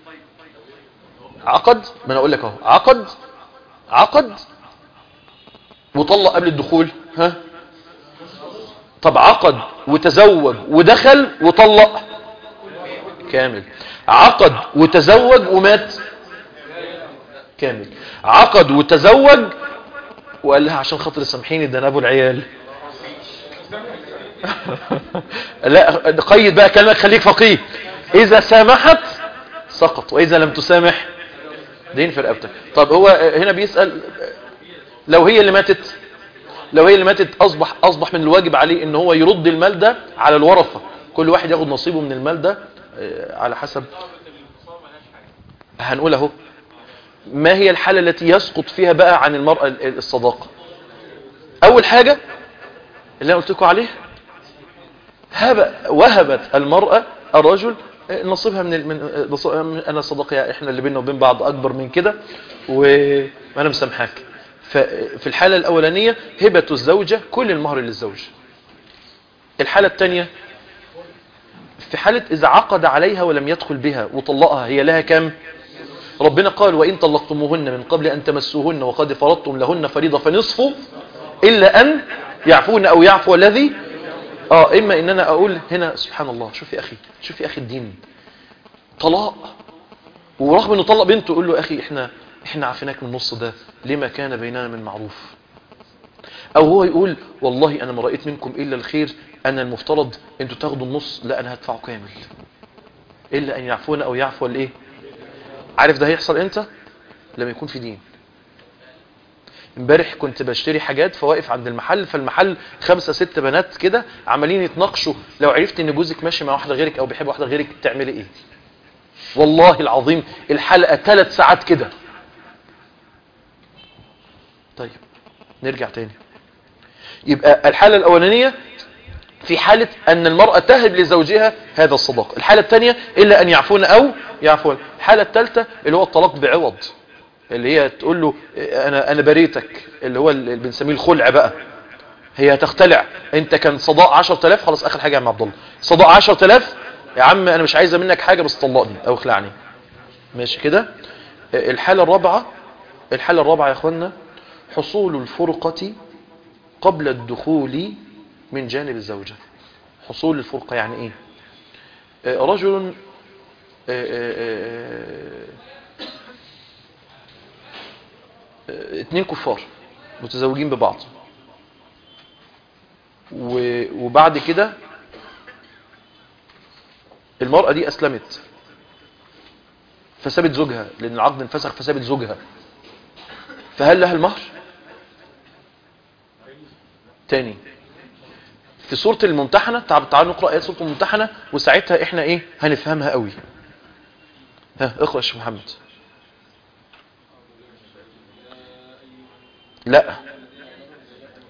عقد ما انا اقول لك اهو عقد عقد وطلق قبل الدخول ها طب عقد وتزوج ودخل وطلق كامل عقد وتزوج ومات كامل عقد وتزوج وقال لها عشان خاطر سامحيني ده انا ابو العيال لا قيد بقى كلمة خليك فقيه اذا سامحت سقط واذا لم تسامح دين في رقبتك طب هو هنا بيسأل لو هي اللي ماتت لو هي اللي ماتت اصبح اصبح من الواجب عليه ان هو يرد المال ده على الورثة كل واحد ياخد نصيبه من المال ده آه، على حسب هنقول اهو ما هي الحالة التي يسقط فيها بقى عن المرأة ال- ال- الصداقة اول حاجة اللي انا قلت لكم عليه هب وهبت المرأة الرجل نصيبها من ال- من نص- انا صداقة احنا اللي بيننا وبين بعض اكبر من كده وانا مسامحاك ففي الحالة الاولانية هبة الزوجة كل المهر للزوج الحالة الثانية في حالة إذا عقد عليها ولم يدخل بها وطلقها هي لها كم ربنا قال وإن طلقتموهن من قبل أن تمسوهن وقد فرضتم لهن فريضة فنصف إلا أن يعفون أو يعفو الذي آه إما إن أنا أقول هنا سبحان الله شوف يا أخي شوف يا أخي الدين طلاق ورغم أنه طلق بنته يقول له يا أخي إحنا إحنا عافيناك من النص ده لما كان بيننا من معروف او هو يقول والله انا ما رأيت منكم الا الخير انا المفترض انتوا تاخدوا النص لا انا هدفعه كامل الا ان يعفونا او يعفو الايه عارف ده هيحصل امتى لما يكون في دين امبارح كنت بشتري حاجات فواقف عند المحل فالمحل خمسة ست بنات كده عمالين يتناقشوا لو عرفت ان جوزك ماشي مع واحدة غيرك او بيحب واحدة غيرك تعملي ايه والله العظيم الحلقة ثلاث ساعات كده طيب نرجع تاني يبقى الحالة الأولانية في حالة أن المرأة تهب لزوجها هذا الصداق الحالة الثانية إلا أن يعفون أو يعفون الحالة الثالثة اللي هو الطلاق بعوض اللي هي تقول له أنا, أنا بريتك اللي هو اللي بنسميه الخلع بقى هي هتختلع انت كان صداق 10000 خلاص اخر حاجة يا عم عبد الله صداق 10000 يا عم انا مش عايزه منك حاجة بس طلقني او اخلعني ماشي كده الحالة الرابعة الحالة الرابعة يا اخوانا حصول الفرقة قبل الدخول من جانب الزوجة حصول الفرقة يعني ايه آه، رجل آه، آه، آه، اتنين كفار متزوجين ببعض و- وبعد كده المرأة دي أسلمت فسابت زوجها لأن العقد انفسخ فسابت زوجها فهل لها المهر تاني في سورة الممتحنة تعال تعالوا نقرأ آيات سورة الممتحنة وساعتها احنا ايه هنفهمها قوي ها اقرأ يا شيخ محمد لا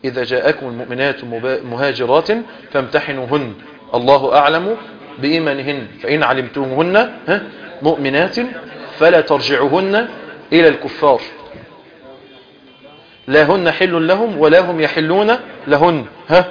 إذا جاءكم المؤمنات مبا- مهاجرات فامتحنوهن الله أعلم بإيمانهن فإن علمتموهن ها، مؤمنات فلا ترجعوهن إلى الكفار لا هن حل لهم ولا هم يحلون لهن ها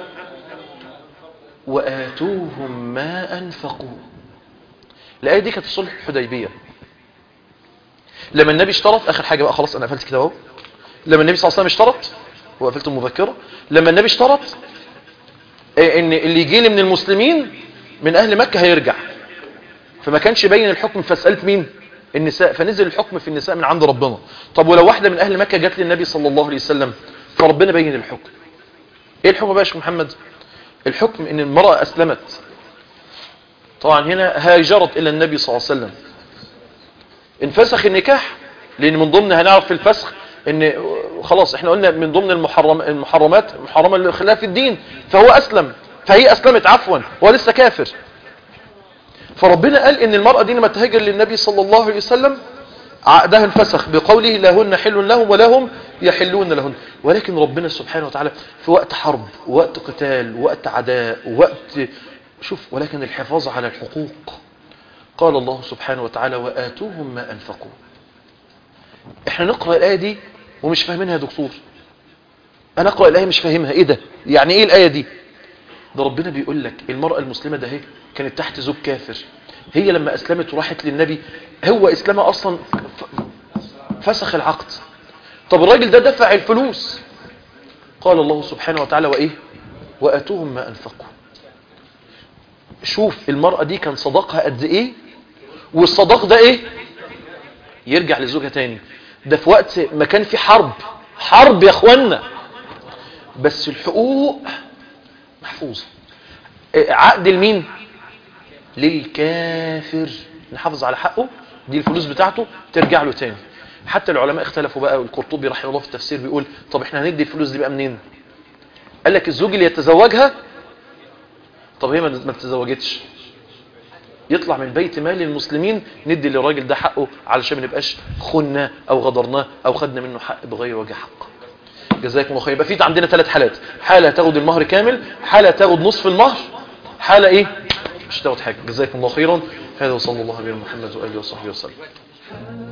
وآتوهم ما أنفقوا الآية دي كانت في صلح الحديبية لما النبي اشترط آخر حاجة بقى خلاص أنا قفلت كده اهو لما النبي صلى الله عليه وسلم اشترط وقفلت المذكرة لما النبي اشترط إيه ان اللي يجي لي من المسلمين من أهل مكة هيرجع فما كانش يبين الحكم في مسألة مين النساء فنزل الحكم في النساء من عند ربنا طب ولو واحدة من أهل مكة جات للنبي صلى الله عليه وسلم فربنا بين الحكم ايه الحكم بقى يا شيخ محمد الحكم ان المرأة اسلمت طبعا هنا هاجرت الى النبي صلى الله عليه وسلم انفسخ النكاح لان من ضمن هنعرف في الفسخ ان خلاص احنا قلنا من ضمن المحرم المحرمات محرمة لخلاف الدين فهو اسلم فهي اسلمت عفوا هو لسه كافر فربنا قال ان المرأة دي لما تهاجر للنبي صلى الله عليه وسلم عقدها انفسخ بقوله لا هن حل لهم ولا هم يحلون لهن ولكن ربنا سبحانه وتعالى في وقت حرب وقت قتال وقت عداء وقت شوف ولكن الحفاظ على الحقوق قال الله سبحانه وتعالى وآتوهم ما أنفقوا احنا نقرأ الآية دي ومش فاهمينها يا دكتور انا اقرأ الآية مش فاهمها ايه ده يعني ايه الآية دي ده ربنا بيقول لك المرأة المسلمة ده هي كانت تحت زوج كافر هي لما أسلمت وراحت للنبي هو إسلامها أصلا ف- فسخ العقد طب الراجل ده دفع الفلوس قال الله سبحانه وتعالى وإيه وأتوهم ما أنفقوا شوف المرأة دي كان صداقها قد إيه والصداق ده إيه يرجع لزوجها تاني ده في وقت ما كان في حرب حرب يا اخوانا بس الحقوق محفوظة إيه، عقد لمين للكافر نحافظ على حقه دي الفلوس بتاعته ترجع له تاني حتى العلماء اختلفوا بقى والقرطبي رحمه الله في التفسير بيقول طب احنا هندي الفلوس دي بقى منين قال لك الزوج اللي يتزوجها طب هي ما ما تتزوجتش يطلع من بيت مال المسلمين ندي للراجل ده حقه علشان ما نبقاش خنا او غدرناه او خدنا منه حق بغير وجه حق جزاكم الله خير يبقى في عندنا ثلاث حالات حالة تاخد المهر كامل حالة تاخد نصف المهر حالة ايه مش تاخد حاجة جزاكم الله خيرا هذا وصلى الله على محمد وآله وصحبه وسلم